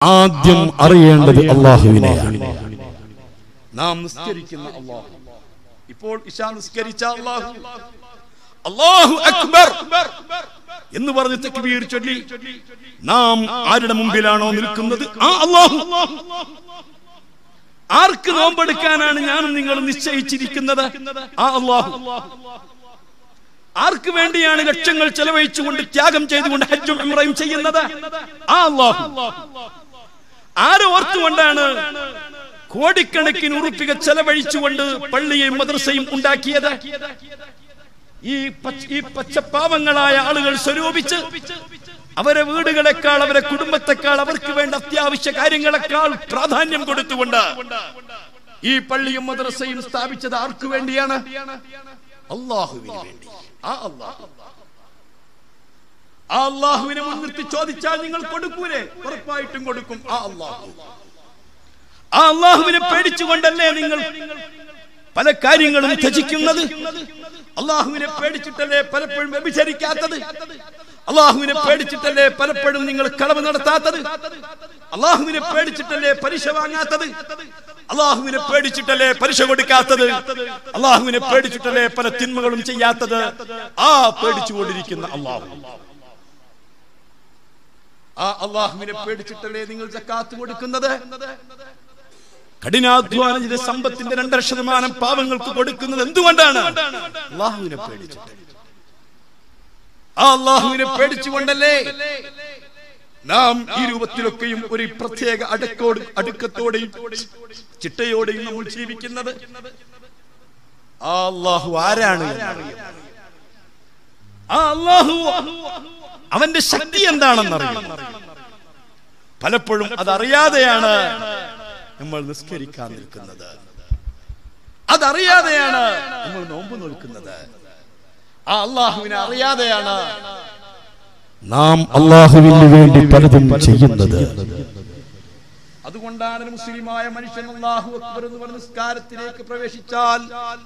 ആദ്യം അറിയേണ്ടത് അള്ളാഹുവിനെയാണ് നാം നിസ്കരിക്കുന്ന അള്ളാഹു ഇപ്പോൾ ഇഷാ നിസ്കരിച്ച അള്ളാഹു അള്ളാഹു അക്ബർ എന്ന് പറഞ്ഞ് തക്ബീർ ചൊല്ലി നാം ആരുടെ മുമ്പിലാണോ നിൽക്കുന്നത് ആ അള്ളാഹു ആർക്ക് നോമ്പെടുക്കാനാണ് ഞാനും നിങ്ങൾ നിശ്ചയിച്ചിരിക്കുന്നത് ആ അള്ളാഹു ആർക്ക് വേണ്ടിയാണ് ലക്ഷങ്ങൾ ചെലവഴിച്ചുകൊണ്ട് ത്യാഗം ചെയ്തുകൊണ്ട് ഹജ്ജും ഉംറയും ചെയ്യുന്നത് ആ അള്ളാഹു ആരെ ഓർത്തുകൊണ്ടാണ് കോടിക്കണക്കിന് ഉറുപ്പിക ചെലവഴിച്ചുകൊണ്ട് പള്ളിയും മദ്രസയും ഉണ്ടാക്കിയത് ഈ പച്ച- ഈ പച്ചപ്പാവങ്ങളായ ആളുകൾ സ്വരൂപിച്ച് അവരെ വീടുകളെക്കാൾ അവരെ കുടുംബത്തെക്കാൾ അവർക്ക് വേണ്ട അത്യാവശ്യ കാര്യങ്ങളെക്കാൾ പ്രാധാന്യം കൊടുത്തുകൊണ്ട് ഈ പള്ളിയും മദ്രസയും സ്ഥാപിച്ചത് ആർക്കു വേണ്ടിയാണ് അള്ളാഹുവിന് വേണ്ടി ആ അള്ളാഹു ആ അള്ളാഹുവിനെ മുൻനിർത്തി ചോദിച്ചാൽ നിങ്ങൾ കൊടുക്കൂലേ ഉറപ്പായിട്ടും കൊടുക്കും ആ അള്ളാഹു ആ അള്ളാഹുവിനെ പേടിച്ചുകൊണ്ടല്ലേ നിങ്ങൾ പല കാര്യങ്ങളും ത്യജിക്കുന്നത് അള്ളാഹുവിനെ പേടിച്ചിട്ടല്ലേ പലപ്പോഴും വ്യഭിചരിക്കാത്തത് അള്ളാഹുവിനെ പേടിച്ചിട്ടല്ലേ പലപ്പോഴും നിങ്ങൾ കളവ് നടത്താത്തത് അള്ളാഹുവിനെ പേടിച്ചിട്ടല്ലേ പലിശ വാങ്ങാത്തത് അള്ളാഹുവിനെ പേടിച്ചിട്ടല്ലേ പലിശ കൊടുക്കാത്തത് അള്ളാഹുവിനെ പേടിച്ചിട്ടല്ലേ പല തിന്മകളും ചെയ്യാത്തത് ആ പേടിച്ചുകൊണ്ടിരിക്കുന്ന അള്ളാഹു ആ അള്ളാഹുവിനെ പേടിച്ചിട്ടല്ലേ നിങ്ങൾ ജക്കാത്ത് കൊടുക്കുന്നത് കഠിനാധ്വാനം ചെയ്ത സമ്പത്തിന്റെ രണ്ടര ശതമാനം പാവങ്ങൾക്ക് കൊടുക്കുന്നത് എന്തുകൊണ്ടാണ് അള്ളാഹുവിനെ പേടിച്ചിട്ട് ആ അള്ളാഹുവിനെ പേടിച്ചുകൊണ്ടല്ലേ നാം ഈ രൂപത്തിലൊക്കെയും ഒരു പ്രത്യേക അടക്കോട് അടുക്കത്തോടെയും ചിട്ടയോടെയും നമ്മൾ ജീവിക്കുന്നത് ആ അള്ളാഹു ആരാണ് ആ അള്ളാഹു അവന്റെ ശക്തി എന്താണെന്നറിയാം പലപ്പോഴും അതറിയാതെയാണ് നമ്മൾ നിസ്കരിക്കാൻ നിൽക്കുന്നത് അതറിയാതെയാണ് നമ്മൾ നോമ്പ് നിൽക്കുന്നത് ആ അള്ളാഹുവിനെ അറിയാതെയാണ് നാം അള്ളാഹുവിന് വേണ്ടി പലതും ചെയ്യുന്നത് അതുകൊണ്ടാണ് ഒരു മുസ്ലിമായ മനുഷ്യൻ അള്ളാഹു അക്ബർ എന്ന് പറഞ്ഞ നിസ്കാരത്തിലേക്ക് പ്രവേശിച്ചാൽ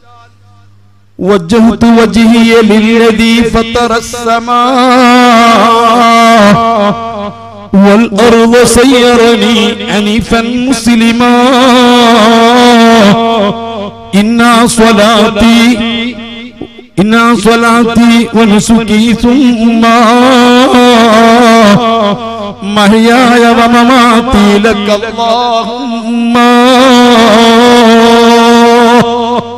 وجهت وجهي للذي فطر السماء والأرض سيرني أنفا مسلما إنا صلاتي إنا صلاتي ونسكي ثم محياي ومماتي لك اللهم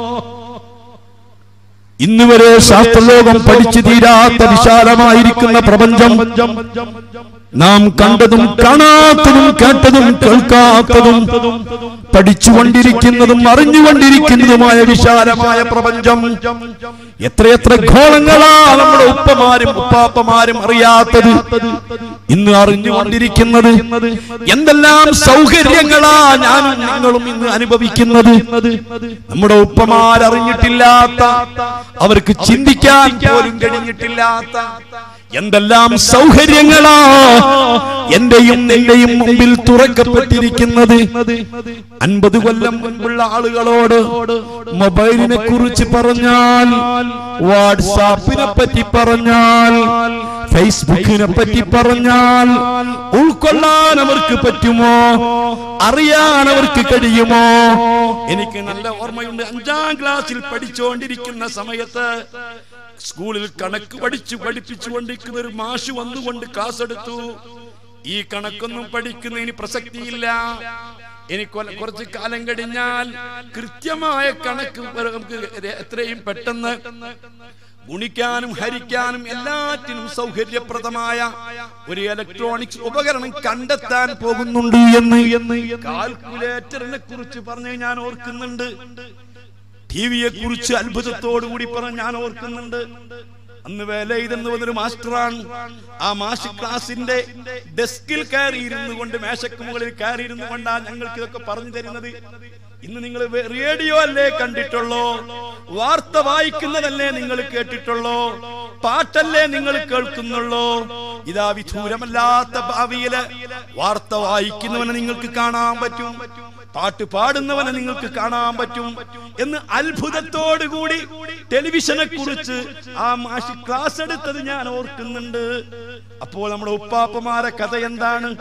ഇന്ന് വരെ ശാസ്ത്രലോകം പഠിച്ചു തീരാത്ത വിശാലമായിരിക്കുന്ന പ്രപഞ്ചം നാം കണ്ടതും കാണാത്തതും കേട്ടതും കേൾക്കാത്തതും പഠിച്ചുകൊണ്ടിരിക്കുന്നതും അറിഞ്ഞുകൊണ്ടിരിക്കുന്നതുമായ വിശാലമായ പ്രപഞ്ചം എത്രയെത്ര ഘോളങ്ങളാ നമ്മുടെ ഉപ്പമാരും ഉപ്പാപ്പമാരും അറിയാത്തത് ഇന്ന് അറിഞ്ഞുകൊണ്ടിരിക്കുന്നത് എന്തെല്ലാം സൗകര്യങ്ങളാ ഞാനും നിങ്ങളും ഇന്ന് അനുഭവിക്കുന്നത് നമ്മുടെ ഉപ്പമാരറിഞ്ഞിട്ടില്ലാത്ത അവർക്ക് ചിന്തിക്കാൻ പോലും കഴിഞ്ഞിട്ടില്ലാത്ത എന്തെല്ലാം സൗകര്യങ്ങളാ എന്റെയും നിന്റെയും മുമ്പിൽ തുറക്കപ്പെട്ടിരിക്കുന്നത് അൻപത് കൊല്ലം മുൻപുള്ള ആളുകളോട് മൊബൈലിനെ കുറിച്ച് പറഞ്ഞാൽ വാട്സാപ്പിനെ പറ്റി പറഞ്ഞാൽ ഫേസ്ബുക്കിനെ പറ്റി പറഞ്ഞാൽ ഉൾക്കൊള്ളാൻ അവർക്ക് പറ്റുമോ അറിയാൻ അവർക്ക് കഴിയുമോ എനിക്ക് നല്ല ഓർമ്മയുണ്ട് അഞ്ചാം ക്ലാസ്സിൽ പഠിച്ചുകൊണ്ടിരിക്കുന്ന സമയത്ത് സ്കൂളിൽ കണക്ക് പഠിച്ചു പഠിപ്പിച്ചുകൊണ്ടിരിക്കുന്ന ഒരു മാഷ് വന്നുകൊണ്ട് ക്ലാസ് എടുത്തു ഈ കണക്കൊന്നും പഠിക്കുന്നതിന് പ്രസക്തിയില്ല ഇനി കൊല- കുറച്ച് കാലം കഴിഞ്ഞാൽ കൃത്യമായ കണക്ക് വരെ നമുക്ക് എത്രയും പെട്ടെന്ന് ഗുണിക്കാനും ഹരിക്കാനും എല്ലാറ്റിനും സൗകര്യപ്രദമായ ഒരു ഇലക്ട്രോണിക്സ് ഉപകരണം കണ്ടെത്താൻ പോകുന്നുണ്ട് എന്ന് കാൽക്കുലേറ്ററിനെ കുറിച്ച് പറഞ്ഞ് ഞാൻ ഓർക്കുന്നുണ്ട് ടിവിയെ കുറിച്ച് അത്ഭുതത്തോടു കൂടി പറഞ്ഞ് ഞാൻ ഓർക്കുന്നുണ്ട് അന്ന് വേല ഇതെന്ന് പറഞ്ഞൊരു മാസ്റ്ററാണ് ആ മാഷ് ക്ലാസിന്റെ ഡെസ്കിൽ കയറി ഇരുന്നു കൊണ്ട് മേശക്ക് മുകളിൽ കയറി ഇരുന്നു കൊണ്ടാണ് ഞങ്ങൾക്ക് ഇതൊക്കെ പറഞ്ഞു തരുന്നത് ഇന്ന് നിങ്ങൾ റേഡിയോ അല്ലേ കണ്ടിട്ടുള്ളോ വാർത്ത വായിക്കുന്നതല്ലേ നിങ്ങൾ കേട്ടിട്ടുള്ളോ പാട്ടല്ലേ നിങ്ങൾ കേൾക്കുന്നുള്ളോ ഇതാ വിദൂരമല്ലാത്ത ഭാവിയില് വാർത്ത വായിക്കുന്നവനെ നിങ്ങൾക്ക് കാണാൻ പറ്റും പാട്ട് പാടുന്നവനെ നിങ്ങൾക്ക് കാണാൻ പറ്റും എന്ന് അത്ഭുതത്തോടുകൂടി ടെലിവിഷനെ കുറിച്ച് ആ മാഷി ക്ലാസ് എടുത്തത് ഞാൻ ഓർക്കുന്നുണ്ട് അപ്പോൾ നമ്മുടെ ഉപ്പാപ്പമാരെ കഥ എന്താണ്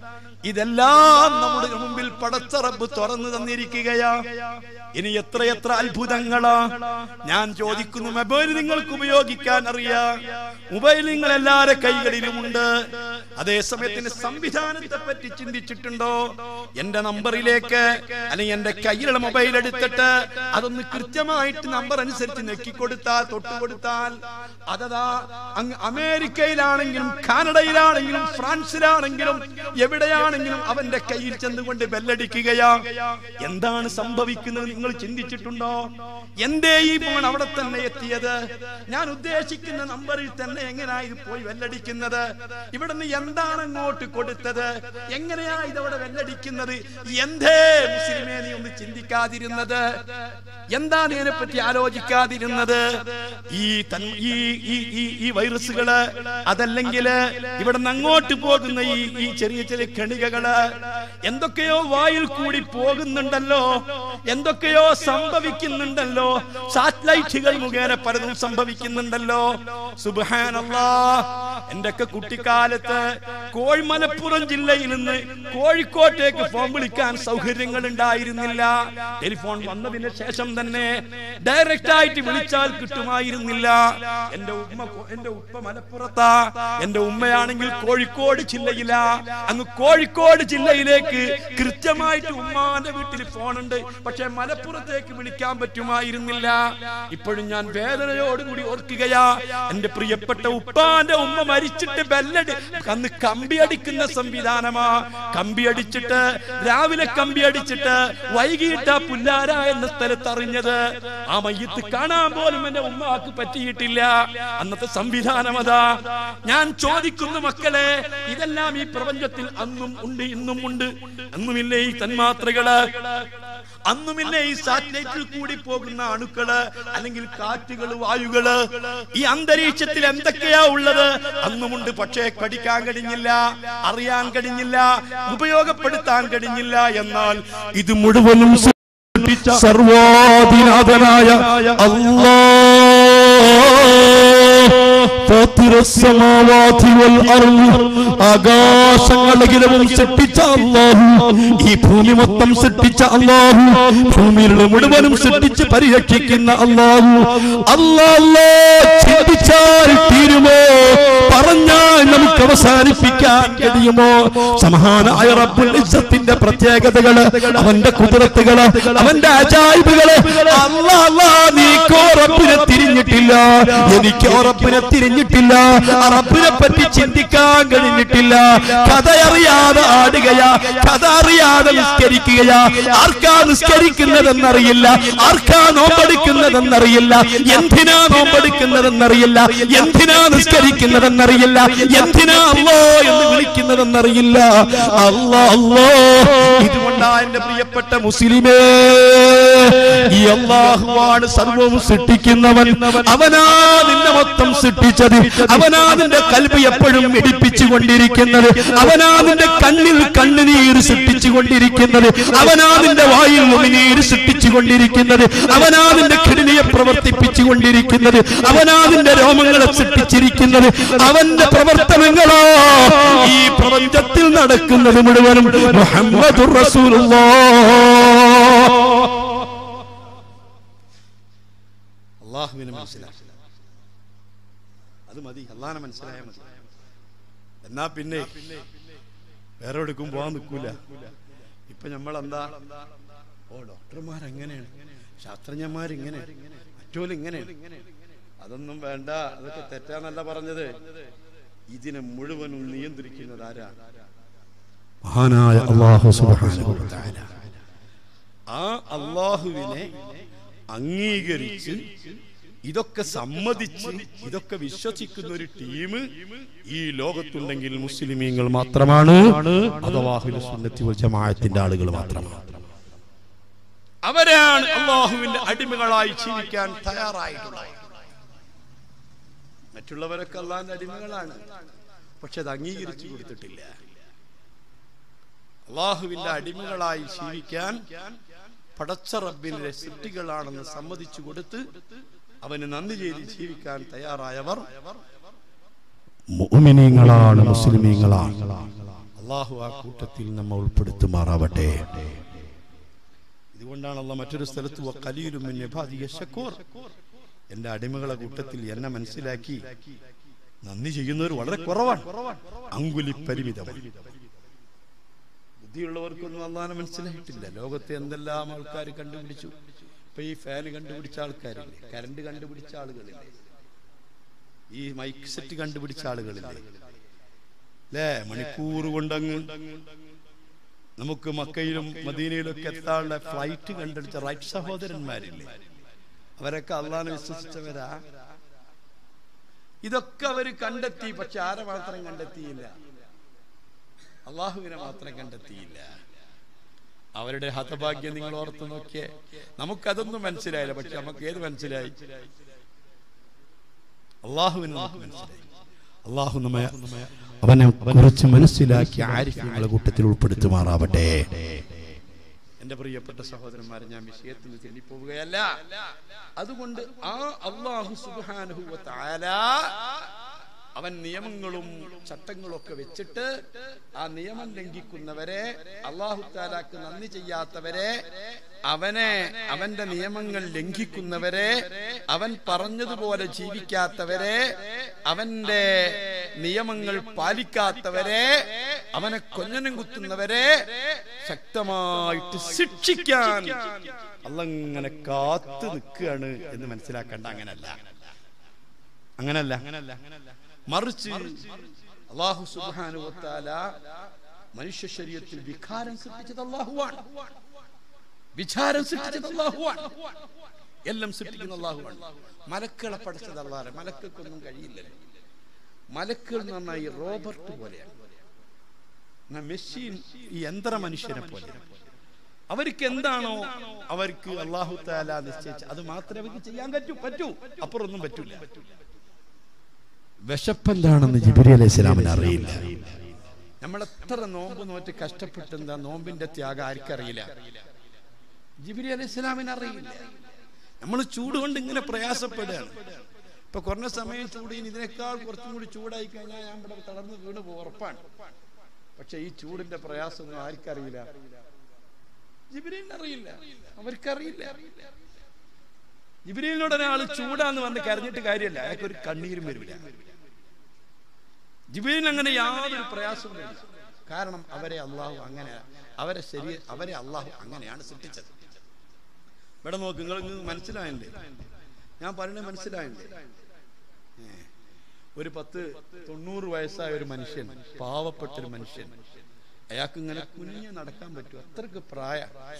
ഇതെല്ലാം നമ്മുടെ മുമ്പിൽ പടച്ച റബ്ബ് തുറന്നു തന്നിരിക്കുകയാ ഇനി എത്രയെത്ര അത്ഭുതങ്ങളാ ഞാൻ ചോദിക്കുന്നു മൊബൈൽ നിങ്ങൾക്ക് ഉപയോഗിക്കാൻ അറിയാം മൊബൈൽ നിങ്ങൾ എല്ലാരെ കൈകളിലുമുണ്ട് അതേ സമയത്തിന് സംവിധാനത്തെ പറ്റി ചിന്തിച്ചിട്ടുണ്ടോ എന്റെ നമ്പറിലേക്ക് അല്ലെങ്കിൽ എന്റെ കയ്യിലുള്ള മൊബൈൽ എടുത്തിട്ട് അതൊന്ന് കൃത്യമായിട്ട് നമ്പർ അനുസരിച്ച് നെക്കിക്കൊടുത്താൽ തൊട്ടുകൊടുത്താൽ അതതാ അങ്ങ് അമേരിക്കയിലാണെങ്കിലും കാനഡയിലാണെങ്കിലും ഫ്രാൻസിലാണെങ്കിലും എവിടെയാണെങ്കിലും അവന്റെ കയ്യിൽ ചെന്നുകൊണ്ട് ബെല്ലടിക്കുകയാ എന്താണ് സംഭവിക്കുന്നത് നിങ്ങൾ ചിന്തിച്ചിട്ടുണ്ടോ എന്തേ ഈ ഫോൺ അവിടെ തന്നെ എത്തിയത് ഞാൻ ഉദ്ദേശിക്കുന്ന നമ്പറിൽ തന്നെ എങ്ങനെയാ ഇത് പോയി വെല്ലടിക്കുന്നത് ഇവിടുന്ന് എന്താണ് അങ്ങോട്ട് കൊടുത്തത് എങ്ങനെയാ ഇതവിടെ വെല്ലടിക്കുന്നത് എന്തേ മുസ്ലിമേ നീ ഒന്ന് ചിന്തിക്കാതിരുന്നത് എന്താണ് ഇതിനെപ്പറ്റി ആലോചിക്കാതിരുന്നത് ഈ തൻ ഈ ഈ ഈ ഈ വൈറസുകള് അതല്ലെങ്കിൽ ഇവിടെ നിന്ന് അങ്ങോട്ട് പോകുന്ന ഈ ഈ ചെറിയ ചെറിയ കണികകള് എന്തൊക്കെയോ വായിൽ കൂടി പോകുന്നുണ്ടല്ലോ എന്തൊക്കെയോ സംഭവിക്കുന്നുണ്ടല്ലോ സാറ്റലൈറ്റുകൾ മുഖേന പലതും സംഭവിക്കുന്നുണ്ടല്ലോ സുബാനല്ലാ എന്റെ ഒക്കെ കുട്ടിക്കാലത്ത് കോഴിമലപ്പുറം ജില്ലയിൽ നിന്ന് കോഴിക്കോട്ടേക്ക് ഫോൺ വിളിക്കാൻ സൗകര്യങ്ങൾ ഉണ്ടായിരുന്നില്ല ടെലിഫോൺ വന്നതിന് ശേഷം തന്നെ ഡയറക്റ്റ് ആയിട്ട് വിളിച്ചാൽ കിട്ടുമായിരുന്നില്ല എന്റെ ഉമ്മ കോ- എന്റെ ഉപ്പ മലപ്പുറത്താ എന്റെ ഉമ്മയാണെങ്കിൽ കോഴിക്കോട് ജില്ലയിലാ അങ്ങ് കോഴിക്കോട് ജില്ലയിലേക്ക് കൃത്യമായിട്ട് ഉമ്മാന്റെ വീട്ടിൽ ഫോണുണ്ട് പക്ഷെ മലപ്പുറത്തേക്ക് വിളിക്കാൻ പറ്റുമായിരുന്നില്ല ഇപ്പോഴും ഞാൻ വേദനയോടുകൂടി ഓർക്കുകയാ എന്റെ പ്രിയപ്പെട്ട ഉപ്പാന്റെ ഉമ്മ മരിച്ചിട്ട് ബെല്ലടി അന്ന് കമ്പി അടിക്കുന്ന സംവിധാനമാ കമ്പി അടിച്ചിട്ട് രാവിലെ കമ്പി അടിച്ചിട്ട് വൈകിട്ട് ആ പുല്ലാര എന്ന സ്ഥലത്ത് അറിഞ്ഞത് ആ മയ്യത്ത് കാണാൻ പോലും എന്റെ ഉമ്മാക്ക് പറ്റിയിട്ടില്ല അന്നത്തെ സംവിധാനം അതാ ഞാൻ ചോദിക്കുന്നു മക്കളെ ഇതെല്ലാം ഈ പ്രപഞ്ചത്തിൽ അന്നും ഉണ്ട് ഇന്നും ഉണ്ട് അന്നുമില്ലേ ഈ തന്മാത്രകള് അന്നുമില്ലേ ഈ സാറ്റലൈറ്റിൽ കൂടി പോകുന്ന അണുക്കള് അല്ലെങ്കിൽ കാറ്റുകള് വായുകള് ഈ അന്തരീക്ഷത്തിൽ എന്തൊക്കെയാ ഉള്ളത് അന്നുമുണ്ട് പക്ഷേ പഠിക്കാൻ കഴിഞ്ഞില്ല അറിയാൻ കഴിഞ്ഞില്ല ഉപയോഗപ്പെടുത്താൻ കഴിഞ്ഞില്ല എന്നാൽ ഇത് മുഴുവനും സൃഷ്ടിച്ച സർവാധിനാഥനായ അല്ലാ ഫാത്തിറസ്സമാവാതി വൽ അർള്. ആകാശങ്ങളകിലവും സൃഷ്ടിച്ച അല്ലാഹു ഈ ഭൂമി മൊത്തം സൃഷ്ടിച്ച അല്ലാഹു ഭൂമിയിലുള്ള മുഴുവനും സൃഷ്ടിച്ച് പരിരക്ഷിക്കുന്ന അല്ലാഹു അല്ലാ ചിന്തിച്ചാൽ തീരുമോ പറഞ്ഞാൽ നമുക്ക് അവസാനിപ്പിക്കാൻ കഴിയുമോ സമാനായ റബ്ബുൽ ഇസ്സത്തിന്റെ പ്രത്യേകതകള് അവന്റെ കുതിരത്തുകള് അവന്റെ അജായിബുകള് അല്ലാ അല്ലാ നീക്കോ റബ്ബിനെ തിരിഞ്ഞിട്ടില്ല എനിക്കോ റബ്ബിനെ തിരിഞ്ഞിട്ടില്ല ആ റബ്ബിനെ പറ്റി ചിന്തിക്കാൻ കഴിഞ്ഞിട്ടില്ല കഥ അറിയാതെ ആടുകയാ കഥ അറിയാതെ നിസ്കരിക്കുകയാ ആർക്കാ നിസ്കരിക്കുന്നതെന്നറിയില്ല ആർക്കാ നോമ്പെടുക്കുന്നതെന്നറിയില്ല എന്തിനാ നോമ്പെടുക്കുന്നതെന്നറിയില്ല എന്തിനാ നിസ്കരിക്കുന്നതെന്നറിയില്ല എന്തിനാ അല്ലോ എന്ന് വിളിക്കുന്നതെന്നറിയില്ല അല്ലോ അല്ലോ ഇതുകൊണ്ടാ എന്റെ പ്രിയപ്പെട്ട മുസ്ലിമേ ഈ അള്ളാഹുവാണ് സർവവും സൃഷ്ടിക്കുന്നവൻ അവനാ നിന്നെ മൊത്തം സൃഷ്ടിച്ചത് അവനാ നിന്റെ കൽബ് എപ്പോഴും ഇടിപ്പിച്ചു കൊണ്ടിരിക്കുന്നത് അവനാ നിന്റെ കണ്ണിൽ കണ്ണുനീര് സൃഷ്ടിച്ചു കൊണ്ടിരിക്കുന്നത് അവനാ നിന്റെ വായിൽ ഉമിനീര് സൃഷ്ടിച്ചു കൊണ്ടിരിക്കുന്നത് അവനാ നിന്റെ കിഡ്നിയെ പ്രവർത്തിപ്പിച്ചു കൊണ്ടിരിക്കുന്നത് അവനാ നിന്റെ രോമങ്ങളെ സൃഷ്ടിച്ചിരിക്കുന്നത് അവന്റെ പ്രവർത്തനങ്ങളോ ഈ പ്രപഞ്ചത്തിൽ നടക്കുന്നത് മുഴുവനും മുഹമ്മദുർ റസൂലുള്ളാഹ് അള്ളാഹുവിനെ മനസ്സിലാക്കി അത് മതി അള്ളാഹിനെ മനസ്സിലായ മതി എന്നാ പിന്നെ വേറെ എവിടേക്കും പോവാൻ നിൽക്കൂല ഇപ്പൊ നമ്മൾ എന്താ ഓ ഡോക്ടർമാർ എങ്ങനെയാണ് ശാസ്ത്രജ്ഞന്മാരിങ്ങനെ മറ്റോലും ഇങ്ങനെയാണ് അതൊന്നും വേണ്ട അതൊക്കെ തെറ്റാന്നല്ല പറഞ്ഞത് ഇതിനെ മുഴുവനും നിയന്ത്രിക്കുന്നത് ആരാ മഹാനായ അല്ലാഹു സുബ്ഹാനഹു വ തആല ആ അള്ളാഹുവിനെ അംഗീകരിച്ച് ഇതൊക്കെ സമ്മതിച്ച് ഇതൊക്കെ വിശ്വസിക്കുന്ന ഒരു ടീം ഈ ലോകത്തുണ്ടെങ്കിൽ മുസ്ലിമീങ്ങൾ മാത്രമാണ് അഥവാ അഹ്ലുസ് സുന്നത്തി വൽ ജമാഅത്തിന്റെ ആളുകൾ മാത്രമാണ് അവരാണ് അള്ളാഹുവിന്റെ അടിമകളായി ജീവിക്കാൻ തയ്യാറായിട്ടുള്ളത് മറ്റുള്ളവരൊക്കെ അള്ളാഹിന്റെ അടിമകളാണ് പക്ഷെ അത് അംഗീകരിച്ചു കൊടുത്തിട്ടില്ല അള്ളാഹുവിന്റെ അടിമകളായി ജീവിക്കാൻ പടച്ച റബ്ബിന്റെ സൃഷ്ടികളാണെന്ന് സമ്മതിച്ചു കൊടുത്ത് അവന് നന്ദി ചെയ്ത് ജീവിക്കാൻ തയ്യാറായവർ മുഅ്മിനീങ്ങളാണ് മുസ്ലിമീങ്ങളാണ് അള്ളാഹു ആ കൂട്ടത്തിൽ നമ്മ ഉൾപ്പെടുത്തുമാറാവട്ടെ ഇതുകൊണ്ടാണ് അള്ള മറ്റൊരു സ്ഥലത്ത് വഖലീലും മിൻ ഇബാദിയ ശക്കൂർ എന്റെ അടിമകളെ കൂട്ടത്തിൽ എന്നെ മനസ്സിലാക്കി നന്ദി ചെയ്യുന്നവർ വളരെ കുറവാണ് അങ്കുലി പരിമിതമാണ് ബുദ്ധിയുള്ളവർക്കൊന്നും അള്ളാനെ മനസ്സിലായിട്ടില്ല ലോകത്തെ എന്തെല്ലാം ആൾക്കാർ കണ്ടുപിടിച്ചു ഇപ്പൊ ഈ ഫാൻ കണ്ടുപിടിച്ച ആൾക്കാരില്ലേ കരണ്ട് കണ്ടുപിടിച്ച ആളുകളില്ലേ ഈ മൈക്ക് സെറ്റ് കണ്ടുപിടിച്ച ആളുകളില്ലേ അല്ലേ മണിക്കൂർ കൊണ്ടങ്ങ് നമുക്ക് മക്കയിലും മദീനയിലും ഒക്കെ എത്താനുള്ള ഫ്ലൈറ്റ് കണ്ടെടുത്ത റൈറ്റ് സഹോദരന്മാരില്ലേ അവരൊക്കെ അള്ളാനെ വിശ്വസിച്ചവരാ ഇതൊക്കെ അവർ കണ്ടെത്തി പക്ഷെ ആരെ മാത്രം കണ്ടെത്തിയില്ല അള്ളാഹുവിനെ മാത്രം കണ്ടെത്തിയില്ല അവരുടെ ഹതഭാഗ്യം നിങ്ങൾ ഓർത്ത് നോക്കിയേ നമുക്കതൊന്നും മനസ്സിലായില്ല പക്ഷെ നമുക്ക് ഏത് മനസ്സിലായി അള്ളാഹുവിന് നമുക്ക് മനസ്സിലായി അള്ളാഹു നമ്മെ അവനെ കുറിച്ച് മനസ്സിലാക്കി ആരിഫ്യങ്ങളെ കൂട്ടത്തിൽ ഉൾപ്പെടുത്തുമാറാവട്ടെ എന്റെ പ്രിയപ്പെട്ട സഹോദരന്മാരെ ഞാൻ വിഷയത്തിൽ നിന്ന് തെന്നിപ്പോവുകയല്ല അതുകൊണ്ട് ആ അള്ളാഹു സുബ്ഹാനഹു വ തആല അവൻ നിയമങ്ങളും ചട്ടങ്ങളും ഒക്കെ വെച്ചിട്ട് ആ നിയമം ലംഘിക്കുന്നവരെ അള്ളാഹു താലാക്ക് നന്ദി ചെയ്യാത്തവരെ അവനെ അവന്റെ നിയമങ്ങൾ ലംഘിക്കുന്നവരെ അവൻ പറഞ്ഞതുപോലെ ജീവിക്കാത്തവരെ അവന്റെ നിയമങ്ങൾ പാലിക്കാത്തവരെ അവനെ കൊഞ്ഞനം കുത്തുന്നവരെ ശക്തമായിട്ട് ശിക്ഷിക്കാൻ അല്ലങ്ങനെ കാത്തു നിൽക്കുകയാണ് എന്ന് മനസ്സിലാക്കേണ്ട അങ്ങനല്ല അങ്ങനല്ല മറിച്ച് അള്ളാഹു സുബാനുവത്താല മനുഷ്യ ശരീരത്തിൽ വികാരം സൃഷ്ടിച്ചത് അള്ളാഹുവാണ് വിചാരം സൃഷ്ടിച്ചത് അള്ളാഹുവാണ് എല്ലാം സൃഷ്ടിക്കുന്ന അള്ളാഹുവാണ് മലക്കുകളെ പഠിച്ചത് അള്ളാഹെ മലക്കൊന്നും കഴിയില്ലല്ലോ മലക്കുകൾ എന്ന് പറഞ്ഞാൽ ഈ റോബർട്ട് പോലെയാണ് എന്നാ മെഷീൻ ഈ യന്ത്ര മനുഷ്യനെ പോലെ അവർക്ക് എന്താണോ അവർക്ക് അള്ളാഹു താല നിശ്ചയിച്ച അത് മാത്രമേ അവർക്ക് ചെയ്യാൻ പറ്റൂ പറ്റൂ അപ്പുറമൊന്നും പറ്റൂല വിശപ്പെന്താണെന്ന് ജിബിരി അലൈഹി സ്വലാമിന് അറിയില്ല നമ്മൾ എത്ര നോമ്പ് നോറ്റ് കഷ്ടപ്പെട്ടെന്താ നോമ്പിന്റെ ത്യാഗം ആർക്കറിയില്ല ജിബിരി അലൈഹി സ്വലാമിന് അറിയില്ല നമ്മൾ ചൂട് കൊണ്ട് ഇങ്ങനെ പ്രയാസപ്പെടുകയാണ് ഇപ്പൊ കുറഞ്ഞ സമയം ചൂട് ഇനി ഇതിനേക്കാൾ കുറച്ചും കൂടി ചൂടായി കഴിഞ്ഞാൽ ഞാൻ ഇവിടെ തളർന്ന് വീണ് പോകും ഉറപ്പാണ് പക്ഷെ ഈ ചൂടിന്റെ പ്രയാസമൊന്നും ആർക്കറിയില്ല ജിബിരിന് അറിയില്ല അവർക്കറിയില്ല ജിബിരിനോട് ഒരാൾ ചൂടാന്ന് വന്ന് കരഞ്ഞിട്ട് കാര്യമല്ല അയാൾക്ക് ഒരു കണ്ണീരും വരില്ല ജിബിലിന് അങ്ങനെ യാതൊരു പ്രയാസവും ഇല്ല കാരണം അവരെ അള്ളാഹു അങ്ങനെ അവരെ ശരി അവരെ അള്ളാഹു അങ്ങനെയാണ് സൃഷ്ടിച്ചത് ഇവിടെ നോക്ക് നിങ്ങൾ മനസ്സിലായല്ലേ ഞാൻ പറയുന്നത് മനസ്സിലായല്ലേ ഏ. ഒരു പത്ത് തൊണ്ണൂറ് വയസ്സായ ഒരു മനുഷ്യൻ പാവപ്പെട്ട ഒരു മനുഷ്യൻ അയാൾക്ക് ഇങ്ങനെ കുഞ്ഞ് നടക്കാൻ പറ്റും അത്രക്ക് പ്രായ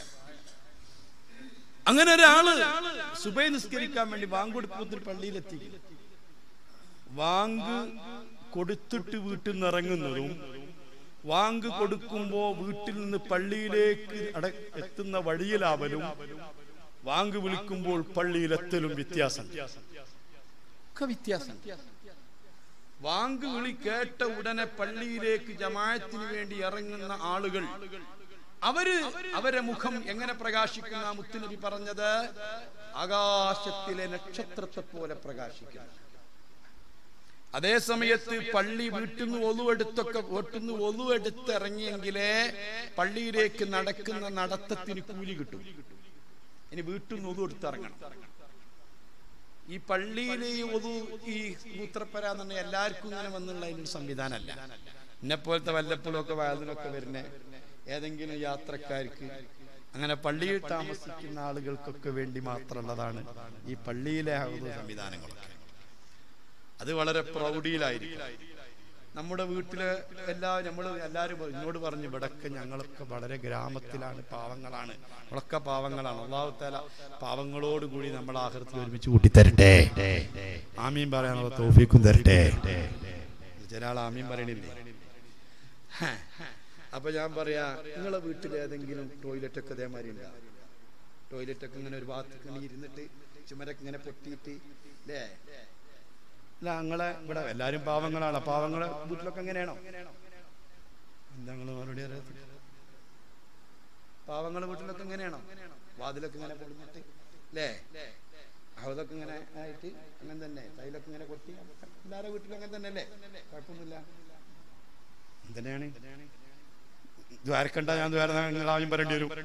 അങ്ങനെ ഒരാള് സുബൈ നിസ്കരിക്കാൻ വേണ്ടി വാങ്കൊടുപ്പത്തിൽ പള്ളിയിലെത്തി വാങ്ക് കൊടുത്തിട്ട് വീട്ടിൽ നിന്ന് ഇറങ്ങുന്നതും വാങ്ക് കൊടുക്കുമ്പോ വീട്ടിൽ നിന്ന് പള്ളിയിലേക്ക് അട എത്തുന്ന വഴിയിലാവലും വാങ്ക് വിളിക്കുമ്പോൾ പള്ളിയിലെത്തലും വ്യത്യാസം ഒക്കെ വ്യത്യാസം വാങ്ക് വിളി കേട്ട ഉടനെ പള്ളിയിലേക്ക് ജമായത്തിന് വേണ്ടി ഇറങ്ങുന്ന ആളുകൾ അവര് അവരെ മുഖം എങ്ങനെ പ്രകാശിക്കുന്ന മുത്തുനബി പറഞ്ഞത് ആകാശത്തിലെ നക്ഷത്രത്തെ പോലെ പ്രകാശിക്കുന്നു അതേ സമയത്ത് പള്ളി വീട്ടിൽ നിന്ന് ഒലുവെടുത്തൊക്കെ വീട്ടിൽ നിന്ന് ഒലുവെടുത്ത് ഇറങ്ങിയെങ്കിലേ പള്ളിയിലേക്ക് നടക്കുന്ന നടത്തത്തിന് കൂലി കിട്ടും ഇനി വീട്ടിൽ നിന്ന് ഒതു എടുത്തിറങ്ങണം ഈ പള്ളിയിലെ ഈ ഒതു ഈ മൂത്രപ്പര എന്ന് പറഞ്ഞാൽ എല്ലാവർക്കും ഇങ്ങനെ വന്നുള്ള അതിനൊരു സംവിധാനമല്ല എന്നെ പോലത്തെ വല്ലപ്പോഴും ഒക്കെ വയതിലൊക്കെ വരുന്ന ഏതെങ്കിലും യാത്രക്കാർക്ക് അങ്ങനെ പള്ളിയിൽ താമസിക്കുന്ന ആളുകൾക്കൊക്കെ വേണ്ടി മാത്രമുള്ളതാണ് ഈ പള്ളിയിലെ ഹൗദ് സംവിധാനങ്ങളൊക്കെ അത് വളരെ പ്രൗഢിയിലായിരിക്കും നമ്മുടെ വീട്ടില് എല്ലാ നമ്മൾ എല്ലാവരും ഇങ്ങോട്ട് പറഞ്ഞു ഇവിടൊക്കെ ഞങ്ങളൊക്കെ വളരെ ഗ്രാമത്തിലാണ് പാവങ്ങളാണ് നമ്മളൊക്കെ പാവങ്ങളാണ് അള്ളാഹുത്താല പാവങ്ങളോട് കൂടി നമ്മൾ ആഹൃത്തിൽ ഒരുമിച്ച് കൂട്ടിത്തരട്ടെ ആമീൻ പറയാനുള്ള തോഫിക്കും തരട്ടെ ചില ആൾ ആമീൻ പറയണില്ലേ ഹ. അപ്പൊ ഞാൻ പറയാ നിങ്ങളെ വീട്ടിൽ ഏതെങ്കിലും ടോയ്ലറ്റ് ഒക്കെ അതേമാതിരി ഉണ്ടാ ടോയ്ലറ്റ് ഒക്കെ ഇങ്ങനെ ഒരു ഭാഗത്ത് ഇങ്ങനെ ഇരുന്നിട്ട് ചുമരൊക്കെ ഇങ്ങനെ പൊട്ടിയിട്ട് അല്ലേ അല്ല ഞങ്ങളെ ഇവിടെ എല്ലാരും പാവങ്ങളാണ് പാവങ്ങളെ വീട്ടിലൊക്കെ എങ്ങനെയാണോ എന്താ നിങ്ങള് മറുപടി അറിയാത്തത് പാവങ്ങളെ വീട്ടിലൊക്കെ എങ്ങനെയാണോ വാതിലൊക്കെ ഇങ്ങനെ പൊളിഞ്ഞിട്ട് അല്ലേ അതൊക്കെ ഇങ്ങനെ ആയിട്ട് അങ്ങനെ തന്നെ തൈലൊക്കെ ഇങ്ങനെ കൊത്തി അതൊക്കെ എല്ലാവരുടെ വീട്ടിലും അങ്ങനെ തന്നെ അല്ലേ കുഴപ്പമൊന്നുമില്ല എന്തിനാണ് ദ്വാരക്കണ്ട ഞാൻ ദ്വാര നിങ്ങൾ ആദ്യം പറയേണ്ടി വരും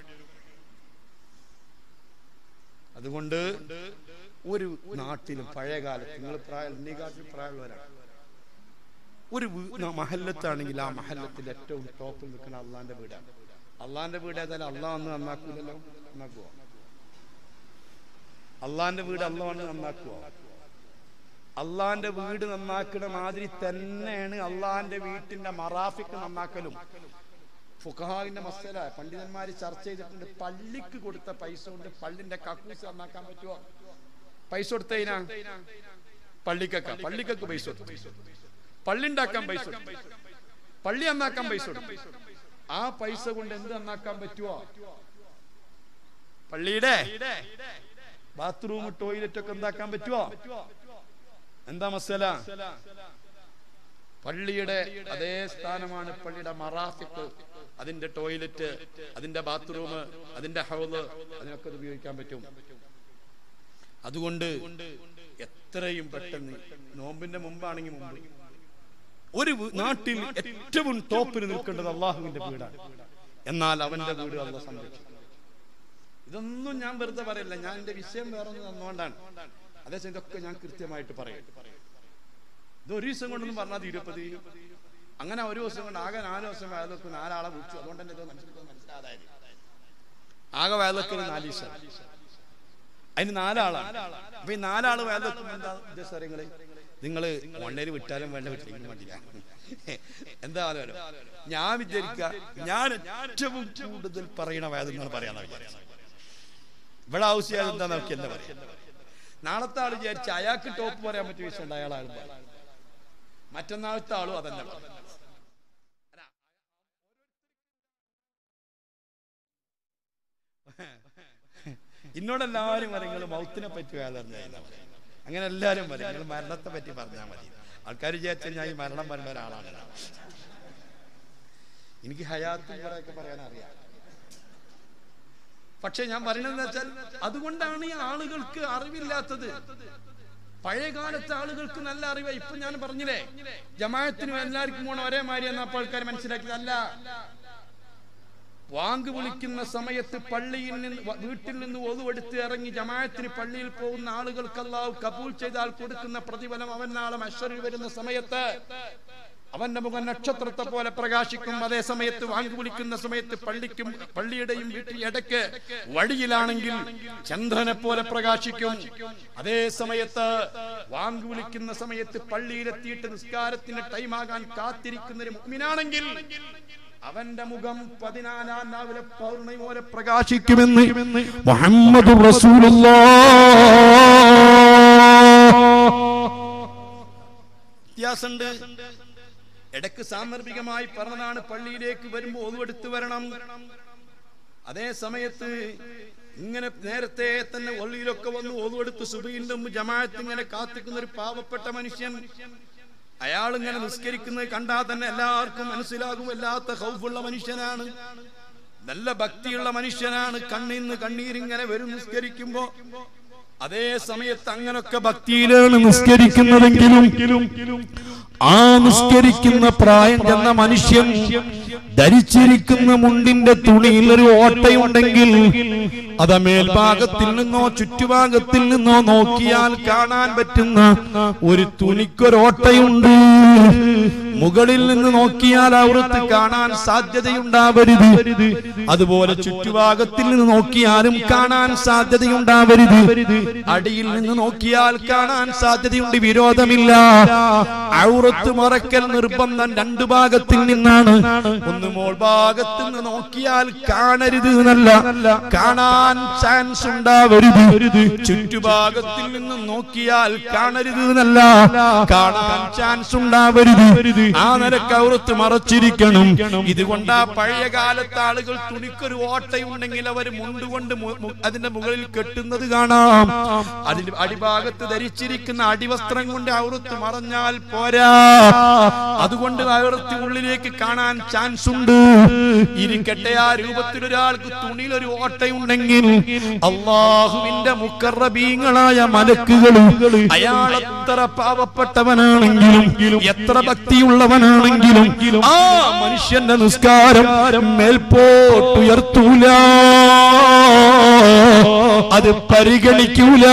അതുകൊണ്ട് ഒരു നാട്ടിലും പഴയ കാലത്ത് നിങ്ങൾ പ്രായം എന്നീ കാലത്തിൽ പ്രായമുള്ളവരാണ് ഒരു വീ- ന- മഹല്ലത്താണെങ്കിൽ ആ മഹല്ലത്തിൽ ഏറ്റവും ടോപ്പിൽ നിൽക്കുന്ന അള്ളാന്റെ വീടാണ് അള്ളാന്റെ വീട് ഏതായാലും അള്ളാഹ് വന്ന് നന്നാക്കൂലല്ലോ നന്നാക്കുവോ അള്ളാന്റെ വീട് അള്ള വന്ന് നന്നാക്കുവോ അള്ളാന്റെ വീട് നന്നാക്കണ മാതിരി തന്നെയാണ് അള്ളാന്റെ വീട്ടിന്റെ മറാഫിക്ക് നന്നാക്കലും ഫുഖഹാവിന്റെ മസല പണ്ഡിതന്മാര് ചർച്ച ചെയ്തിട്ടുണ്ട് പള്ളിക്ക് കൊടുത്ത പൈസ കൊണ്ട് പള്ളിന്റെ കക്കൂസ് നന്നാക്കാൻ പറ്റുമോ പൈസ കൊടുത്തതിനാ പള്ളിക്കൊക്കെ പള്ളിക്കൊക്കെ പൈസ കൊടുത്തു പള്ളി ഉണ്ടാക്കാൻ പൈസ കൊടുത്തു പള്ളി നന്നാക്കാൻ പൈസ കൊടുത്തു ആ പൈസ കൊണ്ട് എന്ത് നന്നാക്കാൻ പറ്റുമോ പള്ളിയുടെ ബാത്റൂം ടോയ്ലറ്റ് ഒക്കെ എന്താക്കാൻ പറ്റുമോ എന്താ മസല പള്ളിയുടെ അതേ സ്ഥാനമാണ് പള്ളിയുടെ മറാഫിക്ക് അതിന്റെ ടോയ്ലറ്റ് അതിന്റെ ബാത്റൂം അതിന്റെ ഹൗല് അതിനൊക്കെ ഇത് ഉപയോഗിക്കാൻ പറ്റും അതുകൊണ്ട് എത്രയും പെട്ടെന്ന് നോമ്പിന്റെ മുമ്പാണെങ്കിൽ മുമ്പ് ഒരു വീ- നാട്ടിൽ ഏറ്റവും ടോപ്പിൽ നിൽക്കേണ്ടത് അള്ളാഹുവിന്റെ വീടാണ് എന്നാൽ അവന്റെ വീട് അല്ല സംരക്ഷിക്കും ഇതൊന്നും ഞാൻ വെറുതെ പറയില്ല ഞാൻ എന്റെ വിഷയം വേറെ ഒന്ന് തന്നുകൊണ്ടാണ് അതേസമയം ഇതൊക്കെ ഞാൻ കൃത്യമായിട്ട് പറയും ഇത് ഒരു ദിവസം കൊണ്ടൊന്നും പറഞ്ഞാൽ തീരുപ്പതി അങ്ങനെ ഒരു ദിവസം കൊണ്ട് ആകെ നാല് ദിവസം വേലക്ക് നാലാളെ വിളിച്ചു അതുകൊണ്ട് തന്നെ ഇത് മനസ്സിലാക്കാൻ മനസ്സിലാതായത് ആകെ വേലക്ക് നാല് ദിവസം അതിന് നാലാളാണ് അപ്പൊ ഈ നാലാള് വേലക്കും എന്താ ഉദ്ദേശം നിങ്ങള് നിങ്ങള് ഓൺലൈനിൽ വിട്ടാലും വേണ്ട വിട്ടില്ലെങ്കിലും വേണ്ടില്ല എന്താ ആലോചന ഞാൻ വിചാരിക്ക ഞാൻ ഏറ്റവും കൂടുതൽ പറയണ വേദം നിങ്ങൾ പറയാന്നാ വിചാരിച്ചത് ഇവിടെ ആവശ്യം എന്താ നമുക്ക് എന്താ പറയാ നാളത്തെ ആള് വിചാരിച്ച അയാൾക്ക് ടോപ്പ് പറയാൻ പറ്റിയ വിഷയം ഉണ്ട് അയാളാണ് മറ്റന്നാളത്തെ ആളും അതന്നെ പറയും. എന്നോട് എല്ലാവരും പറയും നിങ്ങൾ മൗത്തിനെ പറ്റി വേദന അങ്ങനെ എല്ലാവരും പറയും നിങ്ങൾ മരണത്തെ പറ്റി പറഞ്ഞാൽ മതി ആൾക്കാർ വിചാരിച്ചാൽ ഞാൻ ഈ മരണം പറഞ്ഞ ഒരാളാണ് എനിക്ക് ഹയാത്തും കുറെയൊക്കെ പറയാൻ അറിയാം പക്ഷെ ഞാൻ പറയുന്നത് വെച്ചാൽ അതുകൊണ്ടാണ് ഈ ആളുകൾക്ക് അറിവില്ലാത്തത് പഴയ കാലത്തെ ആളുകൾക്ക് നല്ല അറിവ് ഇപ്പൊ ഞാൻ പറഞ്ഞില്ലേ ജമാഅത്തിനും എല്ലാവർക്കും പോണ ഒരേ മാതിരി എന്ന ആൾക്കാർ മനസ്സിലാക്കിയതല്ല വാങ്ക് വിളിക്കുന്ന സമയത്ത് പള്ളിയിൽ നിന്ന് വ- വീട്ടിൽ നിന്ന് ഒതുവെടുത്ത് ഇറങ്ങി ജമാഅത്തിന് പള്ളിയിൽ പോകുന്ന ആളുകൾക്ക് അള്ളാഹു കബൂൽ ചെയ്താൽ കൊടുക്കുന്ന പ്രതിഫലം അവൻ നാളെ മഷറിൽ വരുന്ന സമയത്ത് അവന്റെ മുഖം നക്ഷത്രത്തെ പോലെ പ്രകാശിക്കും അതേ സമയത്ത് വാങ്ക് വിളിക്കുന്ന സമയത്ത് പള്ളിക്കും പള്ളിയുടെയും വീട്ടിൽ ഇടയ്ക്ക് വഴിയിലാണെങ്കിൽ ചന്ദ്രനെ പോലെ പ്രകാശിക്കും അതേ സമയത്ത് വാങ്ക് വിളിക്കുന്ന സമയത്ത് പള്ളിയിലെത്തിയിട്ട് നിസ്കാരത്തിന് ടൈമാകാൻ കാത്തിരിക്കുന്ന ഒരു മുഅ്മിനാണെങ്കിൽ അവന്റെ മുഖം പതിനാലാം രാവിലെ പൗർണമി പോലെ പ്രകാശിക്കുമെന്ന് മുഹമ്മദ് വ്യത്യാസമുണ്ട് ഇടക്ക് സാന്ദർഭികമായി പറഞ്ഞതാണ് പള്ളിയിലേക്ക് വരുമ്പോ ഒതുവെടുത്ത് വരണം അതേ സമയത്ത് ഇങ്ങനെ നേരത്തെ തന്നെ ഒള്ളിയിലൊക്കെ വന്ന് ഒതുവെടുത്ത് സുബൈന്റെ മുമ്പ് ജമാഅത്ത് ഇങ്ങനെ കാത്തിക്കുന്ന ഒരു പാവപ്പെട്ട മനുഷ്യൻ അയാൾ ഇങ്ങനെ നിസ്കരിക്കുന്നത് കണ്ടാൽ തന്നെ എല്ലാവർക്കും മനസ്സിലാകും വല്ലാത്ത ഹൗഫുള്ള മനുഷ്യനാണ് നല്ല ഭക്തിയുള്ള മനുഷ്യനാണ് കണ്ണിന്ന് കണ്ണീരിങ്ങനെ വരും നിസ്കരിക്കുമ്പോ അതേ സമയത്ത് അങ്ങനൊക്കെ ഭക്തിയിലാണ് നിസ്കരിക്കുന്നതെങ്കിലും ആ നിസ്കരിക്കുന്ന പ്രായം ചെന്ന മനുഷ്യൻ ധരിച്ചിരിക്കുന്ന മുണ്ടിന്റെ തുണിയിൽ ഒരു ഓട്ടയുണ്ടെങ്കിൽ അത് മേൽഭാഗത്തിൽ നിന്നോ ചുറ്റുഭാഗത്തിൽ നിന്നോ നോക്കിയാൽ കാണാൻ പറ്റുന്ന ഒരു തുണിക്കൊരോട്ടയുണ്ട് മുകളിൽ നിന്ന് നോക്കിയാൽ അവിടുത്തെ കാണാൻ സാധ്യതയുണ്ടാവരുത് അതുപോലെ ചുറ്റുഭാഗത്തിൽ നിന്ന് നോക്കിയാലും കാണാൻ സാധ്യതയുണ്ടാവരുത് അടിയിൽ നിന്ന് നോക്കിയാൽ കാണാൻ സാധ്യതയുണ്ട് വിരോധമില്ല ഔറത്ത് മറക്കൽ നിർബന്ധം രണ്ടു ഭാഗത്തിൽ നിന്നാണ് ഒന്ന് മോൾ ഭാഗത്ത് നിന്ന് നോക്കിയാൽ കാണരുത് എന്നല്ല കാണാൻ ചാൻസ് ഉണ്ടാവരുത് ചുറ്റുഭാഗത്തിൽ നിന്ന് നോക്കിയാൽ കാണരുത് എന്നല്ല കാണാൻ ചാൻസ് ഉണ്ടാവരുത് ആ നിലക്ക് ഔറത്ത് മറച്ചിരിക്കണം ഇതുകൊണ്ട് ആ പഴയ കാലത്തെ ആളുകൾ തുണിക്കൊരു ഓട്ടയുണ്ടെങ്കിൽ അവർ മുണ്ടുകൊണ്ട് മു- മു- അതിന്റെ മുകളിൽ കെട്ടുന്നത് കാണാം അതിൽ അടിഭാഗത്ത് ധരിച്ചിരിക്കുന്ന അടിവസ്ത്രം കൊണ്ട് ഔറത്ത് മറഞ്ഞാൽ പോരാ അതുകൊണ്ട് ഔറത്ത് ഉള്ളിലേക്ക് കാണാൻ ചാൻസ് ഉണ്ട് ഇരിക്കട്ടെ ആ രൂപത്തിൽ ഒരാൾക്ക് തുണിയിൽ ഒരു ഓട്ടയുണ്ടെങ്കിൽ ഉണ്ടെങ്കിൽ അള്ളാഹുവിന്റെ മുക്കറബീങ്ങളായ മലക്കുകൾ അയാൾ എത്ര പാവപ്പെട്ടവനാണെങ്കിലും എത്ര ഭക്തിയുള്ളവനാണെങ്കിലും ആ മനുഷ്യന്റെ നിസ്കാരം മേൽപോട്ടുയർത്തൂല അത് പരിഗണിക്കൂല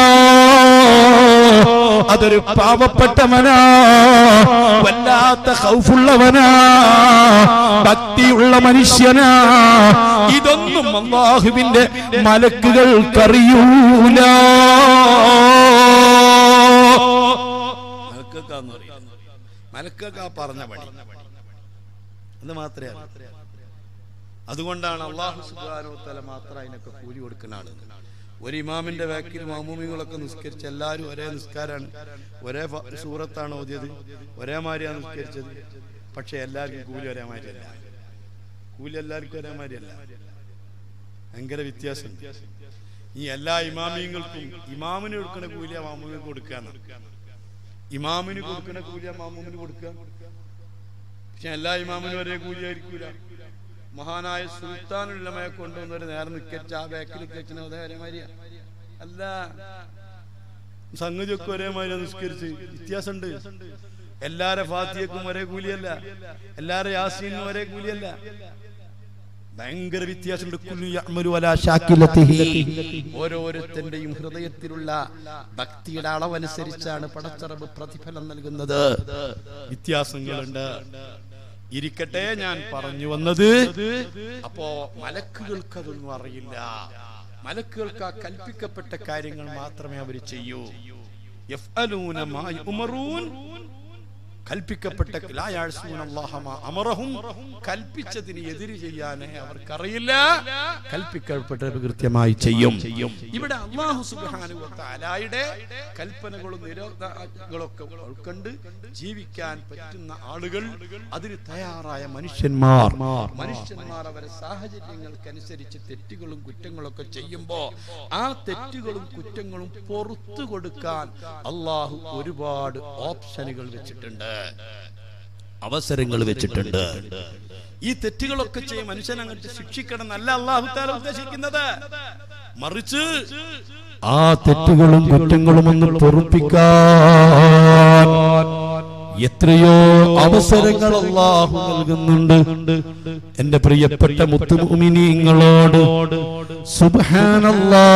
അതൊരു പാവപ്പെട്ടവനാ വല്ലാത്ത ഹൗഫുള്ളവനാ ഭക്തിയുള്ള മനുഷ്യനാ ഇതൊന്നും അള്ളാഹുവിന്റെ മലക്കുകൾക്കറിയൂല മലക്കൊക്കെ മലക്കൊക്കെ ആ പറഞ്ഞ പണി അത് മാത്രമേ അറിയൂ. അതുകൊണ്ടാണ് അള്ളാഹു സുബാനോത്തല മാത്രം അതിനൊക്കെ കൂലി കൊടുക്കുന്ന ആള് ഒരു ഇമാമിന്റെ ബാക്കിൽ മാമൂമികളൊക്കെ നിസ്കരിച്ച് എല്ലാവരും ഒരേ നിസ്കാരാണ് ഒരേ ഫ- സൂറത്താണ് ഓതിയത് ഒരേ മാതിരിയാണ് നിസ്കരിച്ചത് പക്ഷെ എല്ലാവർക്കും കൂലി ഒരേ മാതിരിയല്ല കൂലി എല്ലാവർക്കും ഒരേ മാതിരിയല്ല ഭയങ്കര വ്യത്യാസമുണ്ട് ഈ എല്ലാ ഇമാമിയങ്ങൾക്കും ഇമാമിന് കൊടുക്കുന്ന കൂലിയ മാമൂമിക്ക് കൊടുക്കാന്ന് ഇമാമിന് കൊടുക്കുന്ന കൂലിയ മാമൂമിന് കൊടുക്കുക പക്ഷെ എല്ലാ ഇമാമിനും ഒരേ കൂലിയായിരിക്കൂല മഹാനായ സുൽത്താനുള്ളമയെ കൊണ്ടുവന്നൊരു നേരെ നിക്കരിച്ച് ആ ബാക്കിൽ നിക്കരിച്ചിന് അതേ ഒരേ മാതിരിയാ അല്ല സംഗതിയൊക്കെ ഒരേ മാതിരി നിസ്കരിച്ച് വ്യത്യാസമുണ്ട് എല്ലാരെ ഫാത്തിയക്കും ഒരേ കൂലിയല്ല എല്ലാരെ യാസീനും ഒരേ കൂലിയല്ല ഭയങ്കര വ്യത്യാസമുണ്ട് കുല്ലു യഅ്മലു അലാ ഷാക്കിലത്തിഹി. ഓരോരുത്തന്റെയും ഹൃദയത്തിലുള്ള ഭക്തിയുടെ അളവനുസരിച്ചാണ് പടച്ചറബ് പ്രതിഫലം നൽകുന്നത് വ്യത്യാസങ്ങളുണ്ട് ഇരിക്കട്ടെ ഞാൻ പറഞ്ഞു വന്നത് അപ്പോ മലക്കുകൾക്ക് അതൊന്നും അറിയില്ല മലക്കുകൾക്ക് ആ കൽപ്പിക്കപ്പെട്ട കാര്യങ്ങൾ മാത്രമേ അവർ ചെയ്യൂ യഫ്അലൂന മാ യുമറൂൻ കൽപ്പിക്കപ്പെട്ട ലാ യഅ്സൂന അല്ലാഹ മാ അമറഹും കൽപ്പിച്ചതിന് എതിര് ചെയ്യാനേ അവർക്കറിയില്ല കൽപ്പിക്കപ്പെട്ടത് കൃത്യമായി ചെയ്യും ഇവിടെ അള്ളാഹു സുബ്ഹാനഹു വ തആലയുടെ കൽപ്പനകളും നിരോധനങ്ങളൊക്കെ ഉൾക്കൊണ്ട് ജീവിക്കാൻ പറ്റുന്ന ആളുകൾ അതിന് തയ്യാറായ മനുഷ്യന്മാർ മനുഷ്യന്മാർ അവരെ സാഹചര്യങ്ങൾക്കനുസരിച്ച് തെറ്റുകളും കുറ്റങ്ങളൊക്കെ ചെയ്യുമ്പോ ആ തെറ്റുകളും കുറ്റങ്ങളും പുറത്തു കൊടുക്കാൻ അള്ളാഹു ഒരുപാട് ഓപ്ഷനുകൾ വെച്ചിട്ടുണ്ട് അവസരങ്ങൾ വെച്ചിട്ടുണ്ട് ഈ തെറ്റുകളൊക്കെ ചെയ്യും മനുഷ്യൻ അങ്ങോട്ട് ശിക്ഷിക്കണം എന്നല്ല അള്ളാഹു താല ഉദ്ദേശിക്കുന്നത് മറിച്ച് ആ തെറ്റുകളും കുറ്റങ്ങളും ഒന്ന് പൊറുപ്പിക്കാൻ എത്രയോ അവസരങ്ങൾ അള്ളാഹു നൽകുന്നുണ്ട് എന്റെ പ്രിയപ്പെട്ട മുത്തുമുമിനിങ്ങളോട് സുബ്ഹാനല്ലാ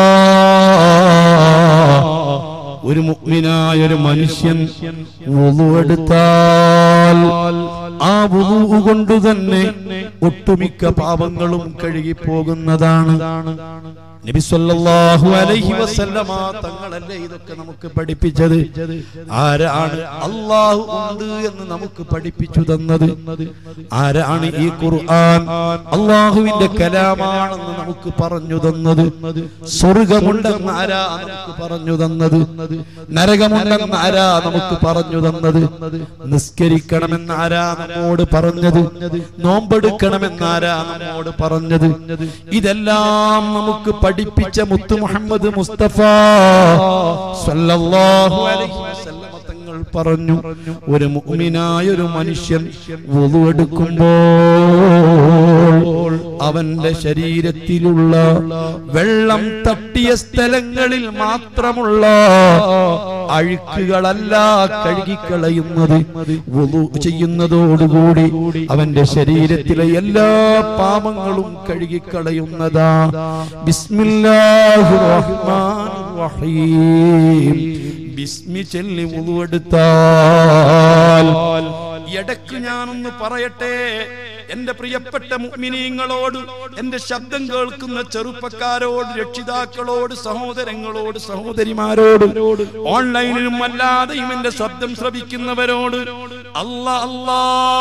ഒരു മുഗ്മിനായ ഒരു മനുഷ്യൻ വുളുവെടുത്താൽ ആ വുളു കൊണ്ട് തന്നെ ഒട്ടുമിക്ക പാപങ്ങളും കഴുകി പോകുന്നതാണ് നബി സല്ലല്ലാഹു അലൈഹി വസല്ലമ തങ്ങളല്ലേ ഇതൊക്കെ നമുക്ക് പഠിപ്പിച്ചത് ആരാണ് അള്ളാഹു ഉണ്ട് എന്ന് നമുക്ക് പഠിപ്പിച്ചു തന്നത് ആരാണ് ഈ ഖുർആൻ അള്ളാഹുവിന്റെ കലാമാണെന്ന് നമുക്ക് പറഞ്ഞു തന്നത് സ്വർഗമുണ്ടെന്ന് ആരാ നമുക്ക് പറഞ്ഞു തന്നത് നരകമുണ്ടെന്ന് ആരാ നമുക്ക് പറഞ്ഞു തന്നത് നിസ്കരിക്കണമെന്ന് ആരാ നമ്മോട് പറഞ്ഞത് നോമ്പെടുക്കണമെന്ന് ആരാ നമ്മോട് പറഞ്ഞത് ഇതെല്ലാം നമുക്ക് പഠിപ്പിച്ച മുത്തു മുഹമ്മദ് മുസ്തഫ സല്ലല്ലാഹു അലൈഹി വസല്ലമ തങ്ങൾ പറഞ്ഞു ഒരു മുഅ്മിനായ ഒരു മനുഷ്യൻ വുളുവെടുക്കുമ്പോൾ അവന്റെ ശരീരത്തിലുള്ള വെള്ളം തട്ടിയ സ്ഥലങ്ങളിൽ മാത്രമുള്ള അഴുക്കുകളല്ല കഴുകിക്കളയുന്നത് വുളു ചെയ്യുന്നതോടുകൂടി അവന്റെ ശരീരത്തിലെ എല്ലാ പാപങ്ങളും കഴുകിക്കളയുന്നതാ ബിസ്മില്ലാഹിർ റഹ്മാനിർ റഹീം ബിസ്മി ചൊല്ലി വുളുവെടുത്താൽ ഇടയ്ക്ക് ഞാനൊന്ന് പറയട്ടെ എന്റെ പ്രിയപ്പെട്ട മുഅ്മിനീങ്ങളോട് എന്റെ ശബ്ദം കേൾക്കുന്ന ചെറുപ്പക്കാരോട് രക്ഷിതാക്കളോട് സഹോദരങ്ങളോട് സഹോദരിമാരോട് ഓൺലൈനിലും അല്ലാതെയും എന്റെ ശബ്ദം ശ്രവിക്കുന്നവരോട് അല്ലാ അല്ലാ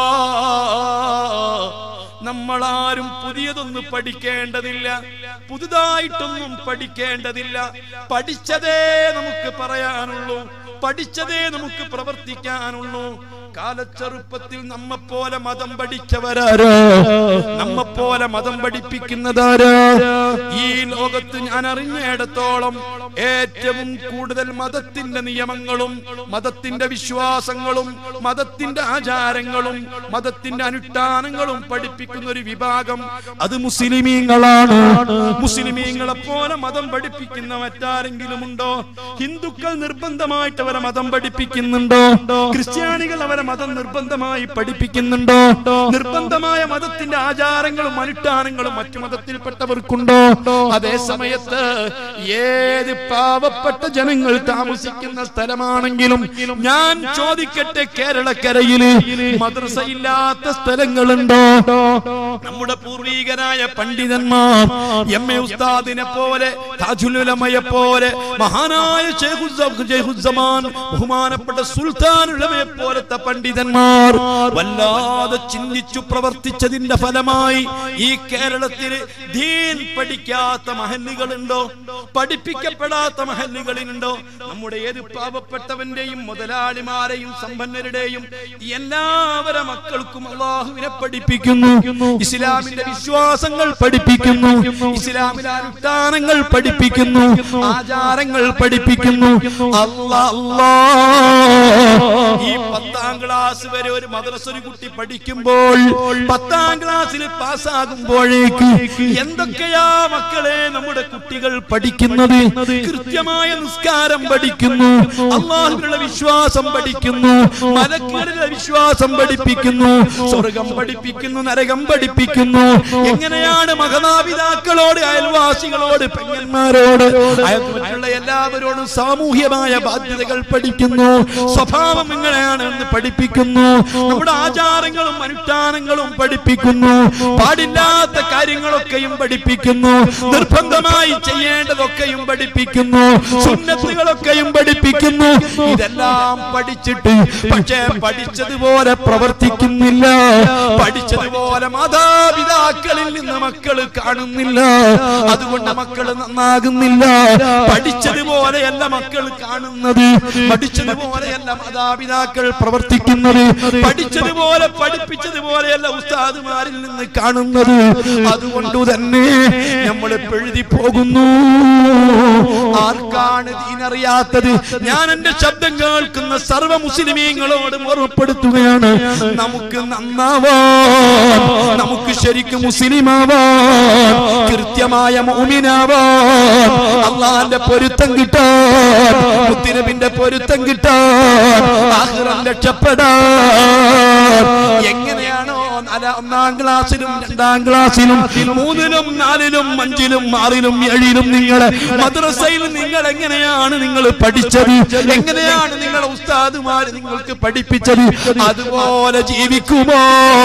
നമ്മളാരും പുതിയതൊന്നും പഠിക്കേണ്ടതില്ല പുതുതായിട്ടൊന്നും പഠിക്കേണ്ടതില്ല പഠിച്ചതേ നമുക്ക് പറയാനുള്ളൂ പഠിച്ചതേ നമുക്ക് പ്രവർത്തിക്കാനുള്ളൂ കാലച്ചെറുപ്പത്തിൽ നമ്മെ പോലെ മതം പഠിച്ചവരാരോ നമ്മെ പോലെ മതം പഠിപ്പിക്കുന്നതാര് ഈ ലോകത്ത് ഞാൻ അറിഞ്ഞിടത്തോളം ഏറ്റവും കൂടുതൽ മതത്തിന്റെ നിയമങ്ങളും മതത്തിന്റെ വിശ്വാസങ്ങളും മതത്തിന്റെ ആചാരങ്ങളും മതത്തിന്റെ അനുഷ്ഠാനങ്ങളും പഠിപ്പിക്കുന്ന ഒരു വിഭാഗം അത് മുസ്ലിമീങ്ങളാണ് മുസ്ലിമീങ്ങളെ പോലെ മതം പഠിപ്പിക്കുന്ന മറ്റാരെങ്കിലും ഉണ്ടോ ഹിന്ദുക്കൾ നിർബന്ധമായിട്ട് അവരെ മതം പഠിപ്പിക്കുന്നുണ്ടോ ക്രിസ്ത്യാനികൾ അവരെ മതം നിർബന്ധമായി പഠിപ്പിക്കുന്നുണ്ടോ നിർബന്ധമായ മതത്തിന്റെ ആചാരങ്ങളും അനുഷ്ഠാനങ്ങളും മറ്റു മതത്തിൽപ്പെട്ടവർക്കുണ്ടോ അതേ സമയത്ത് ഏത് പാവപ്പെട്ട ജനങ്ങൾ താമസിക്കുന്ന സ്ഥലമാണെങ്കിലും ഞാൻ ചോദിക്കട്ടെ കേരളക്കരയില് മദ്രസ ഇല്ലാത്ത സ്ഥലങ്ങളുണ്ടോ നമ്മുടെ പൂർവീകരായ പണ്ഡിതന്മാർ എം എ ഉസ്താദിനെ പോലെ താജുലുലമയെ പോലെ മഹാനായ ശൈഖുസ്സ- ശൈഖുസ്സമാൻ ബഹുമാനപ്പെട്ട സുൽത്താനുലമയെ പോലത്തെ പണ്ഡിതന്മാർ വല്ലാതെ ചിന്തിച്ചു പ്രവർത്തിച്ചതിന്റെ ഫലമായി ഈ കേരളത്തിൽ ദീൻ പഠിക്കാത്ത മഹല്ലുകളുണ്ടോ പഠിപ്പിക്കപ്പെടാത്ത മഹല്ലുകളിലുണ്ടോ നമ്മുടെ ഏത് പാവപ്പെട്ടവന്റെയും മുതലാളിമാരെയും സമ്പന്നരുടെയും എല്ലാവരെ മക്കൾക്കും അള്ളാഹുവിനെ പഠിപ്പിക്കുന്നു ഇസ്ലാമിന്റെ വിശ്വാസങ്ങൾ പഠിപ്പിക്കുന്നു ഇസ്ലാമിലെ അനുഷ്ഠാനങ്ങൾ പഠിപ്പിക്കുന്നു ആചാരങ്ങൾ പഠിപ്പിക്കുന്നു അല്ലാ അല്ലാ ഈ പത്താം ക്ലാസ് വരെ ഒരു മദ്രസ ഒരു കുട്ടി പഠിക്കുമ്പോൾ പത്താം ക്ലാസ്സിൽ പാസ്സാകുമ്പോഴേക്ക് എന്തൊക്കെയാ മക്കളെ നമ്മുടെ കുട്ടികൾ പഠിക്കുന്നത് കൃത്യമായ നിസ്കാരം പഠിക്കുന്നു അള്ളാഹുവിനുള്ള വിശ്വാസം പഠിക്കുന്നു മലക്കുകളുടെ വിശ്വാസം പഠിപ്പിക്കുന്നു സ്വർഗം പഠിപ്പിക്കുന്നു നരകം പഠിപ്പിക്കുന്നു എങ്ങനെയാണ് മഹതാപിതാക്കളോട് അയൽവാസികളോട് പെങ്ങന്മാരോട് അയൽ- മറ്റുള്ള എല്ലാവരോടും സാമൂഹ്യമായ ബാധ്യതകൾ പഠിക്കുന്നു സ്വഭാവം എങ്ങനെയാണ് എന്ന് പഠിപ്പിക്കുന്നു നമ്മുടെ ആചാരങ്ങളും അനുഷ്ഠാനങ്ങളും പഠിപ്പിക്കുന്നു പാടില്ലാത്ത കാര്യങ്ങളൊക്കെയും പഠിപ്പിക്കുന്നു നിർബന്ധമായി ചെയ്യേണ്ടതൊക്കെയും പഠിപ്പിക്കുന്നു സുന്നത്തുകളൊക്കെയും പഠിപ്പിക്കുന്നു ഇതെല്ലാം പഠിച്ചിട്ട് പക്ഷേ പഠിച്ചതുപോലെ പ്രവർത്തിക്കുന്നില്ല പഠിച്ചതുപോലെ മാതാപിതാക്കളിൽ നിന്ന് മക്കൾ കാണുന്നില്ല അതുകൊണ്ട് മക്കൾ നന്നാകുന്നില്ല പഠിച്ചതുപോലെയല്ല മക്കൾ കാണുന്നത് പഠിച്ചതുപോലെയല്ല മാതാപിതാക്കൾ പ്രവർത്തിക്കുന്നത് പഠിച്ചതുപോലെ പഠിപ്പിച്ചതുപോലെയല്ല ഉസ്താദുമാരിൽ നിന്ന് കാണുന്നത് അതുകൊണ്ട് തന്നെ നമ്മൾ എഴുതി പോകുന്നു ആർക്കാണ് ദീനറിയാത്തത് ഞാൻ എന്റെ ശബ്ദം കേൾക്കുന്ന സർവ്വ മുസ്ലിമീങ്ങളോട് ഓർമ്മപ്പെടുത്തുകയാണ് നമുക്ക് നന്നാവാൻ നമുക്ക് ശരിക്കും മുസ്ലിമാവാൻ കൃത്യമായ മോമിനാവാൻ അള്ളാന്റെ പൊരുത്തം കിട്ടാൻ മുത്തിനബിന്റെ പൊരുത്തം കിട്ടാൻ ആഹ്റം രക്ഷപ്പെടാൻ എങ്ങനെയാണോ നാലാ- ഒന്നാം ക്ലാസ്സിലും രണ്ടാം ക്ലാസ്സിലും മൂന്നിലും നാലിലും അഞ്ചിലും ആറിലും ഏഴിലും നിങ്ങൾ മദ്രസയിൽ നിങ്ങൾ എങ്ങനെയാണ് നിങ്ങൾ പഠിച്ചത് എങ്ങനെയാണ് നിങ്ങളെ ഉസ്താദുമാര് നിങ്ങൾക്ക് പഠിപ്പിച്ചത് അതുപോലെ ജീവിക്കുമോ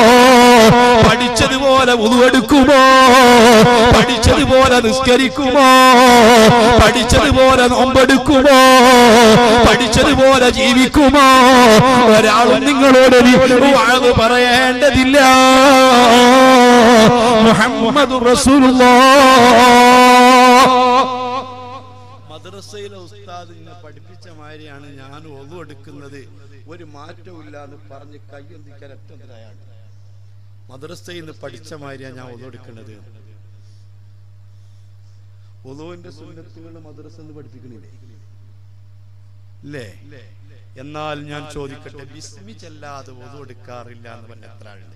പഠിച്ചതുപോലെ ഉതുവെടുക്കുമോ പഠിച്ചതുപോലെ നിസ്കരിക്കുമോ പഠിച്ചതുപോലെ നോമ്പെടുക്കുമോ പഠിച്ചതുപോലെ ജീവിക്കുമോ ഒരാളും നിങ്ങളോട് ഒരു വാഴ് പറയേണ്ടതില്ല മുഹമ്മദ് മദ്രസയിലെ ഉസ്താദ് ഇങ്ങനെ പഠിപ്പിച്ച മാതിരിയാണ് ഞാൻ ഒതു എടുക്കുന്നത് ഒരു മാറ്റവും ഇല്ല എന്ന് പറഞ്ഞ് കയ്യൊന്നിക്കാൻ ഒറ്റൊന്നരായാണ് മദ്രസയിൽ നിന്ന് പഠിച്ച മാതിരിയാണ് ഞാൻ ഒതു എടുക്കുന്നത് ഒതുവിന്റെ സുന്നത്തുകൾ മദ്രസ എന്ന് പഠിപ്പിക്കണില്ലേ ഇല്ലേ എന്നാൽ ഞാൻ ചോദിക്കട്ടെ ബിസ്മി ചെല്ലാതെ ഒതു എടുക്കാറില്ല എന്ന് പറഞ്ഞ എത്ര ആളുണ്ട്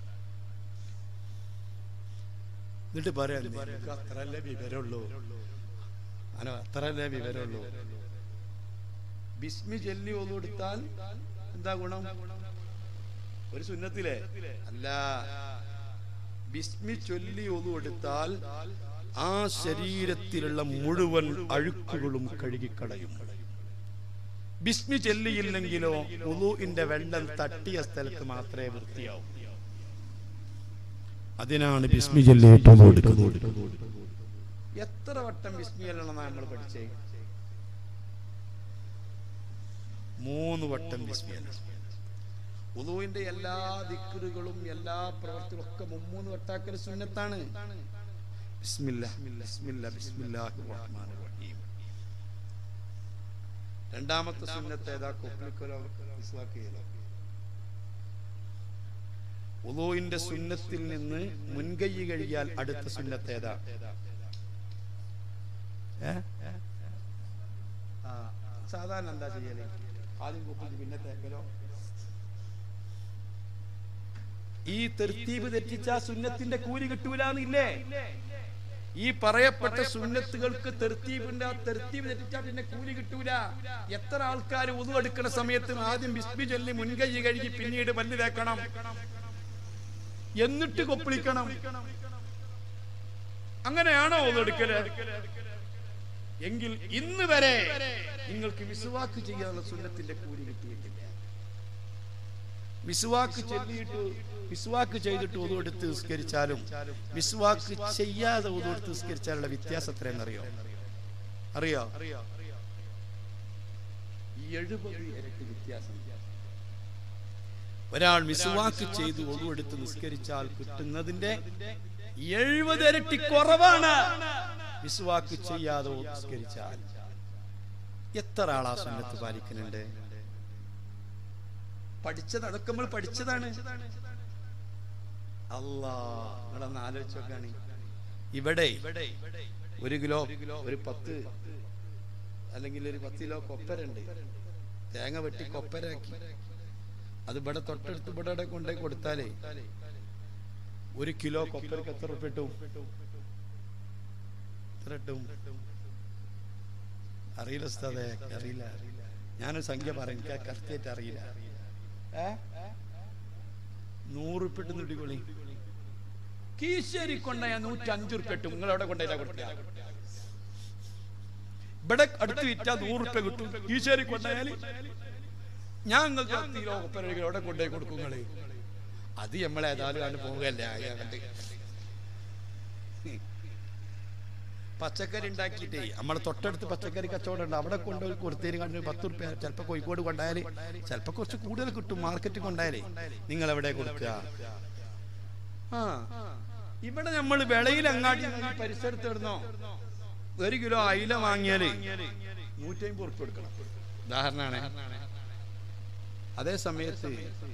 എന്നിട്ട് പറയാം നിനക്ക് അത്രല്ലേ വിവരമുള്ളൂ അനോ അത്രല്ലേ വിവരമുള്ളൂ ബിസ്മി ചൊല്ലി ഒതു എടുത്താൽ എന്താ ഗുണം ഒരു സുന്നത്തിലെ അല്ല ബിസ്മി ചൊല്ലി ഒതു എടുത്താൽ ആ ശരീരത്തിലുള്ള മുഴുവൻ അഴുക്കുകളും കഴുകിക്കളയും ബിസ്മി ചെല്ലിയില്ലെങ്കിലോ ഉളുവിന്റെ വെള്ളം തട്ടിയ സ്ഥലത്ത് മാത്രമേ വൃത്തിയാവൂ അതിനാണ് ബിസ്മി ചൊല്ലിയിട്ട് ഉളു എടുക്കുന്നത് എത്ര വട്ടം ബിസ്മി ചെല്ലണം നമ്മൾ പഠിച്ചേ മൂന്ന് വട്ടം ബിസ്മി ചെല്ലണം ഉളുവിന്റെ എല്ലാ ദിക്കറുകളും എല്ലാ പ്രവർത്തികളും ഒക്കെ മുമ്മൂന്ന് വട്ടാക്കൽ സുന്നത്താണ് ബിസ്മില്ല ബിസ്മില്ല ബിസ്മില്ലാഹിർ റഹ്മാനിർ റഹീം രണ്ടാമത്തെ സുന്നത്ത് ഏതാ കൊപ്പിളിക്കൊലോ ഇസ്ലാക്കിയലോ ഉദോയിന്റെ സുന്നത്തിൽ നിന്ന് മുൻകൈ കഴിയാൽ അടുത്ത സുന്നത്ത് ഏതാ ഏ? ആ, സാധാരണ എന്താ ചെയ്യല് ആദ്യം കുപ്പിച്ച് പിന്നെ തേക്കലോ ഈ തെർത്തീബ് തെറ്റിച്ച സുന്നത്തിന്റെ കൂലി കിട്ടൂലെന്നില്ലേ ഈ പറയപ്പെട്ട സുന്നത്തുകൾക്ക് തെർത്തീബിന്റെ ആ തെർത്തീബ് തെറ്റിച്ചാൽ പിന്നെ കൂലി കിട്ടൂല എത്ര ആൾക്കാർ ഉതു എടുക്കുന്ന സമയത്ത് ആദ്യം ബിസ്ബി ചൊല്ലി മുൻകൈ കഴുകി പിന്നീട് പല്ല് തേക്കണം എന്നിട്ട് കൊപ്പിളിക്കണം അങ്ങനെയാണോ ഉതു എടുക്കല് എങ്കിൽ ഇന്ന് വരെ നിങ്ങൾക്ക് വിസുവാക്ക് ചെയ്യാനുള്ള സുന്നത്തിന്റെ കൂലി കിട്ടിയിട്ടില്ല മിസ്വാക്ക് ചൊല്ലിയിട്ട് മിസ്വാക്ക് ചെയ്തിട്ട് ഒതു എടുത്ത് നിസ്കരിച്ചാലും മിസ്വാക്ക് ചെയ്യാതെ ഒതു എടുത്ത് നിസ്കരിച്ചാലുള്ള വ്യത്യാസം എത്രയെന്നറിയോ അറിയോ എഴുപത് ഇരട്ടി വ്യത്യാസം ഒരാൾ മിസ്വാക്ക് ചെയ്ത് ഒതു എടുത്ത് നിസ്കരിച്ചാൽ കിട്ടുന്നതിന്റെ എഴുപത് ഇരട്ടി കുറവാണ് മിസ്വാക്ക് ചെയ്യാതെ ഒതു നിസ്കരിച്ചാൽ എത്ര ആളാ സുന്നത്ത് പാലിക്കുന്നുണ്ട് പഠിച്ചത് അതൊക്കെ നമ്മൾ പഠിച്ചതാണ് അല്ലാ നിങ്ങളൊന്ന് ആലോചിച്ച് നോക്കാണ് ഇവിടെ ഒരു കിലോ ഒരു പത്ത് അല്ലെങ്കിൽ ഒരു പത്ത് കിലോ കൊപ്പരുണ്ട് തേങ്ങ വെട്ടി കൊപ്പരാക്കി അത് ഇവിടെ തൊട്ടടുത്ത് ഇവിടെ ഇവിടെ കൊണ്ടുപോയി കൊടുത്താലേ ഒരു കിലോ കൊപ്പരക്ക് എത്ര ഉറുപ്പിക കിട്ടും എത്ര കിട്ടും അറിയില്ല ഉസ്താദേ അറിയില്ല ഞാനൊരു സംഖ്യ പറയും എനിക്ക് കറക്റ്റായിട്ട് അറിയില്ല നൂറുപ്പിട്ട് നിടികൊള്ളി കീശേരി കൊണ്ടായ നൂറ്റി അഞ്ചു റുപ്യ കിട്ടും നിങ്ങൾ എവിടെ കൊണ്ടുപോയാ കൊടുക്കുക ഇവിടെ അടുത്ത് വിറ്റാ നൂറ് റുപ്യ കിട്ടും കീശേരി കൊണ്ടായാൽ ഞാൻ നിങ്ങൾക്ക് പത്ത് കിലോ ഒപ്പര എവിടെ കൊണ്ടുപോയി കൊടുക്കും നിങ്ങള് അത് നമ്മൾ ഏതായാലും കണ്ട് പോവുകയല്ലേ ആകെ കണ്ട് പച്ചക്കറി ഉണ്ടാക്കിയിട്ടേ നമ്മളെ തൊട്ടടുത്ത് പച്ചക്കറി കച്ചവടം ഉണ്ട് അവിടെ കൊണ്ടുപോയി കൊടുത്തതിന് കണ്ട് പത്ത് റുപ്യ ചിലപ്പോൾ കോഴിക്കോട് കൊണ്ടായാൽ ചിലപ്പോൾ കുറച്ച് കൂടുതൽ കിട്ടും മാർക്കറ്റിൽ കൊണ്ടായാലേ നിങ്ങൾ എവിടെ കൊടുക്കുക ആ ഇവിടെ നമ്മൾ വിളയിൽ അങ്ങാടി ഈ പരിസരത്ത് ഇടുന്നോ ഒരു കിലോ അയില വാങ്ങിയാല് നൂറ്റമ്പത് ഉറുപ്പ് കൊടുക്കണം ഉദാഹരണമാണ് അതേ സമയത്ത്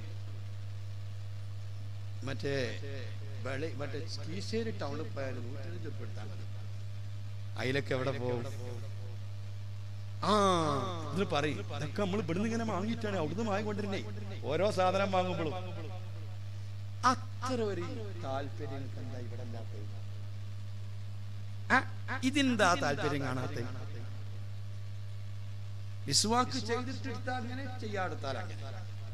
മറ്റേ വെളി മറ്റേ കീശേരി ടൗണിൽ പോയാൽ നൂറ്റഞ്ച് ഉറുപ്പ് എടുത്താൽ മതി അയിലൊക്കെ എവിടെ പോകും ആ ഇത് പറയും ഇതൊക്കെ നമ്മൾ ഇവിടുന്ന് ഇങ്ങനെ വാങ്ങിയിട്ടാണ് അവിടുന്ന് വാങ്ങിക്കൊണ്ടിരുന്നേ ഓരോ സാധനം വാങ്ങുമ്പോഴും അത്ര ഒരു താല്പര്യം നിങ്ങൾക്ക് എന്താ ഇവിടെ ഇല്ലാത്തത്? ആ, ഇതെന്താ താല്പര്യം കാണാത്ത വിശ്വാക്ക് ചെയ്തിട്ട് എടുത്താൽ അങ്ങനെ ചെയ്യാടുത്താൽ അങ്ങനെ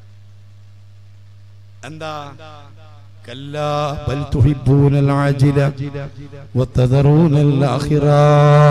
എന്താ كلا بل تحبون العاجلة وتذرون الآخرة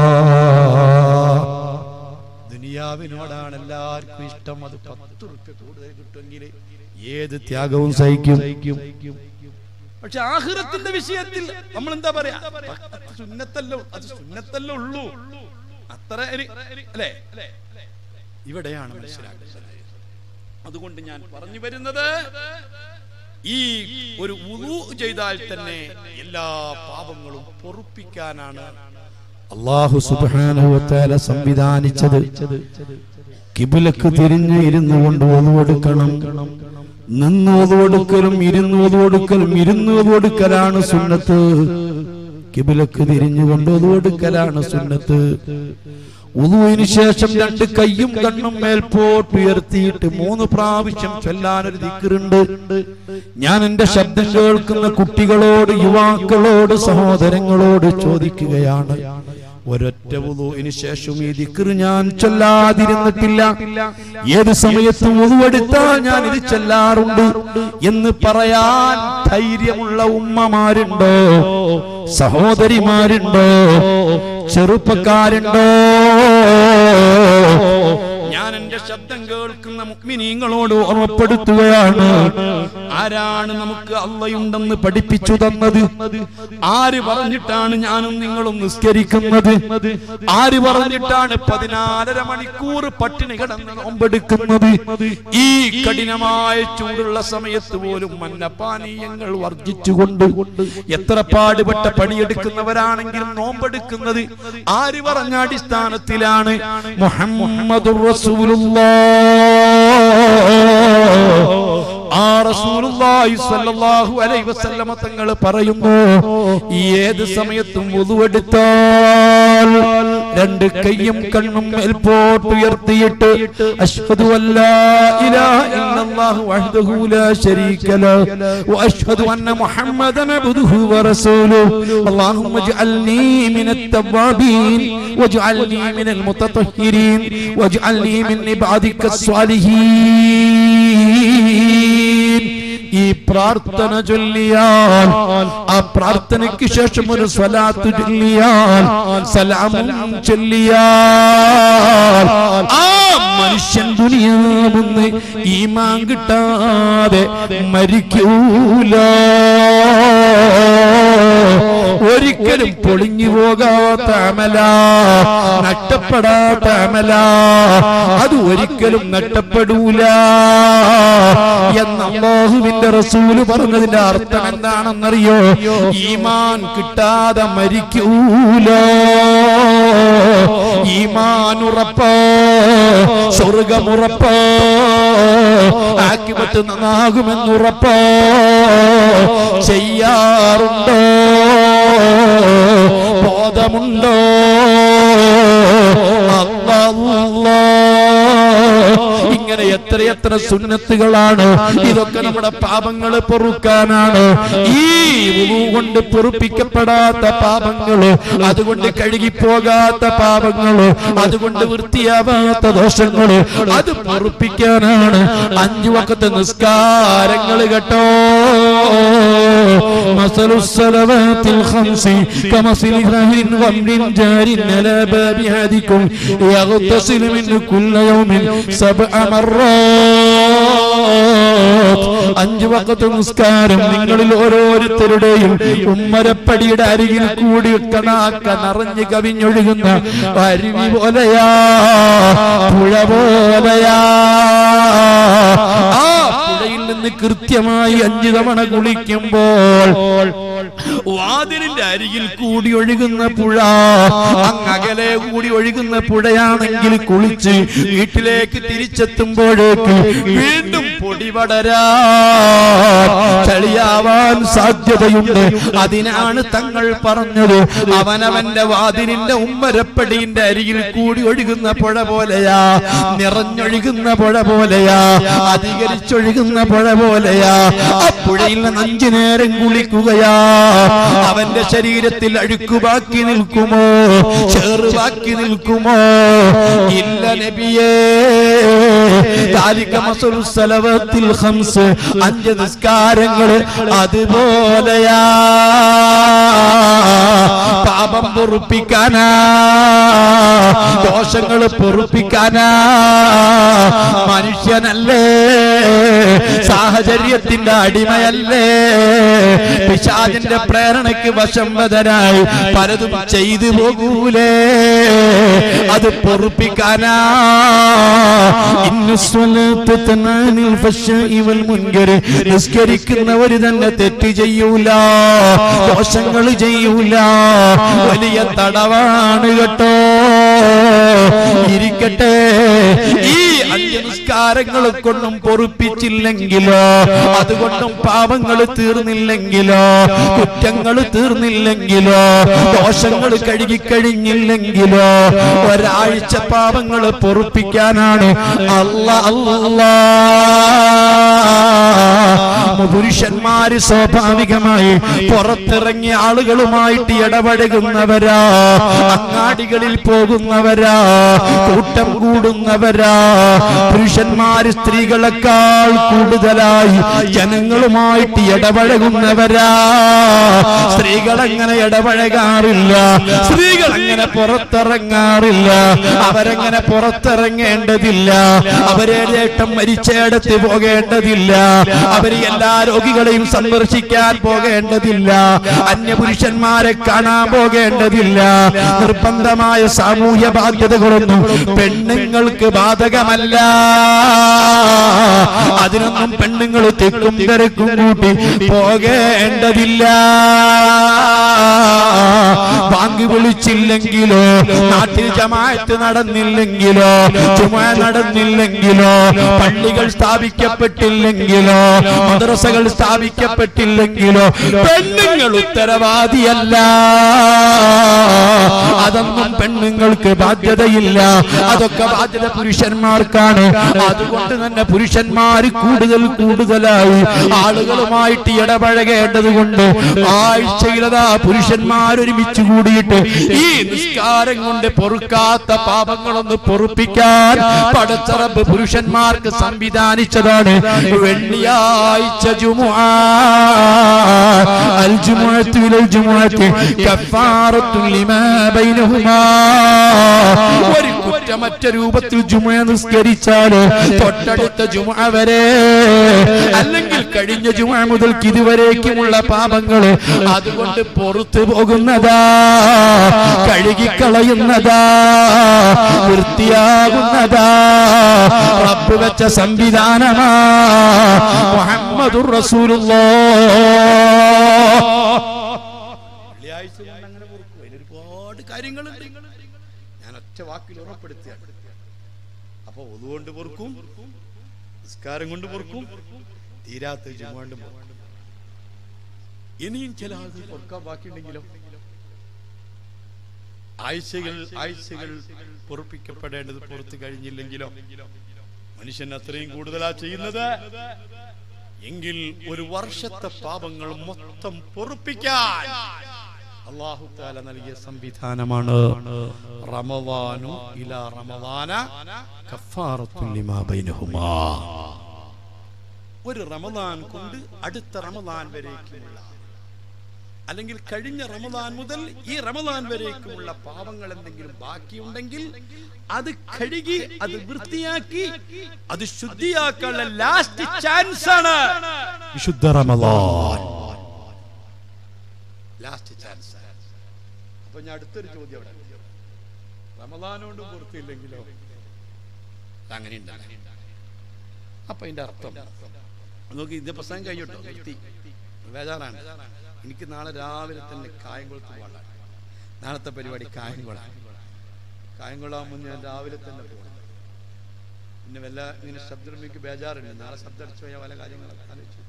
ദുനിയാവിനോടാണ് എല്ലാവർക്കും ഇഷ്ടം അത് പത്ത് റുപ്യ കൂടുതൽ കിട്ടുമെങ്കിൽ ഏത് ത്യാഗവും സഹിക്കും പക്ഷെ ആഹ്റത്തിന്റെ വിഷയത്തിൽ നമ്മൾ എന്താ പറയാ അത് സുന്നത്തല്ലോ അത് സുന്നത്തല്ലോ ഉള്ളൂ അത്ര ഒരു- അല്ലേ ഇവിടെയാണ് മനസ്സിലാക്കുന്നത് അതുകൊണ്ട് ഞാൻ പറഞ്ഞു വരുന്നത് ഈ ഒരു ഉളു ചെയ്താൽ തന്നെ എല്ലാ പാപങ്ങളും പൊറുപ്പിക്കാനാണ് അള്ളാഹു സുബ്ഹാനഹു വതആല സംവിധാനിച്ചത് കിബിലക്ക് തിരിഞ്ഞ് ഇരുന്നു കൊണ്ട് ഒതുവെടുക്കണം നിന്ന് ഒതുവെടുക്കലും ഇരുന്ന് ഒതുവെടുക്കലും ഇരുന്ന് ഒതുവെടുക്കലാണ് സുന്നത്ത് കിബിലക്ക് തിരിഞ്ഞുകൊണ്ട് ഒതുവെടുക്കലാണ് സുന്നത്ത് ഉദുവിന് ശേഷം രണ്ട് കൈയും കണ്ണും മേൽപോട്ട് ഉയർത്തിയിട്ട് മൂന്ന് പ്രാവശ്യം ചൊല്ലാനൊരു ദിക്കറുണ്ട് ഞാൻ എന്റെ ശബ്ദം കേൾക്കുന്ന കുട്ടികളോട് യുവാക്കളോട് സഹോദരങ്ങളോട് ചോദിക്കുകയാണ് ഒരൊറ്റ വുളുവിന് ശേഷം ഈ ദിക്കറ് ഞാൻ ചൊല്ലാതിരുന്നിട്ടില്ല ഏത് സമയത്തും ഉതുവെടുത്താൽ ഞാൻ ഇത് ചൊല്ലാറുണ്ട് എന്ന് പറയാൻ ധൈര്യമുള്ള ഉമ്മമാരുണ്ടോ സഹോദരിമാരുണ്ടോ ചെറുപ്പക്കാരുണ്ടോ ഞാൻ എന്റെ ശബ്ദം കേൾക്കുന്ന മുഗ്മിനീങ്ങളോട് ഓർമ്മപ്പെടുത്തുകയാണ് ആരാണ് നമുക്ക് അള്ളയുണ്ടെന്ന് പഠിപ്പിച്ചു തന്നത് ആര് പറഞ്ഞിട്ടാണ് ഞാനും നിങ്ങളും നിസ്കരിക്കുന്നത് ആര് പറഞ്ഞിട്ടാണ് പതിനാലര മണിക്കൂർ പട്ടിണി കിടന്ന് നോമ്പെടുക്കുന്നത് ഈ കഠിനമായ ചൂടുള്ള സമയത്ത് പോലും മന്നപാനീയങ്ങൾ വർജിച്ചുകൊണ്ട് എത്ര പാടുപെട്ട പണിയെടുക്കുന്നവരാണെങ്കിലും നോമ്പെടുക്കുന്നത് ആര് പറഞ്ഞ അടിസ്ഥാനത്തിലാണ് മുഹമ്മദ് ആ റസൂലുള്ളാഹി സ്വല്ലല്ലാഹു അലൈഹി വസല്ലമ തങ്ങൾ പറയുന്നു ഏത് സമയത്തും വുളുവെടുത്താൽ രണ്ട് കൈയും കണ്ണും മേൽപോട്ട് ഉയർത്തിയിട്ട് അഷ്ഹദു അല്ലാ ഇലാഹ ഇല്ലല്ലാഹു വഹ്ദഹു ലാ ശരീക ലഹു വഅഷ്ഹദു അന്ന മുഹമ്മദൻ അബ്ദുഹു വറസൂലുഹു اللهم اجعلني من التوابين واجعلني من المتطهرين واجعلني من عبادك الصالحين ഈ പ്രാർത്ഥന ചൊല്ലിയാൽ ആ പ്രാർത്ഥനയ്ക്ക് ശേഷം ഒരു സ്വലാത്ത് ചൊല്ലിയാൽ സലാമും ചൊല്ലിയാൽ ആ മനുഷ്യൻ ദുനിയാവുന്ന് ഈമാൻ കിട്ടാതെ മരിക്കൂല ഒരിക്കലും പൊളിഞ്ഞു പോകാത്ത അമല നഷ്ടപ്പെടാത്ത അമല അത് ഒരിക്കലും നഷ്ടപ്പെടൂല എന്ന അള്ളാഹുവിന്റെ റസൂല് പറഞ്ഞതിന്റെ അർത്ഥം എന്താണെന്നറിയോ ഈമാൻ കിട്ടാതെ മരിക്കൂല ഈമാൻ ഉറപ്പോ സ്വർഗമുറപ്പോ ആക്കിപത്ത് നന്നാകുമെന്നുറപ്പോ ചെയ്യാറുണ്ടോ ബോധമുണ്ടോ അല്ലാ ഇങ്ങനെ എത്രയെത്ര സുന്നത്തുകളാണ് ഇതൊക്കെ നമ്മുടെ പാപങ്ങള് പൊറുക്കാനാണ് ഈ വുളു കൊണ്ട് പൊറുപ്പിക്കപ്പെടാത്ത പാപങ്ങള് അതുകൊണ്ട് കഴുകിപ്പോകാത്ത പാപങ്ങള് അതുകൊണ്ട് വൃത്തിയാവാത്ത ദോഷങ്ങള് അത് പൊറുപ്പിക്കാനാണ് അഞ്ചു വക്കത്തെ നിസ്കാരങ്ങൾ കേട്ടോ مثل الصلوات الخمس كمثل رهن غمر جار على باب أحدكم يغتسل منه كل يوم سبع مرات അഞ്ചു വക്കത്ത് നിസ്കാരം നിങ്ങളിൽ ഓരോരുത്തരുടെയും ഉമ്മരപ്പടിയുടെ അരികിൽ കൂടി കണാക്ക നിറഞ്ഞു കവിഞ്ഞൊഴുകുന്ന അരുവി പോലെയാ പുഴ പോലെയാ ആ പുഴയിൽ നിന്ന് കൃത്യമായി അഞ്ചു തവണ കുളിക്കുമ്പോൾ വാതിലിന്റെ അരികിൽ കൂടി ഒഴുകുന്ന പുഴ അങ്ങകലെ കൂടി ഒഴുകുന്ന പുഴയാണെങ്കിൽ കുളിച്ച് വീട്ടിലേക്ക് തിരിച്ചെത്തുമ്പോഴേക്ക് വീണ്ടും പൊടി പടരാ ചളിയാവാൻ സാധ്യതയുണ്ട് അതിനാണ് തങ്ങൾ പറഞ്ഞത് അവനവന്റെ വാതിലിന്റെ ഉമ്മരപ്പടിന്റെ അരികിൽ കൂടി ഒഴുകുന്ന പുഴ പോലെയാ നിറഞ്ഞൊഴുകുന്ന പുഴ പോലെയാ അധികരിച്ചൊഴുകുന്ന പുഴ പോലെയാ ആ പുഴയിൽ നിന്ന് അഞ്ചു നേരം കുളിക്കുകയാ അവന്റെ ശരീരത്തിൽ അഴുക്കു ബാക്കി നിൽക്കുമോ ചേറ് ബാക്കി നിൽക്കുമോ ഇല്ല നബിയേ താലിക മസലു സലവത്തിൽ ഖംസ് അഞ്ച് നിസ്കാരങ്ങൾ അതുപോലെയാ പാപം പൊറുപ്പിക്കാനാ ദോഷങ്ങൾ പൊറുപ്പിക്കാനാ മനുഷ്യനല്ലേ സാഹചര്യത്തിന്റെ അടിമയല്ലേ പിശാചിന്റെ പ്രേരണയ്ക്ക് വശംവതനായി പലതും ചെയ്തു പോകൂലേ അത് പൊറുപ്പിക്കാനാ ഇന്നുസ്വലത്ത് തന്നാനിൽ ഫശ്ശാഇ വൽ മുൻകര് നിസ്കരിക്കുന്നവര് തന്നെ തെറ്റ് ചെയ്യൂല ദോഷങ്ങൾ ചെയ്യൂല വലിയ തടവാണ് കേട്ടോ ഇരിക്കട്ടെ ഈ അഞ്ച് നിസ്കാരങ്ങൾ കൊണ്ടും പൊറുപ്പിച്ചില്ലെങ്കിലോ അതുകൊണ്ടും പാപങ്ങൾ തീർന്നില്ലെങ്കിലോ കുറ്റങ്ങൾ തീർന്നില്ലെങ്കിലോ ദോഷങ്ങൾ കഴുകിക്കഴിഞ്ഞില്ലെങ്കിലോ ഒരാഴ്ച പാപങ്ങൾ പൊറുപ്പിക്കാനാണ് അല്ല അല്ലാ പുരുഷന്മാര് സ്വാഭാവികമായി പുറത്തിറങ്ങിയ ആളുകളുമായിട്ട് ഇടപഴകുന്നവരാ അങ്ങാടികളിൽ പോകുന്നവരാ കൂട്ടം കൂടുന്നവരാ പുരുഷന്മാര് സ്ത്രീകളെക്കാൾ കൂടുതലായി ജനങ്ങളുമായിട്ട് ഇടപഴകുന്നവരാ സ്ത്രീകൾ അങ്ങനെ ഇടപഴകാറില്ല സ്ത്രീകൾ അങ്ങനെ പുറത്തിറങ്ങാറില്ല അവരങ്ങനെ പുറത്തിറങ്ങേണ്ടതില്ല അവരെ ഏട്ടം മരിച്ചയിടത്ത് പോകേണ്ടതില്ല അവര് എല്ലാ രോഗികളെയും സന്ദർശിക്കാൻ പോകേണ്ടതില്ല അന്യപുരുഷന്മാരെ കാണാൻ പോകേണ്ടതില്ല നിർബന്ധമായ സാമൂഹ്യ ബാധ്യതകളൊന്നും പെണ്ണുങ്ങൾക്ക് ബാധകമല്ല അതിനൊന്നും പെണ്ണുങ്ങൾ തെക്കും തിരക്കും കൂട്ടി പോകേണ്ടതില്ല ബാങ്ക് വിളിച്ചില്ലെങ്കിലോ നാട്ടിൽ ജമാഅത്ത് നടന്നില്ലെങ്കിലോ ചുമ നടന്നില്ലെങ്കിലോ പള്ളികൾ സ്ഥാപിക്കപ്പെട്ടില്ലെങ്കിലോ മദ്രസകൾ സ്ഥാപിക്കപ്പെട്ടില്ലെങ്കിലോ പെണ്ണുങ്ങൾ ഉത്തരവാദിയല്ല അതൊന്നും പെണ്ണുങ്ങൾക്ക് ബാധ്യതയില്ല അതൊക്കെ ബാധ്യത പുരുഷന്മാർക്കാണ് അതുകൊണ്ട് തന്നെ പുരുഷന്മാർ കൂടുതൽ കൂടുതലായി ആളുകളുമായിട്ട് ഇടപഴകേണ്ടത് കൊണ്ട് ആഴ്ചയിലതാ പുരുഷന്മാർ ഒരുമിച്ച് കൂടിയിട്ട് ഈ നിസ്കാരം കൊണ്ട് പൊറുക്കാത്ത പാപങ്ങളൊന്ന് പൊറുപ്പിക്കാൻ പടച്ചറബ് പുരുഷന്മാർക്ക് സംവിധാനിച്ചതാണ് വെള്ളിയാഴ്ച ജുമുആ അൽ ജുമുഅത്തു ഇലൽ ജുമുഅത്തി കഫാറത്തു ലിമാ ബൈനഹുമാ ഒരു കുറ്റമറ്റ രൂപത്തിൽ ജുമുഅ നിസ്കരിച്ചാൽ തൊട്ടടുത്ത ജുമുഅ വരെ അല്ലെങ്കിൽ കഴിഞ്ഞ ജുമുഅ മുതൽക്ക് ഇതുവരേക്കുമുള്ള പാപങ്ങൾ അതുകൊണ്ട് പുറത്തു പോകുന്നതാ കഴുകിക്കളയുന്നതാ വൃത്തിയാകുന്നതാ റബ്ബ് വെച്ച സംവിധാനമാ മുഹമ്മദുർ റസൂലുള്ളാഹ് വെള്ളിയാഴ്ച കൊണ്ട് അങ്ങനെ പൊറുക്കും അതിന് ഒരുപാട് കാര്യങ്ങളുണ്ട് ഞാൻ ഒറ്റ വാക്കിൽ ഉറപ്പെടുത്തിയാണ് അപ്പൊ ഒതുകൊണ്ട് പൊറുക്കും നിസ്കാരം കൊണ്ട് പൊറുക്കും തീരാത്ത ജുമാണ്ട് പൊറുക്കും ഇനിയും ചില ആളുകൾ പൊറുക്കാൻ ബാക്കിയുണ്ടെങ്കിലോ ആഴ്ചകൾ ആഴ്ചകൾ പൊറുപ്പിക്കപ്പെടേണ്ടത് പുറത്തു കഴിഞ്ഞില്ലെങ്കിലോ മനുഷ്യൻ അത്രയും കൂടുതലാ ചെയ്യുന്നത് എങ്കിൽ ഒരു വർഷത്തെ പാപങ്ങൾ മൊത്തം പൊറുപ്പിക്കാൻ അള്ളാഹു താല നൽകിയ സംവിധാനമാണ് റമദാനു ഇല റമദാന കഫാറത്തുൽ ലിമാ ബൈനഹുമാ ഒരു റമദാൻ കൊണ്ട് അടുത്ത റമദാൻ വരേക്കുമുള്ള അല്ലെങ്കിൽ കഴിഞ്ഞ റമദാൻ മുതൽ ഈ റമദാൻ വരേക്കുമുള്ള പാപങ്ങൾ എന്തെങ്കിലും ബാക്കിയുണ്ടെങ്കിൽ അത് കഴുകി അത് വൃത്തിയാക്കി അത് ശുദ്ധിയാക്കാനുള്ള ലാസ്റ്റ് ചാൻസ് ആണ് വിശുദ്ധ റമദാൻ ലാസ്റ്റ് ചാൻസ് അപ്പൊ ഞാൻ അടുത്തൊരു ചോദ്യം അവിടെ റമദാനോണ്ട് പൂർത്തിയില്ലെങ്കിലോ അങ്ങനെ അപ്പൊ അതിന്റെ അർത്ഥം നോക്കി ഇതിന്റെ പ്രസംഗം കഴിഞ്ഞിട്ടോ നിർത്തി ബേജാറാണ് എനിക്ക് നാളെ രാവിലെ തന്നെ കായംകുളത്ത് പോകാൻ നാളത്തെ പരിപാടി കായംകുളം കായംകുളാകുമ്പോൾ ഞാൻ രാവിലെ തന്നെ പോകണം പിന്നെ വല്ല ഇങ്ങനെ ശബ്ദം എനിക്ക് ബേജാറുണ്ട് നാളെ ശബ്ദം അടിച്ചു പോയാൽ പല കാര്യങ്ങളൊക്കെ ആലോചിച്ചു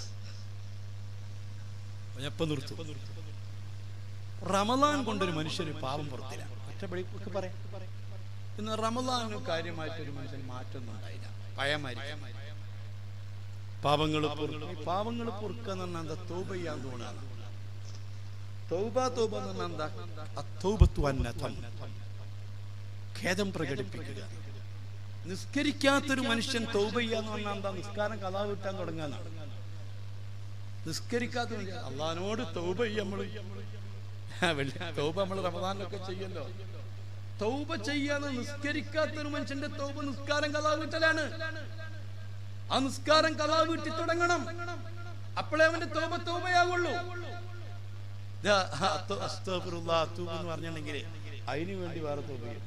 ഞാൻ ഇപ്പൊ നിർത്തും റമദാൻ കൊണ്ടൊരു മനുഷ്യന് പാപം പുറത്തില്ല ഒറ്റപ്പടിക്ക് പറയാം ഇന്ന് റമദാനും കാര്യമായിട്ട് ഒരു മനുഷ്യൻ മാറ്റമൊന്നും ഉണ്ടായില്ല പഴയമായിരിക്കും പാപങ്ങൾ പാപങ്ങൾ പൊറുക്കുക എന്ന് പറഞ്ഞാൽ എന്താ തൗബ ചെയ്യാൻ തോന്നാണ് തൗബ തൗബ എന്ന് പറഞ്ഞാൽ എന്താ അത്തൗബത്തു അന്നതം ഖേദം പ്രകടിപ്പിക്കുക നിസ്കരിക്കാത്തൊരു മനുഷ്യൻ തൗബ ചെയ്യാന്ന് പറഞ്ഞാൽ എന്താ നിസ്കാരം കഥാ വിട്ടാൻ തുടങ്ങാന്നാണ് നിസ്കരിക്കാത്ത മനുഷ്യൻ അള്ളഹാനോട് തൗബ ചെയ്യ നമ്മള് വെള്ളി- തൗബ നമ്മൾ റമദാനിലൊക്കെ ചെയ്യല്ലോ തൗബ ചെയ്യാന്ന് നിസ്കരിക്കാത്തൊരു മനുഷ്യന്റെ തൗബ നിസ്കാരം കഥാ വിട്ടലാണ് ആ നിസ്കാരം കഥാ വീട്ടി തുടങ്ങണം അപ്പോഴേ അവന്റെ തോപ തോപയാകുള്ളൂ ദാ, അസ്ത- അസ്തഗ്ഫിറുല്ലാ, അത്തൂബ് എന്ന് പറഞ്ഞിട്ടുണ്ടെങ്കിൽ അതിനു വേണ്ടി വേറെ തോപ ചെയ്യും.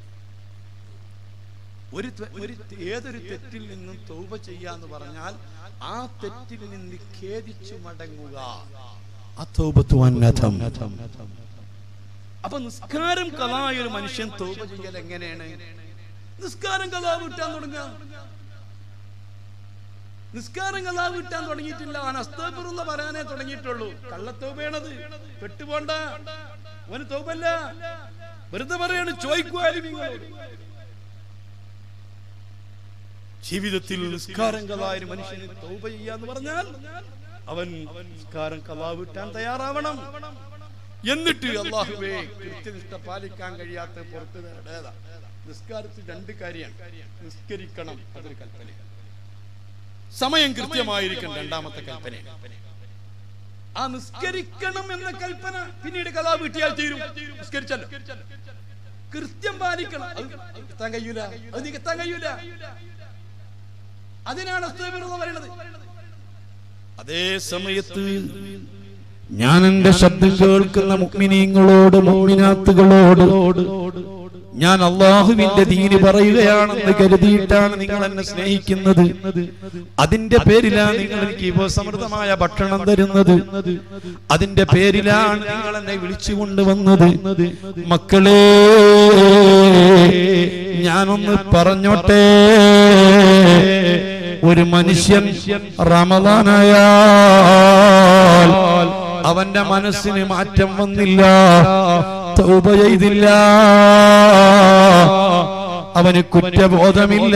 ഒരു ത- ഒരു ത- ഏതൊരു തെറ്റിൽ നിന്നും തൗബ ചെയ്യാന്ന് പറഞ്ഞാൽ ആ തെറ്റിൽ നിന്ന് ഖേദിച്ചു മടങ്ങുക അത്തൗബത്തു അന്നതം. അപ്പൊ നിസ്കാരം കലായ ഒരു മനുഷ്യൻ തൗബ ചെയ്യൽ എങ്ങനെയാണ് നിസ്കാരം കലാ വിട്ടാൻ തുടങ്ങുക നിസ്കാരം കഥാ വിട്ടാൻ തുടങ്ങിയിട്ടില്ല അവൻ അസ്തോപെറുന്ന പറയാനേ തുടങ്ങിയിട്ടുള്ളൂ കള്ളത്തോപയാണത് പെട്ടുപോണ്ട അവന് തോപല്ല വെറുതെ പറയാണ് ചോദിക്കുവാനും നിങ്ങളോട് ജീവിതത്തിൽ നിസ്കാരം കഥായ ഒരു മനുഷ്യന് തോപ ചെയ്യാന്ന് പറഞ്ഞാൽ അവൻ നിസ്കാരം കഥാ വിട്ടാൻ തയ്യാറാവണം എന്നിട്ട് അള്ളാഹുവേ കൃത്യനിഷ്ഠ പാലിക്കാൻ കഴിയാത്ത പുറത്തു നേടേതാ നിസ്കാരത്തിൽ രണ്ട് കാര്യമാണ് നിസ്കരിക്കണം അതൊരു കൽപ്പനയാണ് സമയം കൃത്യമായിരിക്കണം രണ്ടാമത്തെ കൽപ്പന ആ നിസ്കരിക്കണം എന്ന കൽപ്പന പിന്നീട് കഥാ വീട്ടിയാൽ തീരും നിസ്കരിച്ചല്ലോ കൃത്യം പാലിക്കണം അത് നികത്താൻ കഴിയൂല അത് നികത്താൻ കഴിയൂല അതിനാണ് അസ്തോബിറുള്ള പറയുന്നത് അതേ സമയത്ത് ഞാൻ എന്റെ ശബ്ദം കേൾക്കുന്ന മുഗ്മിനീങ്ങളോട് മുഗ്മിനാത്തുകളോട് ഞാൻ അള്ളാഹുവിന്റെ ദീന് പറയുകയാണെന്ന് കരുതിയിട്ടാണ് നിങ്ങൾ എന്നെ സ്നേഹിക്കുന്നത് അതിന്റെ പേരിലാണ് നിങ്ങൾ എനിക്ക് ഇപ്പോൾ സമൃദ്ധമായ ഭക്ഷണം തരുന്നത് അതിന്റെ പേരിലാണ് നിങ്ങൾ എന്നെ വിളിച്ചു കൊണ്ടുവന്നത് മക്കളെ ഞാനൊന്ന് പറഞ്ഞോട്ടെ ഒരു മനുഷ്യൻ റമദാനായാൽ അവന്റെ മനസ്സിന് മാറ്റം വന്നില്ല തൗബ ചെയ്തില്ല അവന് കുറ്റബോധമില്ല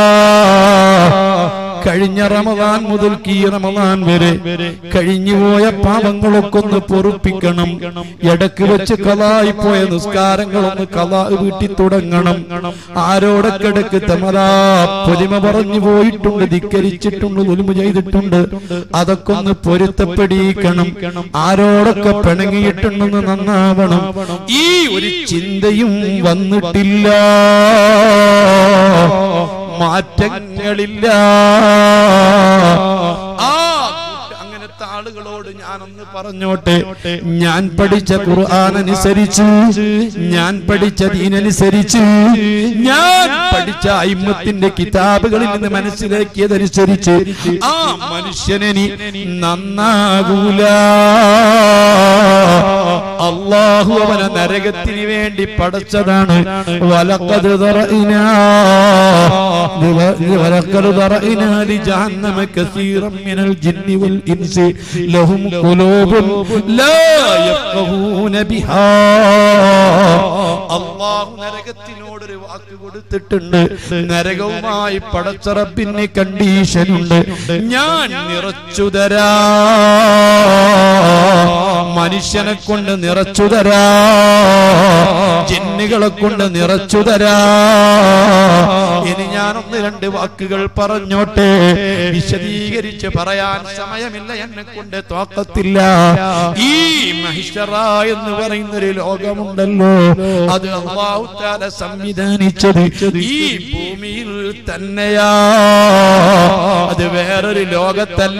കഴിഞ്ഞ റമദാൻ മുതൽ ഈ റമദാൻ വരെ കഴിഞ്ഞുപോയ പാപങ്ങളൊക്കെ ഒന്ന് പൊറുപ്പിക്കണം ഇടക്ക് വെച്ച് കലായി പോയ നിസ്കാരങ്ങളൊന്ന് കലാ വീട്ടി തുടങ്ങണം ആരോടൊക്കെ ഇടക്ക് തമതാ പൊലിമ പറഞ്ഞു പോയിട്ടുണ്ട് ധിക്കരിച്ചിട്ടുണ്ട് ഒലിമ ചെയ്തിട്ടുണ്ട് അതൊക്കെ ഒന്ന് പൊരുത്തപ്പെടിയിക്കണം ആരോടൊക്കെ പിണങ്ങിയിട്ടുണ്ടെന്ന് നന്നാവണം ഈ ഒരു ചിന്തയും വന്നിട്ടില്ല മാറ്റങ്ങളില്ല ആ കൂട്ട- അങ്ങനത്തെ ആളുകളോട് ഞാനൊന്ന് പറഞ്ഞോട്ടെ ഞാൻ പഠിച്ച ഖുർആൻ അനുസരിച്ച് ഞാൻ പഠിച്ച ദീനനുസരിച്ച് ഞാൻ പഠിച്ച അയിമത്തിന്റെ കിതാബുകളിൽ നിന്ന് മനസ്സിലാക്കിയതനുസരിച്ച് ആ മനുഷ്യനെ നന്നാകൂല അള്ളാഹു അവനെ നരകത്തിന് വേണ്ടി പടച്ചതാണ് വലക്കത് തറഇനാ ولقد ذرأنا لجهنم كثيرا من الجن والإنس لهم قلوب لا يفقهون بها അള്ളാഹു നരകത്തിനോടൊരു വാക്ക് കൊടുത്തിട്ടുണ്ട് നരകവുമായി പടച്ചറപ്പിന് കണ്ടീഷൻ ഉണ്ട് ഞാൻ നിറച്ചു തരാ മനുഷ്യനെ കൊണ്ട് നിറച്ചു തരാ ജിന്നുകളെ കൊണ്ട് നിറച്ചു തരാ ഇനി ഞാനൊന്ന് രണ്ട് വാക്കുകൾ പറഞ്ഞോട്ടെ വിശദീകരിച്ച് പറയാൻ സമയമില്ല എന്നെ കൊണ്ട് തോക്കത്തില്ല ഈ മഹിഷറ എന്ന് പറയുന്ന ഒരു ലോകമുണ്ടല്ലോ അത് അള്ളാഹുത്താല സംവിധാനിച്ചത് ഈ ഭൂമിയിൽ തന്നെയാ അത് വേറൊരു ലോകത്തല്ല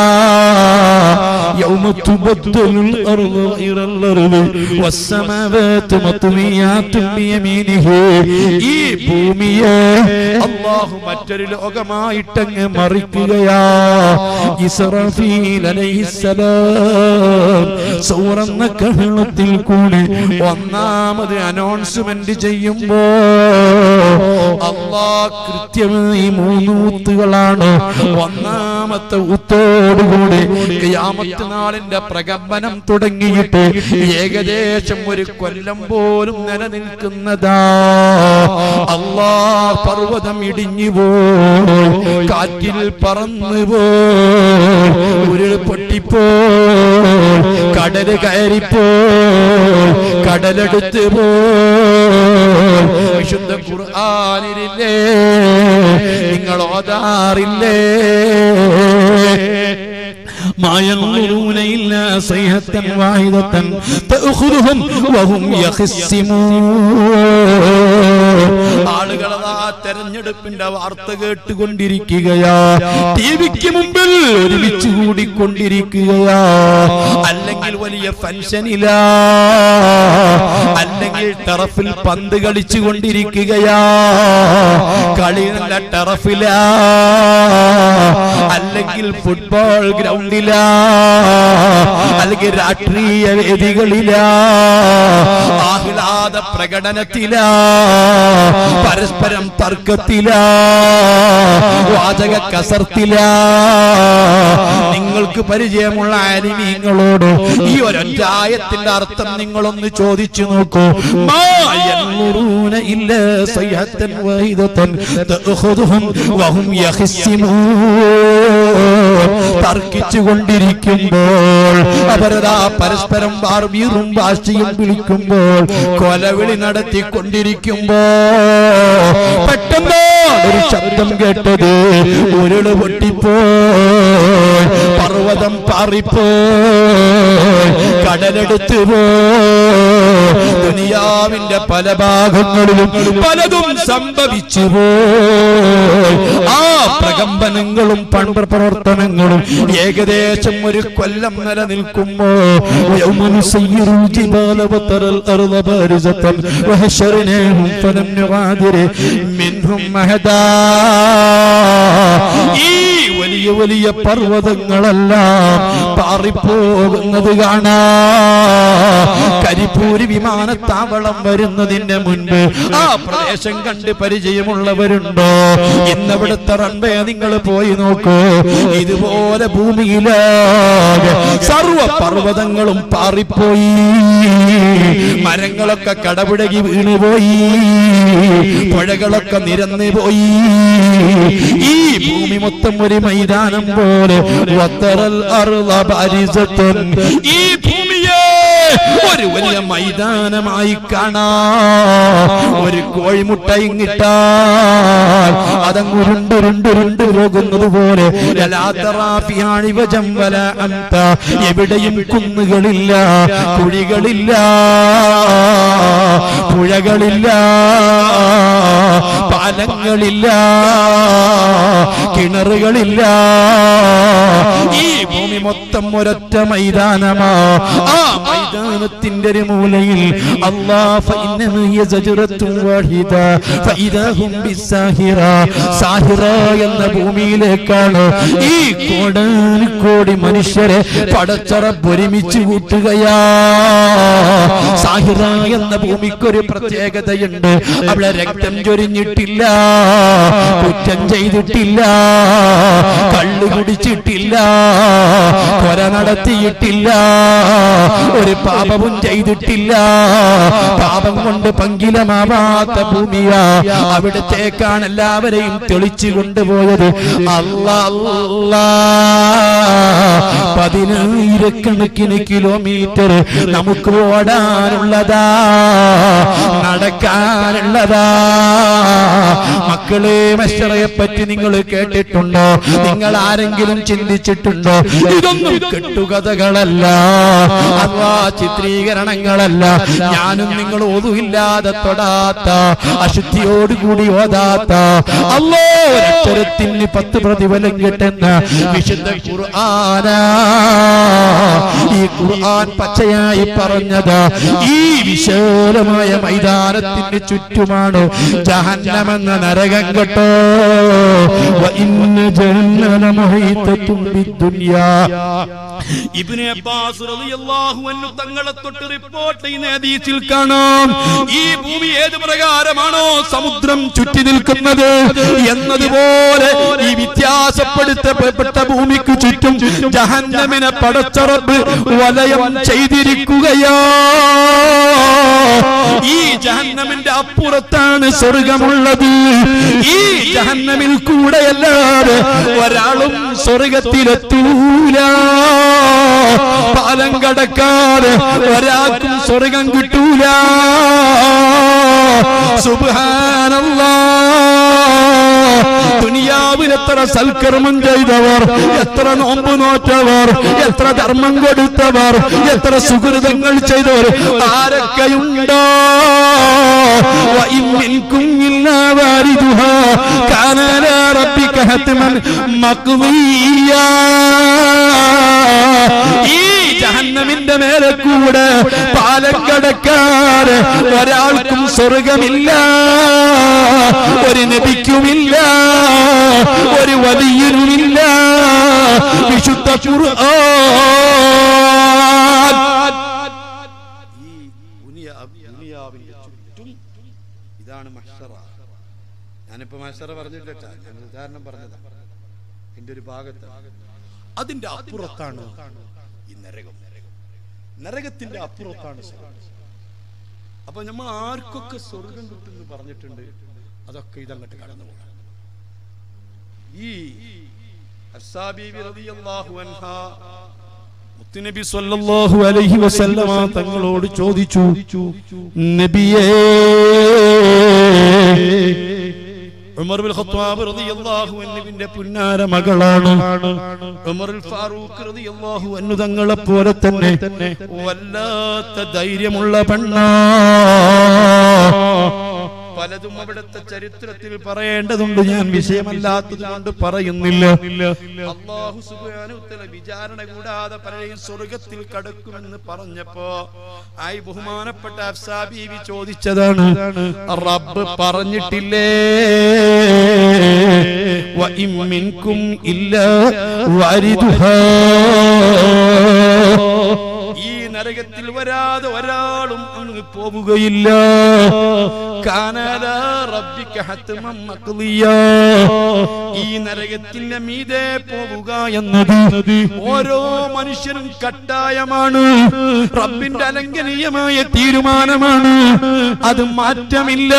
يوم تبدل الأرض غير الأرض والسماوات مطويات بيمينه ഈ ഭൂമിയെ അള്ളാഹു മറ്റൊരു ലോകമായിട്ടങ്ങ് മറിക്കുകയാ ഇസ്രാഫീൽ അലൈഹിസ്സലാം സൂറന്ന കഹളത്തിൽ കൂടി ഒന്നാമത് അനൗൺസ്മെന്റ് ചെയ്യുമ്പോ അള്ളാ കൃത്യമായി മൂന്ന് ഊത്തുകളാണ് ഒന്നാമത്തെ ഊത്തോടുകൂടി ഖിയാമത്ത് നാളിന്റെ പ്രകമ്പനം തുടങ്ങിയിട്ട് ഏകദേശം ഒരു കൊല്ലം പോലും നിലനിൽക്കുന്നതാ അള്ളാ പർവ്വതം ഇടിഞ്ഞു പോയി കാറ്റിൽ പറന്നു പോയി ഉരുൾ പൊട്ടിപ്പോ കടല് കയറിപ്പോ കടലെടുത്ത് പോ വിശുദ്ധ ഖുർആനിരില്ലേ നിങ്ങൾ ഓതാറില്ലേ ما ينظرون إلا صيحة واحدة تأخذهم وهم يخصمون ആളുകളതാ തെരഞ്ഞെടുപ്പിന്റെ വാർത്ത കേട്ടുകൊണ്ടിരിക്കുകയാ ടി വിക്ക് മുമ്പിൽ ഒരുമിച്ച് കൂടിക്കൊണ്ടിരിക്കുകയാ അല്ലെങ്കിൽ വലിയ ഫംഗ്ഷനിലാ അല്ലെങ്കിൽ ടെറഫിൽ പന്ത് കളിച്ചു കൊണ്ടിരിക്കുകയാ കളി നല്ല ടെറഫിലാ അല്ലെങ്കിൽ ഫുട്ബോൾ ഗ്രൗണ്ടിലാ അല്ലെങ്കിൽ രാഷ്ട്രീയ വേദികളിലാ ആഹ്ലാദ പ്രകടനത്തിലാ പരസ്പരം തർക്കത്തിലാ വാചക കസർത്തിലാ നിങ്ങൾക്ക് പരിചയമുള്ള ആലിമീങ്ങളോട് ഈ ഒരൊറ്റായത്തിന്റെ അർത്ഥം നിങ്ങളൊന്ന് ചോദിച്ചു നോക്കൂ മാ യൻളുറൂന ഇല്ലാ സയ്ഹത്തൻ വാഹിദത്തൻ തഅഖുദുഹും വഹും യഖ്സിമൂൻ തർക്കിച്ചു കൊണ്ടിരിക്കുമ്പോൾ അവരതാ പരസ്പരം ബാർബീറും ഭാഷയും വിളിക്കുമ്പോൾ കൊലവിളി നടത്തിക്കൊണ്ടിരിക്കുമ്പോ പെട്ടെന്ന് ഒരു ശബ്ദം കേട്ടത് ഉരുള് പൊട്ടിപ്പോ പർവ്വതം പാറിപ്പോ കടലെടുത്ത് പോ ദുനിയാ ദുനിയാവിന്റെ പല ഭാഗങ്ങളിലും പലതും സംഭവിച്ചു പോയി ആ പ്രകമ്പനങ്ങളും പണ്ട് പ്രവർത്തനങ്ങളും ഏകദേശം ഒരു കൊല്ലം നിലനിൽക്കുമ്പോ يوم نسير الجبال وترى الأرض بارزة وحشرناهم فلم نغادر منهم أحدا ഈ വലിയ വലിയ പർവ്വതങ്ങളെല്ലാം പാറിപ്പോകുന്നത് കാണാ കരിപ്പൂര് വിമാനത്താവളം വരുന്നതിന്റെ മുൻപ് ആ പ്രദേശം കണ്ട് പരിചയമുള്ളവരുണ്ടോ ഇന്നവിടുത്തെ റൺവേ നിങ്ങൾ പോയി നോക്കൂ ഇതുപോലെ ഭൂമിയിലാകെ സർവ പർവ്വതങ്ങളും പാറിപ്പോയി മരങ്ങളൊക്കെ കടപിടകി വീണുപോയി പുഴകളൊക്കെ നിരന്നു പോയി ഈ ഭൂമി മൊത്തം ഒരു മൈതാനം പോലെ വത്തറൽ അർള ബാരിസത്തുൻ. ഈ ഭൂമിയെ ഒരു വലിയ മൈതാനമായി കാണാ ഒരു കോഴിമുട്ട ഇങ്ങിട്ടാൽ അതങ്ങുരുണ്ടുരുണ്ടുരുണ്ടു പോകുന്നത് പോലെ എവിടെയും കുന്നുകളില്ല കുഴികളില്ല പുഴകളില്ല പാലങ്ങളില്ല കിണറുകളില്ല ഈ ഭൂമി മൊത്തം ഒരൊറ്റ മൈതാനമാ ആ മൈതാനത്തിന്റെ ഒരു മൂലയിൽ അല്ലാ ഫഇന്നഹു യസജറത്തുൻ വാഹിദ ഫഇദാഹും ബിസാഹിറ സാഹിറ എന്ന ഭൂമിയിലേക്കാണ് ഈ കോടാനുകോടി മനുഷ്യരെ പടച്ചറപ്പ് ഒരുമിച്ച് കൂട്ടുകയാ സാഹിറ എന്ന ഭൂമിക്കൊരു പ്രത്യേകതയുണ്ട് അവിടെ രക്തം ചൊരിഞ്ഞിട്ടില്ല കുറ്റം ചെയ്തിട്ടില്ല കള്ളു കുടിച്ചിട്ടില്ല കൊല നടത്തിയിട്ടില്ല ഒരു പാപവും ചെയ്തിട്ടില്ല പാപം കൊണ്ട് പങ്കിലമാവാത്ത ഭൂമിയാ അവിടത്തേക്കാണ് എല്ലാവരെയും തെളിച്ചു കൊണ്ടുപോയത് അല്ലാ അല്ലാ പതിനായിരക്കണക്കിന് കിലോമീറ്റർ നമുക്ക് ഓടാനുള്ളതാ നടക്കാനുള്ളതാ മക്കളെ മഷറയെ പറ്റി നിങ്ങൾ കേട്ടിട്ടുണ്ടോ നിങ്ങൾ ആരെങ്കിലും ചിന്തിച്ചിട്ടുണ്ടോ ഇതൊന്നും കെട്ടുകഥകളല്ല അഥവാ ചിത്രീകരണങ്ങളല്ല ഞാനും നിങ്ങൾ ഒതുവില്ലാതെ തൊടാത്ത അശുദ്ധിയോടുകൂടി ഓതാത്ത അല്ലോ ഒരക്ഷരത്തിന് പത്ത് പ്രതിഫലം കിട്ടുന്ന വിശുദ്ധ ഖുർആനാ ഈ ഖുർആൻ പച്ചയായി പറഞ്ഞത് ഈ വിശാലമായ മൈതാനത്തിന് ചുറ്റുമാണ് ജഹന്നമെന്ന നരകം കേട്ടോ വ ഇന്ന ജഹന്നമ മുഹീതത്തും ബിദ്ദുനിയാ ഇബ്നു അബ്ബാസ് റളിയല്ലാഹു അൻഹു തങ്ങളെ തൊട്ട് റിപ്പോർട്ട് ചെയ്യുന്ന ഹദീസിൽ കാണാം ഈ ഭൂമി ഏത് പ്രകാരമാണോ സമുദ്രം ചുറ്റി നിൽക്കുന്നത് എന്നതുപോലെ ഈ വ്യത്യാസപ്പെടുത്തപ്പെട്ട ഭൂമിക്ക് ചുറ്റും ജഹന്നമിനെ പടച്ചറബ് വലയം ചെയ്തിരിക്കുകയാ ഈ ജഹന്നമിന്റെ അപ്പുറത്താണ് സ്വർഗമുള്ളത് ഈ ജഹന്നമിൽ കൂടെയല്ലാതെ ഒരാളും സ്വർഗത്തിലെത്തൂല പാലം കടക്കാതെ ഒരാൾക്കും സ്വർഗം കിട്ടൂല സുബ്ഹാനല്ലാ ദുനിയാവിൽ എത്ര സൽക്കർമ്മം ചെയ്തവർ എത്ര നോമ്പ് നോറ്റവർ എത്ര ധർമ്മം കൊടുത്തവർ എത്ര സുഹൃതങ്ങൾ ചെയ്തവർ ആരൊക്കെയുണ്ടോ وإن منكم إلا واردها كان على ربك حتما مقضيا ഈ ജഹന്നമിന്റെ മേലെ കൂടെ പാലം കടക്കാൻ ഒരാൾക്കും സ്വർഗമില്ല ഒരു നബിക്കുമില്ല ഒരു വലിയനുമില്ല വിശുദ്ധ ഖുർആൻ ഈ ദുനിയാ- ദുനിയാവിന്റെ ചുറ്റും ഇതാണ് മഹ്ഷറ ഞാനിപ്പോ മഹ്ഷറ പറഞ്ഞില്ല ട്ടാ. ഞാൻ ഉദാഹരണം പറഞ്ഞതാ എന്റെ ഒരു ഭാഗത്ത് അതിന്റെ അപ്പുറത്താണ് ഈ നരകം നരകത്തിന്റെ അപ്പുറത്താണ് സ്വർഗം അപ്പൊ നമ്മൾ ആർക്കൊക്കെ സ്വർഗം കിട്ടുമെന്ന് പറഞ്ഞിട്ടുണ്ട് അതൊക്കെ ഇതങ്ങോട്ട് കടന്നു പോകാം ഈ ഹസ്സാബീബി റളിയല്ലാഹു അൻഹാ മുത്തുനബി സല്ലല്ലാഹു അലൈഹി വസല്ലമ തങ്ങളോട് ചോദിച്ചു നബിയേ ഉമർ ബിൻ ഖത്താബ് റളിയല്ലാഹു അൻഹുവിന്റെ പുന്നാര മകളാണ് ഉമർ ഫാറൂഖ് റളിയല്ലാഹു അൻഹു തങ്ങളെ പോലെ തന്നെ വല്ലാത്ത ധൈര്യമുള്ള പെണ്ണാ പലതും അവിടുത്തെ ചരിത്രത്തിൽ പറയേണ്ടതുണ്ട് ഞാൻ വിഷയമല്ലാത്തത് കൊണ്ട് പറയുന്നില്ല അള്ളാഹു സുബ്ഹാനഹു വതആല വിചാരണ കൂടാതെ പലരെയും സ്വർഗത്തിൽ കടക്കുമെന്ന് പറഞ്ഞപ്പോ ആയി ബഹുമാനപ്പെട്ട അഫ്സാ ബീവി ചോദിച്ചതാണ് റബ്ബ് പറഞ്ഞിട്ടില്ലേ വഇം മിൻകും ഇല്ലാ വാരിദുഹാ ഈ നരകത്തിൽ വരാതെ ഒരാളും അങ്ങ് പോവുകയില്ല കാനല റബ്ബിക ഹത്മം മഖ്ദിയ ഈ നരകത്തിന്റെ മീതെ പോവുക എന്നത് ഓരോ മനുഷ്യനും കട്ടായമാണ് റബ്ബിന്റെ അലംഘനീയമായ തീരുമാനമാണ് അത് മാറ്റമില്ല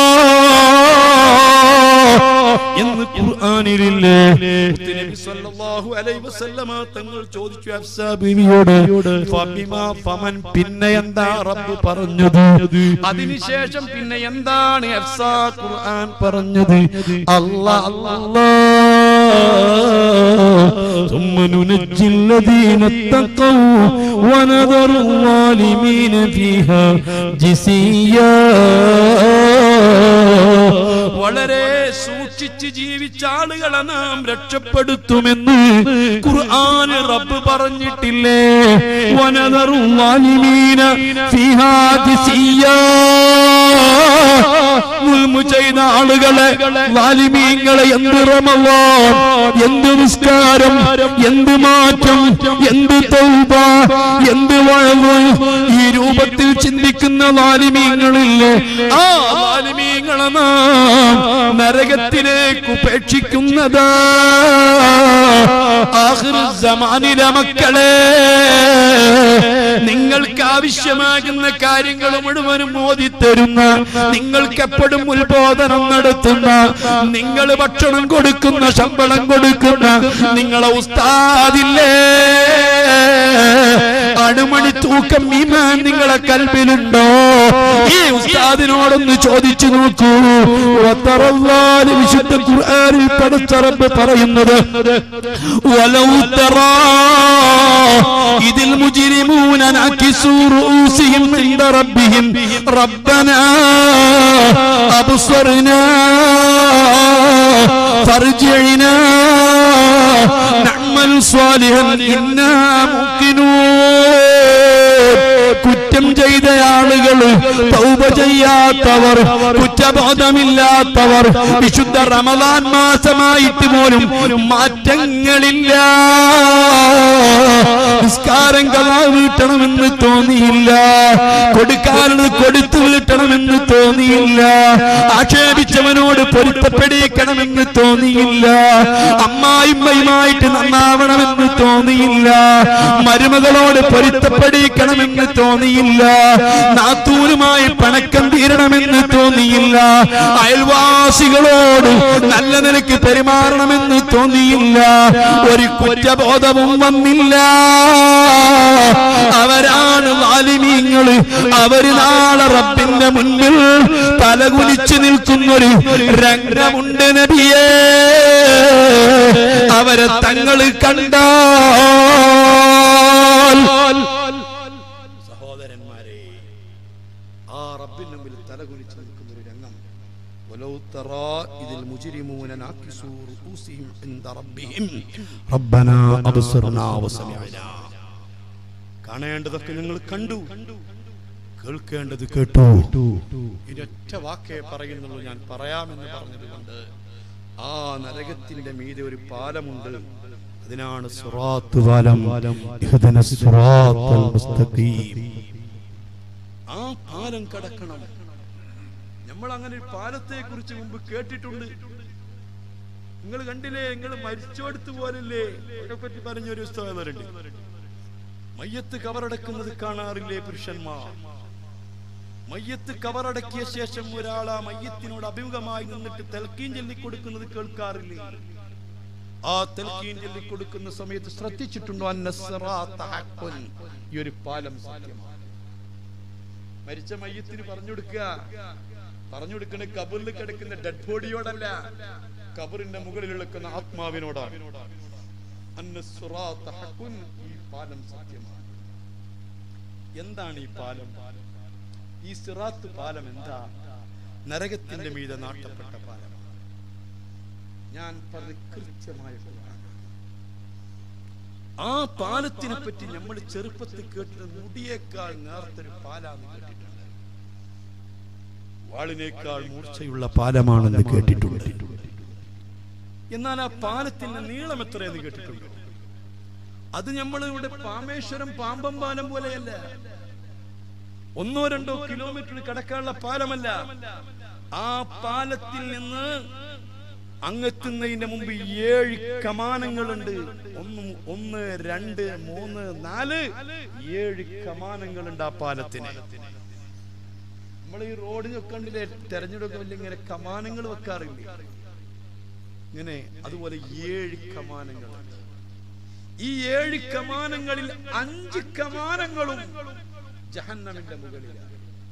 എന്ന് ഖുർആനിലില്ലേ മുത്തുനബി സല്ലല്ലാഹു അലൈഹി വസല്ലമ തങ്ങൾ ചോദിച്ചു ഹഫ്സാ ബീവിയോട് ഫബിമാ ഫമൻ പിന്നെ എന്താ റബ്ബ് പറഞ്ഞത് അതിനുശേഷം പിന്നെ എന്താണ് ഹഫ്സാ ഖുർആൻ പറഞ്ഞത് അല്ലാ അല്ലാ ثم ننجي الذين اتقوا ونذر الظالمين فيها جسيا വളരെ സൂക്ഷിച്ച് ജീവിച്ച ആളുകളെ നാം രക്ഷപ്പെടുത്തുമെന്ന് ഖുർആന് റബ്ബ് പറഞ്ഞിട്ടില്ലേ വനദറു ളാലിമീന ഫീഹാ ജിസിയ്യാ. മുൽമു ചെയ്ത ആളുകളെ ലാലിമീങ്ങളെ എന്ത് റമളാൻ എന്ത് നിസ്കാരം എന്ത് മാറ്റം എന്ത് തൗബ എന്ത് വഴവ് ഈ രൂപത്തിൽ ചിന്തിക്കുന്ന ലാലിമീങ്ങളില്ലേ ആ ലാലിമീങ്ങളെ നാം നരകത്തിലേക്ക് ഉപേക്ഷിക്കുന്നതാ ആഖിറു സമാനിലെ മക്കളെ നിങ്ങൾക്ക് ആവശ്യമാകുന്ന കാര്യങ്ങൾ മുഴുവനും മോദിത്തരുന്ന നിങ്ങൾക്ക് എപ്പോഴും ഉത്ബോധനം നടത്തുന്ന നിങ്ങൾ ഭക്ഷണം കൊടുക്കുന്ന ശമ്പളം കൊടുക്കുന്ന നിങ്ങളെ ഉസ്താദില്ലേ അണുമണി തൂക്കം ഈമാൻ നിങ്ങളെ കൽബിലുണ്ടോ ഈ ഉസ്താദിനോടൊന്ന് ചോദിച്ചു നോക്കൂ വത്തറല്ലാഹ് വിശുദ്ധ ഖുർആനിൽ പടച്ചറബ് പറയുന്നത് വലൗ തറാ ഇതിൽ മുജിരിമൂന നാകിസൂ റൂസിഹിം ഇൻദ റബ്ബിഹിം റബ്ബനാ അബ്സർനാ ഫർജിഅനാ നഅമൽ സ്വാലിഹൻ ഇന്നാ മുഖിനൂൻ കുറ്റം ചെയ്ത ആളുകൾ തൗബ ചെയ്യാത്തവർ കുറ്റബോധമില്ലാത്തവർ വിശുദ്ധ റമദാൻ മാസമായിട്ട് പോലും മാറ്റങ്ങളില്ല നിസ്കാരം കലാ വീട്ടണമെന്ന് തോന്നിയില്ല കൊടുക്കാനുള്ളത് കൊടുത്തു വീട്ടണമെന്ന് തോന്നിയില്ല ആക്ഷേപിച്ചവനോട് പൊരുത്തപ്പെടിക്കണമെന്ന് തോന്നിയില്ല അമ്മായിമ്മയുമായിട്ട് നന്നാവണമെന്ന് തോന്നിയില്ല മരുമകളോട് പൊരുത്തപ്പെടിക്കണമെന്ന് തോന്നിയില്ല നാത്തൂരുമായി പണക്കം തീരണമെന്ന് തോന്നിയില്ല അയൽവാസികളോട് നല്ല നിലയ്ക്ക് പെരുമാറണമെന്ന് തോന്നിയില്ല ഒരു കുറ്റബോധവും വന്നില്ല അവരാണ് വാലിമീങ്ങള് അവര് നാളെ റബ്ബിന്റെ മുന്നിൽ തലകുനിച്ചു നിൽക്കുന്നൊരു രംഗമുണ്ട് നബിയേ അവരെ തങ്ങള് കണ്ടാൽ സഹോദരന്മാരെ ആ റബ്ബിന് മുമ്പിൽ തലകുനിച്ച് നിൽക്കുന്ന ഒരു രംഗം വലൗ തറാ ഇതിൽ മുജ്രിമൂന നാകിസൂ റൂസിഹിം ഇൻദ റബ്ബിഹിം റബ്ബനാ അബ്സർനാ വസമിഅനാ കാണേണ്ടതൊക്കെ നിങ്ങൾ കണ്ടു കേൾക്കേണ്ടത് കേട്ടു ഇരൊറ്റ വാക്കേ പറയുന്നുള്ളൂ ഞാൻ പറയാമെന്ന് പറഞ്ഞതുകൊണ്ട് ആ നരകത്തിന്റെ മീതെ ഒരു പാലമുണ്ട് അതിനാണ് സിറാത്ത് പാലം ഇഹ്ദിന സിറാത്തൽ മുസ്തഖീം ആ പാലം കടക്കണം നമ്മൾ അങ്ങനെ ഒരു പാലത്തെ കുറിച്ച് മുമ്പ് കേട്ടിട്ടുണ്ട് നിങ്ങൾ കണ്ടില്ലേ നിങ്ങൾ മരിച്ചോടുത്ത് പോലല്ലേ പറ്റി പറഞ്ഞൊരു ഉസ്താദരുണ്ട് മയ്യത്ത് കവറടക്കുന്നത് കാണാറില്ലേ പുരുഷന്മാർ മയ്യത്ത് കവറടക്കിയ ശേഷം ഒരാൾ ആ മയ്യത്തിനോട് അഭിമുഖമായി നിന്നിട്ട് തെൽക്കീൻ ചൊല്ലിക്കൊടുക്കുന്നത് കേൾക്കാറില്ലേ ആ തെൽക്കീൻ ചൊല്ലിക്കൊടുക്കുന്ന സമയത്ത് ശ്രദ്ധിച്ചിട്ടുണ്ടോ അന്നസ്റാത്ത ഹഖ്ഖുൻ. ഈ ഒരു പാലം സത്യമാണ് മരിച്ച മയ്യത്തിന് പറഞ്ഞു കൊടുക്കുക പറഞ്ഞു കൊടുക്കുന്ന കബറിൽ കിടക്കുന്ന ഡെഡ് ബോഡിയോടല്ല കബറിന്റെ മുകളിൽ കിടക്കുന്ന ആത്മാവിനോടാണ് അന്ന സിറാത്ത ഹഖുൻ. ഈ പാലം സത്യമാണ് എന്താണ് ഈ പാലം ഈ സിറാത്ത് പാലം എന്താ നരകത്തിന്റെ മീതെ നാട്ടപ്പെട്ട പാലം ഞാൻ പറഞ്ഞ കൃത്യമായ ഖുർആൻ. ആ പാലത്തിനെ പറ്റി നമ്മൾ ചെറുപ്പത്തിൽ കേട്ടത് മുടിയേക്കാൾ നേർത്തൊരു പാലാന്ന് കേട്ടിട്ടുണ്ട് വാളിനേക്കാൾ മൂർച്ചയുള്ള പാലമാണെന്ന് കേട്ടിട്ടുണ്ട് എന്നാൽ ആ പാലത്തിന്റെ നീളം എത്രയെന്ന് കേട്ടിട്ടുണ്ട് അത് നമ്മൾ ഇവിടെ പാമേശ്വരം പാമ്പം പാലം പോലെയല്ല ഒന്നോ രണ്ടോ കിലോമീറ്റർ കടക്കാനുള്ള പാലമല്ല ആ പാലത്തിൽ നിന്ന് അങ്ങെത്തുന്നതിന്റെ മുമ്പ് ഏഴ് കമാനങ്ങളുണ്ട് ഒന്ന് ഒന്ന് രണ്ട് മൂന്ന് നാല് ഏഴ് കമാനങ്ങളുണ്ട് ആ പാലത്തിന് നമ്മൾ ഈ റോഡിൽ വെക്കണ്ടില്ലേ തെരഞ്ഞെടുക്കുമ്പോൾ ഇങ്ങനെ കമാനങ്ങൾ വെക്കാറില്ലേ ഇങ്ങനെ അതുപോലെ ഏഴ് കമാനങ്ങളുണ്ട് ഈ ഏഴ് കമാനങ്ങളിൽ അഞ്ച് കമാനങ്ങളും ജഹന്നമിന്റെ മുകളിലാണ്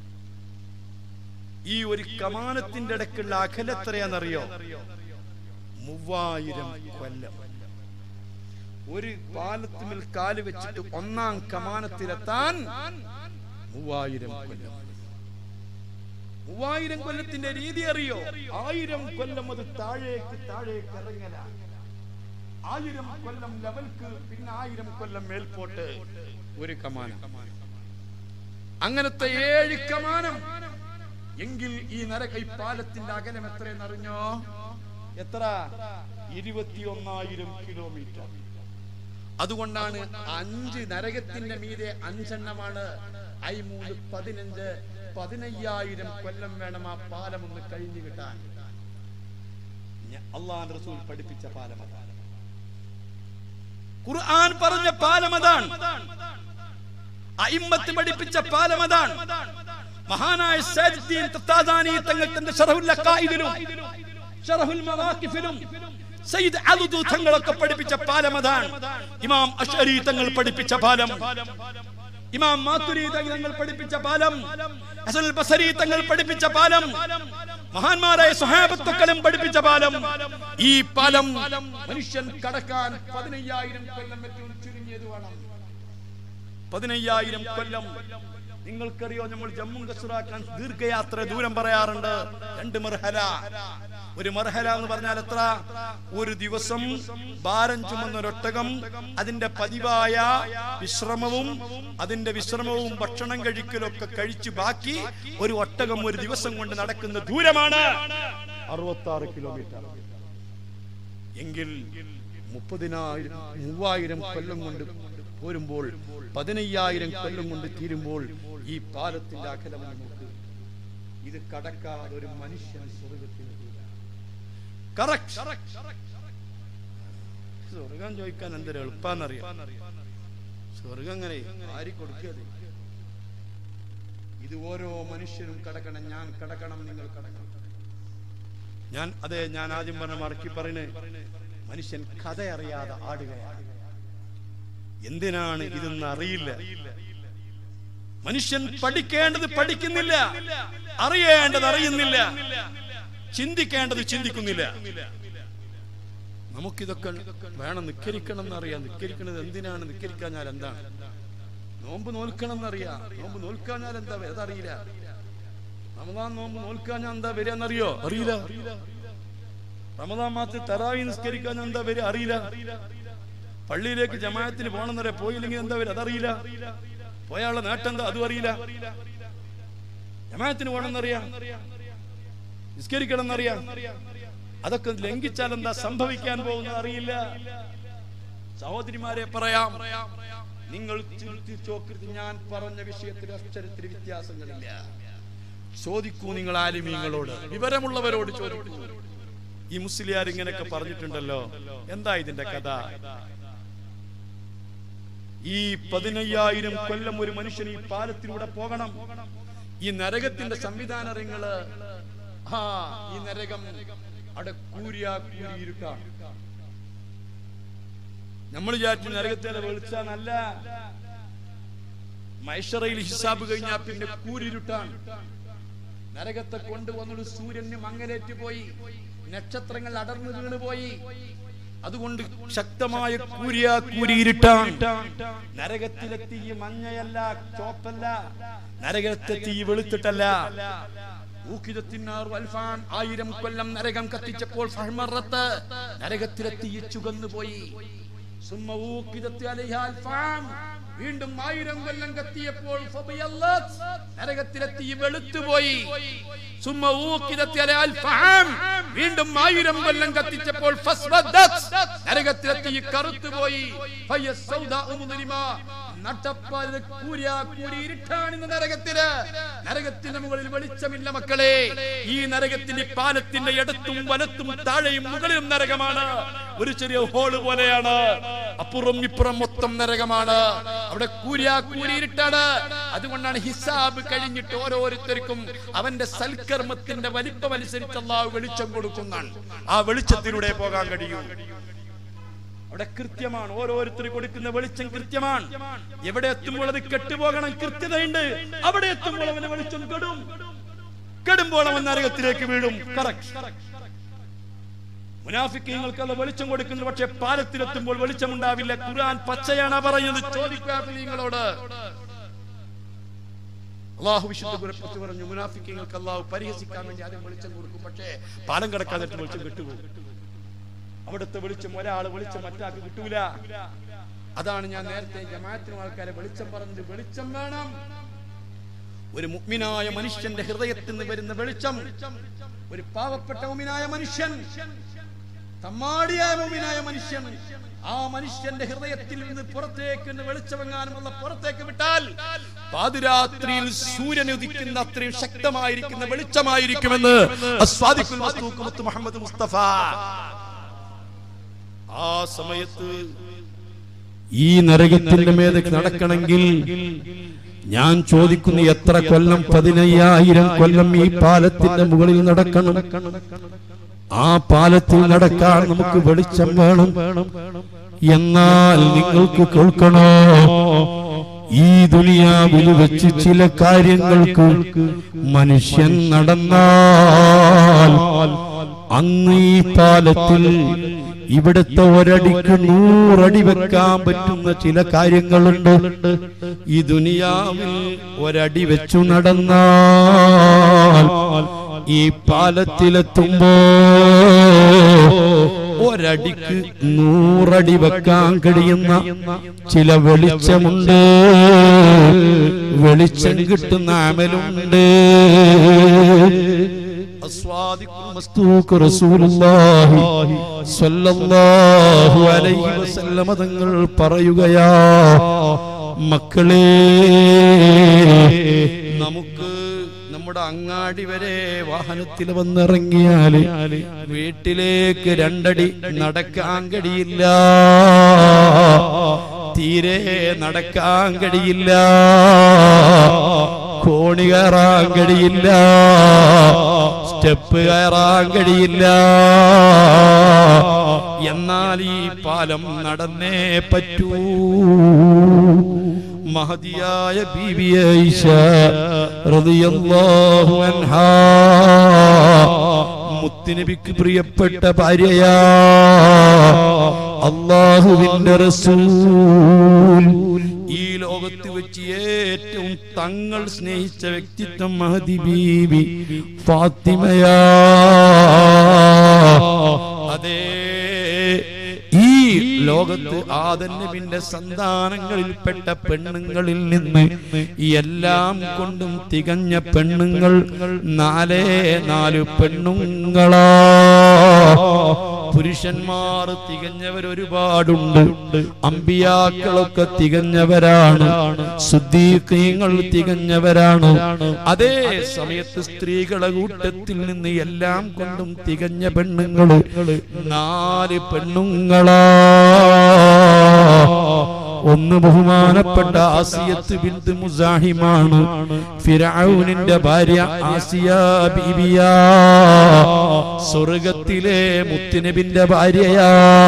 ഈ ഒരു കമാനത്തിന്റെ ഇടയ്ക്കുള്ള അകല എത്രയാണെന്നറിയോ മൂവായിരം കൊല്ലം ഒരു പാലത്തിന്മേൽ കാല് വെച്ചിട്ട് ഒന്നാം കമാനത്തിലെത്താൻ മൂവായിരം കൊല്ലം മൂവായിരം കൊല്ലത്തിന്റെ രീതി അറിയോ ആയിരം കൊല്ലം അത് താഴേക്ക് താഴേക്ക് ഇറങ്ങല ആയിരം കൊല്ലം ലെവൽക്ക് പിന്നെ ആയിരം കൊല്ലം മേൽപോട്ട് ഒരു കമാനം അങ്ങനത്തെ ഏഴ് കമാനം എങ്കിൽ ഈ നരക ഈ പാലത്തിന്റെ അകലം എത്രയെന്ന് അറിഞ്ഞോ എത്ര ഇരുപത്തിയൊന്നായിരം കിലോമീറ്റർ അതുകൊണ്ടാണ് അഞ്ച് നരകത്തിന്റെ മീതെ അഞ്ചെണ്ണമാണ് ഐ മൂന്ന് പതിനഞ്ച് പതിനയ്യായിരം കൊല്ലം വേണം ആ പാലം ഒന്ന് കഴിഞ്ഞു കിട്ടാൻ അള്ളാൻ റസൂൽ പഠിപ്പിച്ച പാലം അതാണ് ഖുർആൻ പറഞ്ഞ പാലം അതാണ് അയിമ്മത്ത് പഠിപ്പിച്ച പാലം അതാണ് മഹാനായ സൈദുദ്ദീൻ തത്താദാനി തങ്ങൾ തന്റെ ഷറഹുൽ ലഖായിദിലും ഷറഹുൽ മവാഖിഫിലും സയ്യിദ് അലുദു തങ്ങളൊക്കെ പഠിപ്പിച്ച പാലം അതാണ് ഇമാം അഷ്അരി തങ്ങൾ പഠിപ്പിച്ച പാലം ഇമാം മാത്തുരി തങ്ങൾ പഠിപ്പിച്ച പാലം ഹസൻ ബസരി തങ്ങൾ പഠിപ്പിച്ച പാലം മഹാന്മാരായ സ്വഹാബത്തുക്കളും പഠിപ്പിച്ച പാലം ഈ പാലം മനുഷ്യൻ കടക്കാൻ പതിനയ്യായിരം കൊല്ലം ഏറ്റവും ചുരുങ്ങിയത് വേണം പതിനയ്യായിരം കൊല്ലം നിങ്ങൾക്കറിയോ നമ്മൾ ജമ്മു കസുറാക്കാൻ ദീർഘയാത്ര ദൂരം പറയാറുണ്ട് രണ്ട് മർഹല ഒരു മർഹല എന്ന് പറഞ്ഞാൽ എത്ര ഒരു ദിവസം ഭാരം ചുമന്ന ഒരൊട്ടകം അതിന്റെ പതിവായ വിശ്രമവും അതിന്റെ വിശ്രമവും ഭക്ഷണം കഴിക്കലും ഒക്കെ കഴിച്ച് ബാക്കി ഒരു ഒട്ടകം ഒരു ദിവസം കൊണ്ട് നടക്കുന്ന ദൂരമാണ് അറുപത്തി ആറ് കിലോമീറ്റർ എങ്കിൽ മുപ്പതിനായിരം മൂവായിരം കൊല്ലം കൊണ്ട് പോരുമ്പോൾ പതിനയ്യായിരം കൊല്ലം കൊണ്ട് തീരുമ്പോൾ ഈ പാലത്തിന്റെ അകലം നമുക്ക് ഇത് കടക്കാതെ ഒരു മനുഷ്യൻ സ്വർഗത്തിന് കറക്റ്റ് സ്വർഗം ചോദിക്കാൻ എന്തൊരു എളുപ്പാന്നറിയാം സ്വർഗം അങ്ങനെ ആരി കൊടുക്കത് ഇത് ഓരോ മനുഷ്യനും കടക്കണം ഞാൻ കടക്കണം നിങ്ങൾ കടക്കണം ഞാൻ അതെ ഞാൻ ആദ്യം പറഞ്ഞ മറക്കി പറയുന്നത് മനുഷ്യൻ കഥ അറിയാതെ ആടുകയാണ് എന്തിനാണ് ഇതെന്ന് അറിയില്ല മനുഷ്യൻ പഠിക്കേണ്ടത് പഠിക്കുന്നില്ല അറിയേണ്ടത് അറിയുന്നില്ല ചിന്തിക്കേണ്ടത് ചിന്തിക്കുന്നില്ല നമുക്കിതൊക്കെ വേണം നിക്കരിക്കണം എന്നറിയാം നിക്കരിക്കണത് എന്തിനാണ് നിക്കരിക്കാഞ്ഞാൽ എന്താണ് നോമ്പ് നോൽക്കണം എന്നറിയാം നോമ്പ് നോൽക്കാഞ്ഞാൽ എന്താ വരിക? അതറിയില്ല റമദാൻ നോമ്പ് നോൽക്കാഞ്ഞാൽ എന്താ വരിക എന്നറിയോ അറിയില്ല റമദാൻ മാസത്തിൽ തറാവി നിസ്കരിക്കാൻ എന്താ വരിക അറിയില്ല പള്ളിയിലേക്ക് ജമാഅത്തിന് പോകണമെന്നറിയാം പോയില്ലെങ്കിൽ എന്താ വരിക അതറിയില്ല പോയാലുള്ള നേട്ടം എന്താ അതും അറിയില്ല ജമാഅത്തിന് പോകണമെന്നറിയാം നിസ്കരിക്കണം എന്നറിയാം അതൊക്കെ ലംഘിച്ചാൽ എന്താ സംഭവിക്കാൻ പോകുന്നത് അറിയില്ല സഹോദരിമാരെ പറയാം നിങ്ങൾ ചിന്തിച്ചോക്കരുത് ഞാൻ പറഞ്ഞ വിഷയത്തിൽ അക്ഷരത്തിൽ വ്യത്യാസങ്ങളില്ല ചോദിക്കൂ നിങ്ങൾ ആലിമീങ്ങളോട് വിവരമുള്ളവരോട് ചോദിക്കൂ ഈ മുസ്ലിയാർ ഇങ്ങനെയൊക്കെ പറഞ്ഞിട്ടുണ്ടല്ലോ എന്താ ഇതിന്റെ കഥ ഈ പതിനയ്യായിരം കൊല്ലം ഒരു മനുഷ്യൻ ഈ പാലത്തിലൂടെ പോകണം ഈ നരകത്തിന്റെ സംവിധാനങ്ങള് ആ ഈ നരകം അവിടെ കൂരിയാ കൂരിയിരുട്ടാണ് നമ്മൾ വിചാരിച്ചു നരകത്തിലെ വെളിച്ചാന്നല്ല മൈഷറയിൽ ഹിസാബ് കഴിഞ്ഞാൽ പിന്നെ കൂരിരുട്ടാണ് നരകത്തെ കൊണ്ടുവന്നൊരു സൂര്യന് മങ്ങലേറ്റ് പോയി നക്ഷത്രങ്ങൾ അടർന്നു വീണ് പോയി അതുകൊണ്ട് ശക്തമായ കൂരിയ കൂരിയിരുട്ടാണ് നരകത്തിലെ തീ മഞ്ഞയല്ല ചോപ്പല്ല നരകത്തെ തീ വെളുത്തിട്ടല്ല ഊക്കിതത്തിനാർ വൽഫാൻ ആയിരം കൊല്ലം നരകം കത്തിച്ചപ്പോൾ ഫഹ്മറത്ത് നരകത്തിലെ തീ ചുകന്നു പോയി സുമ്മ ഊക്കിതത്തി അലൈഹാ അൽഫാം. വീണ്ടും ആയിരം കൊല്ലം കത്തിയപ്പോൾ ഫബിയല്ലത്. നരകത്തിലെ തീ വെളുത്തുപോയി സുമ്മ ഊക്കിതത്തി അലൈഹാ അൽഫാം. വീണ്ടും ആയിരം കൊല്ലം കത്തിച്ചപ്പോൾ ഫസ്വദത്. നരകത്തിലെ തീ കറുത്തുപോയി ഫയ്യ സൗദാഉ മുദ്ലിമാ. നട്ടപ്പാല് കൂരിയാ കൂരി ഇരുട്ടാണ് ഇന്ന് നരകത്തില് നരകത്തിന്റെ മുകളിൽ വെളിച്ചമില്ല മക്കളെ ഈ നരകത്തിന്റെ പാലത്തിന്റെ ഇടത്തും വലത്തും താഴെയും മുകളിലും നരകമാണ് ഒരു ചെറിയ ഹോള് പോലെയാണ് അപ്പുറം ഇപ്പുറം മൊത്തം നരകമാണ് അവിടെ കൂരിയാ കൂരി ഇരുട്ടാണ് അതുകൊണ്ടാണ് ഹിസാബ് കഴിഞ്ഞിട്ട് ഓരോരുത്തർക്കും അവന്റെ സൽക്കർമ്മത്തിന്റെ വലിപ്പം അനുസരിച്ച് അള്ളാഹു വെളിച്ചം കൊടുക്കുന്നതാണ് ആ വെളിച്ചത്തിലൂടെ പോകാൻ കഴിയും അവിടെ കൃത്യമാണ് ഓരോരുത്തർ കൊടുക്കുന്ന വെളിച്ചം കൃത്യമാണ് എവിടെ എത്തുമ്പോൾ അത് കെട്ടുപോകണം കൃത്യതയുണ്ട് അവിടെ എത്തുമ്പോൾ അവന് വെളിച്ചം കെടും കെടുമ്പോൾ അവൻ നരകത്തിലേക്ക് വീഴും കറക്റ്റ് മുനാഫിക്കങ്ങൾക്ക് അത് വെളിച്ചം കൊടുക്കുന്നു പക്ഷെ പാലത്തിലെത്തുമ്പോൾ വെളിച്ചം ഉണ്ടാവില്ല ഖുർആൻ പച്ചയാണ് പറയുന്നത് ചോദിക്കാത്ത അള്ളാഹു വിശുദ്ധ കുരപ്പത്ത് പറഞ്ഞു മുനാഫിക്കങ്ങൾക്ക് അള്ളാഹു പരിഹസിക്കാൻ വേണ്ടി ആദ്യം വെളിച്ചം കൊടുക്കും പക്ഷേ പാലം കിടക്കാതെ വെളിച്ചം കിട്ടുപോകും അവിടുത്തെ വെളിച്ചം ഒരാൾ വെളിച്ചം മറ്റാൾക്ക് കിട്ടൂല അതാണ് ഞാൻ നേരത്തെ ജമാഅത്തിന് ആൾക്കാരെ വെളിച്ചം പറഞ്ഞത് വെളിച്ചം വേണം ഒരു മുഗ്മിനായ മനുഷ്യന്റെ ഹൃദയത്തിൽ നിന്ന് വരുന്ന വെളിച്ചം ഒരു പാവപ്പെട്ട മുമിനായ മനുഷ്യൻ തമ്മാടിയായ മുമിനായ മനുഷ്യൻ ആ മനുഷ്യന്റെ ഹൃദയത്തിൽ നിന്ന് പുറത്തേക്ക് നിന്ന് വെളിച്ചമെങ്ങാനുമുള്ള പുറത്തേക്ക് വിട്ടാൽ പാതിരാത്രിയിൽ സൂര്യൻ ഉദിക്കുന്ന അത്രയും ശക്തമായിരിക്കുന്ന വെളിച്ചമായിരിക്കുമെന്ന് അസ്വാദിഖുൽ മസ്തൂഖ് മുത്ത് മുഹമ്മദ് മുസ്തഫ ആ സമയത്ത് ഈ നരകത്തിന്റെ മേലേക്ക് നടക്കണമെങ്കിൽ ഞാൻ ചോദിക്കുന്നു എത്ര കൊല്ലം പതിനയ്യായിരം കൊല്ലം ഈ പാലത്തിന്റെ മുകളിൽ നടക്കണം ആ പാലത്തിൽ നടക്കാൻ നമുക്ക് വെളിച്ചം വേണം എന്നാൽ നിങ്ങൾക്ക് കേൾക്കണോ ഈ ദുനിയാവിൽ വെച്ച് ചില കാര്യങ്ങൾക്ക് മനുഷ്യൻ നടന്നാൽ അന്ന് ഈ പാലത്തിൽ ഇവിടുത്തെ ഒരടിക്ക് നൂറടി വെക്കാൻ പറ്റുന്ന ചില കാര്യങ്ങളുണ്ട് ഈ ദുനിയാവിൽ ഒരടി വെച്ചു നടന്നാൽ ഈ പാലത്തിലെത്തുമ്പോ ഒരടിക്ക് നൂറടി വെക്കാൻ കഴിയുന്ന ചില വെളിച്ചമുണ്ട് വെളിച്ചം കിട്ടുന്ന അമലുണ്ട് അസ്വാദിഖുൽ മസ്തൂഖ് റസൂലുള്ളാഹി സ്വല്ലല്ലാഹു അലൈഹി വസല്ലമ തങ്ങൾ പറയുകയാ മക്കളെ നമുക്ക് നമ്മുടെ അങ്ങാടി വരെ വാഹനത്തിൽ വന്നിറങ്ങിയാല് വീട്ടിലേക്ക് രണ്ടടി നടക്കാൻ കഴിയില്ല തീരെ നടക്കാൻ കഴിയില്ല കോണി കയറാൻ കഴിയില്ല സ്റ്റെപ്പ് കയറാൻ കഴിയില്ല എന്നാൽ ഈ പാലം നടന്നേ പറ്റൂ മഹതിയായ ബീവി ഐഷ റളിയല്ലാഹു അൻഹാ മുത്തുനബിക്ക് പ്രിയപ്പെട്ട ഭാര്യയാ അള്ളാഹുവിന്റെ റസൂൽ ഈ ലോകത്ത് വെച്ച് ഏറ്റവും തങ്ങൾ സ്നേഹിച്ച വ്യക്തിത്വം മഹദി ബീബി ഫാത്തിമയാ അതേ ഈ ലോകത്ത് ആദന്നബിന്റെ സന്താനങ്ങളിൽപ്പെട്ട പെണ്ണുങ്ങളിൽ നിന്ന് എല്ലാം കൊണ്ടും തികഞ്ഞ പെണ്ണുങ്ങൾ നാലേ നാല് പെണ്ണുങ്ങളാ പുരുഷന്മാർ തികഞ്ഞവർ ഒരുപാടുണ്ട് അമ്പിയാക്കളൊക്കെ തികഞ്ഞവരാണ് സുദ്ദീഖീങ്ങൾ തികഞ്ഞവരാണ് അതേ സമയത്ത് സ്ത്രീകളെ കൂട്ടത്തിൽ നിന്ന് എല്ലാം കൊണ്ടും തികഞ്ഞ പെണ്ണുങ്ങള് നാല് പെണ്ണുങ്ങളാ ഒന്ന് ബഹുമാനപ്പെട്ട ആസിയത്ത് ബിന്ത് മുസാഹിമാണ് ഫിറഔനിന്റെ ഭാര്യ ആസിയ ബീവിയാ സ്വർഗത്തിലെ മുത്തുനബിന്റെ ഭാര്യയാ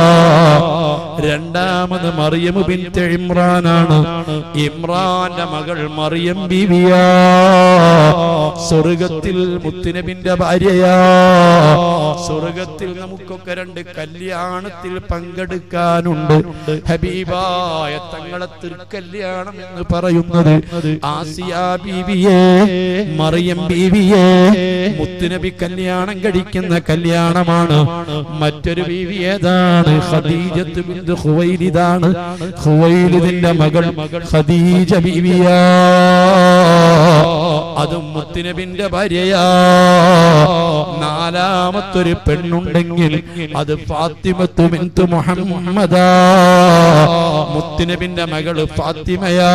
രണ്ടാമത് മറിയം ബിൻത്ത് ഇമ്രാനാണ് ഇമ്രാന്റെ മകൾ മറിയം ബീവിയാ സ്വർഗത്തിൽ മുത്തുനബിന്റെ ഭാര്യയാ സ്വർഗത്തിൽ നമുക്കൊക്കെ രണ്ട് കല്യാണത്തിൽ പങ്കെടുക്കാനുണ്ട് ഹബീബായ തങ്ങളെ തിരുക്കല്യാണം എന്ന് പറയുന്നത് ആസിയ ബീവിയെ മറിയം ബീവിയെ മുത്തുനബി കല്യാണം കഴിക്കുന്ന കല്യാണമാണ് മറ്റൊരു ബീവി ഏതാണ് ഖദീജത്ത് ബിന്ത് ഖുവൈലിദാണ് ഖുവൈലിദിന്റെ മകൾ ഖദീജ ബീവിയാ അതും മുത്തുനബിന്റെ ഭാര്യയാ നാലാമത്തൊരു പെണ്ണുണ്ടെങ്കിൽ അത് ഫാത്തിമത്ത് ബിന്ത് മുഹമ്മദാ മുത്തുനബിന്റെ മകള് ഫാത്തിമയാ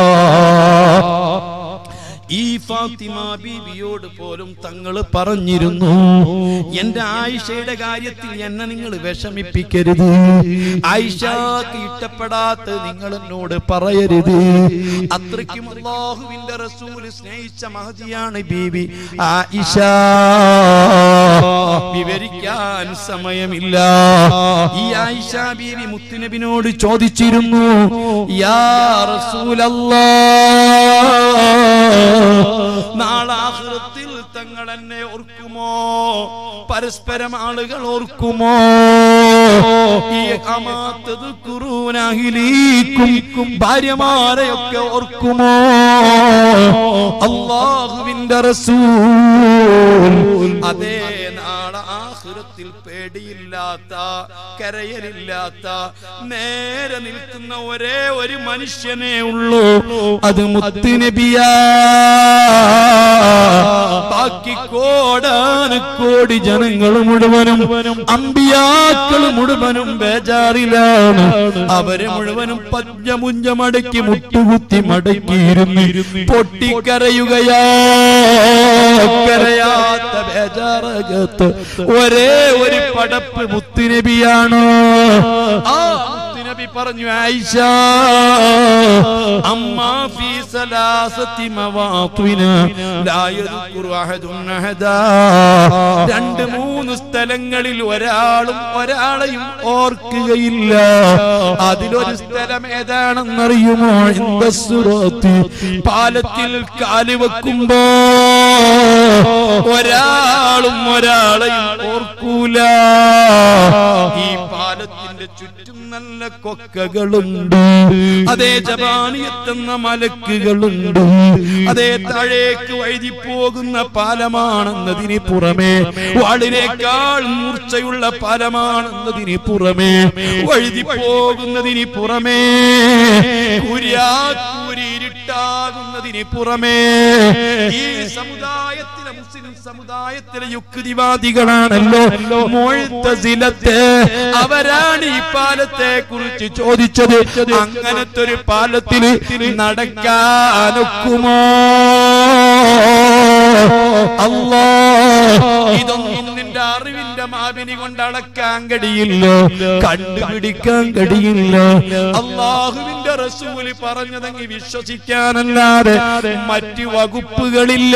ഈ ഫാത്തിമ ബീവിയോട് പോലും തങ്ങൾ പറഞ്ഞിരുന്നു എന്റെ ആയിഷയുടെ കാര്യത്തിൽ എന്നെ നിങ്ങൾ വിഷമിപ്പിക്കരുത് ആയിഷക്ക് ഇഷ്ടപ്പെടാത്ത നിങ്ങൾ എന്നോട് പറയരുത് അത്രയ്ക്കും അള്ളാഹുവിന്റെ റസൂല് സ്നേഹിച്ച മഹതിയാണ് ബീവി ആയിഷ വിവരിക്കാൻ സമയമില്ല ഈ ആയിഷ ബീവി മുത്തുനബിനോട് ചോദിച്ചിരുന്നു യാ റസൂലല്ലാ നാളാഹൃത്തിൽ തങ്ങൾ എന്നെ ഓർക്കുമോ പരസ്പരം ആളുകൾ ഓർക്കുമോ ഈ അമാത്തത് കുറൂനാഹിലീക്കും ഭാര്യമാരെയൊക്കെ ഓർക്കുമോ അള്ളാഹുവിന്റെ റസൂൽ അതേ നാളെ ആഹൃത്തിൽ പേടിയില്ലാത്ത കരയലില്ലാത്ത നേരെ നിൽക്കുന്ന ഒരേ ഒരു മനുഷ്യനേ ഉള്ളൂ അത് മുത്തുനബിയാ ബാക്കി കോടാന കോടി ജനങ്ങൾ മുഴുവനും അമ്പിയാക്കൾ മുഴുവനും ബേജാറിലാണ് അവരെ മുഴുവനും പഞ്ഞമുഞ്ച മടക്കി മുട്ടുകുത്തി മടക്കിയിരുന്ന് പൊട്ടിക്കരയുകയാ കരയാത്ത ബേജാറകത്ത് ഒരേ ഒരു പടപ്പ് മുത്തുനബിയാണ് ആ മുത്തുനബി പറഞ്ഞു ആയിഷ അമ്മാ ഫീ സലാസത്തി മവാത്വിന ലാ യദ്കുറു അഹദുൻ അഹദാ രണ്ട് മൂന്ന് സ്ഥലങ്ങളിൽ ഒരാളും ഒരാളെയും ഓർക്കുകയില്ല അതിലൊരു സ്ഥലം ഏതാണെന്നറിയുമോ ഇന്ദ സുറത്തി പാലത്തിൽ കാല് വെക്കുമ്പോ ഒരാളും ഒരാളെയും ഓർക്കൂല ഈ പാലത്തിന്റെ ചുറ്റും നല്ല കൊക്കകളുണ്ട് അതേ ജപാനിയത്തെന്ന മലക്കുകളുണ്ട് അതേ താഴേക്ക് വഴുതി പോകുന്ന പാലമാണെന്നതിന് പുറമെ വാളിനേക്കാൾ മൂർച്ചയുള്ള പാലമാണെന്നതിന് പുറമെ വഴുതി പോകുന്നതിന് പുറമെ കുര്യാക്കൂരിട്ടാകുന്നതിന് പുറമെ ഈ സമുദായത്തിലെ മുസ്ലിം സമുദായത്തിലെ യുക്തിവാദികളാണല്ലോ മുഴുത്തസിലത്തെ അവരാണ് ഈ പാലത്തെ കുറിച്ച് ചോദിച്ചത് അങ്ങനത്തെ ഒരു പാലത്തിൽ നടക്കാനൊക്കുമോ അല്ലാ ഇതൊന്നും നിന്റെ അറിവിന്റെ മാവിനി കൊണ്ട് അളക്കാൻ കഴിയില്ല കണ്ടുപിടിക്കാൻ കഴിയില്ല അള്ളാഹുവിന്റെ റസൂല് പറഞ്ഞതെങ്കിൽ വിശ്വസിക്കാനല്ലാതെ മറ്റു വകുപ്പുകളില്ല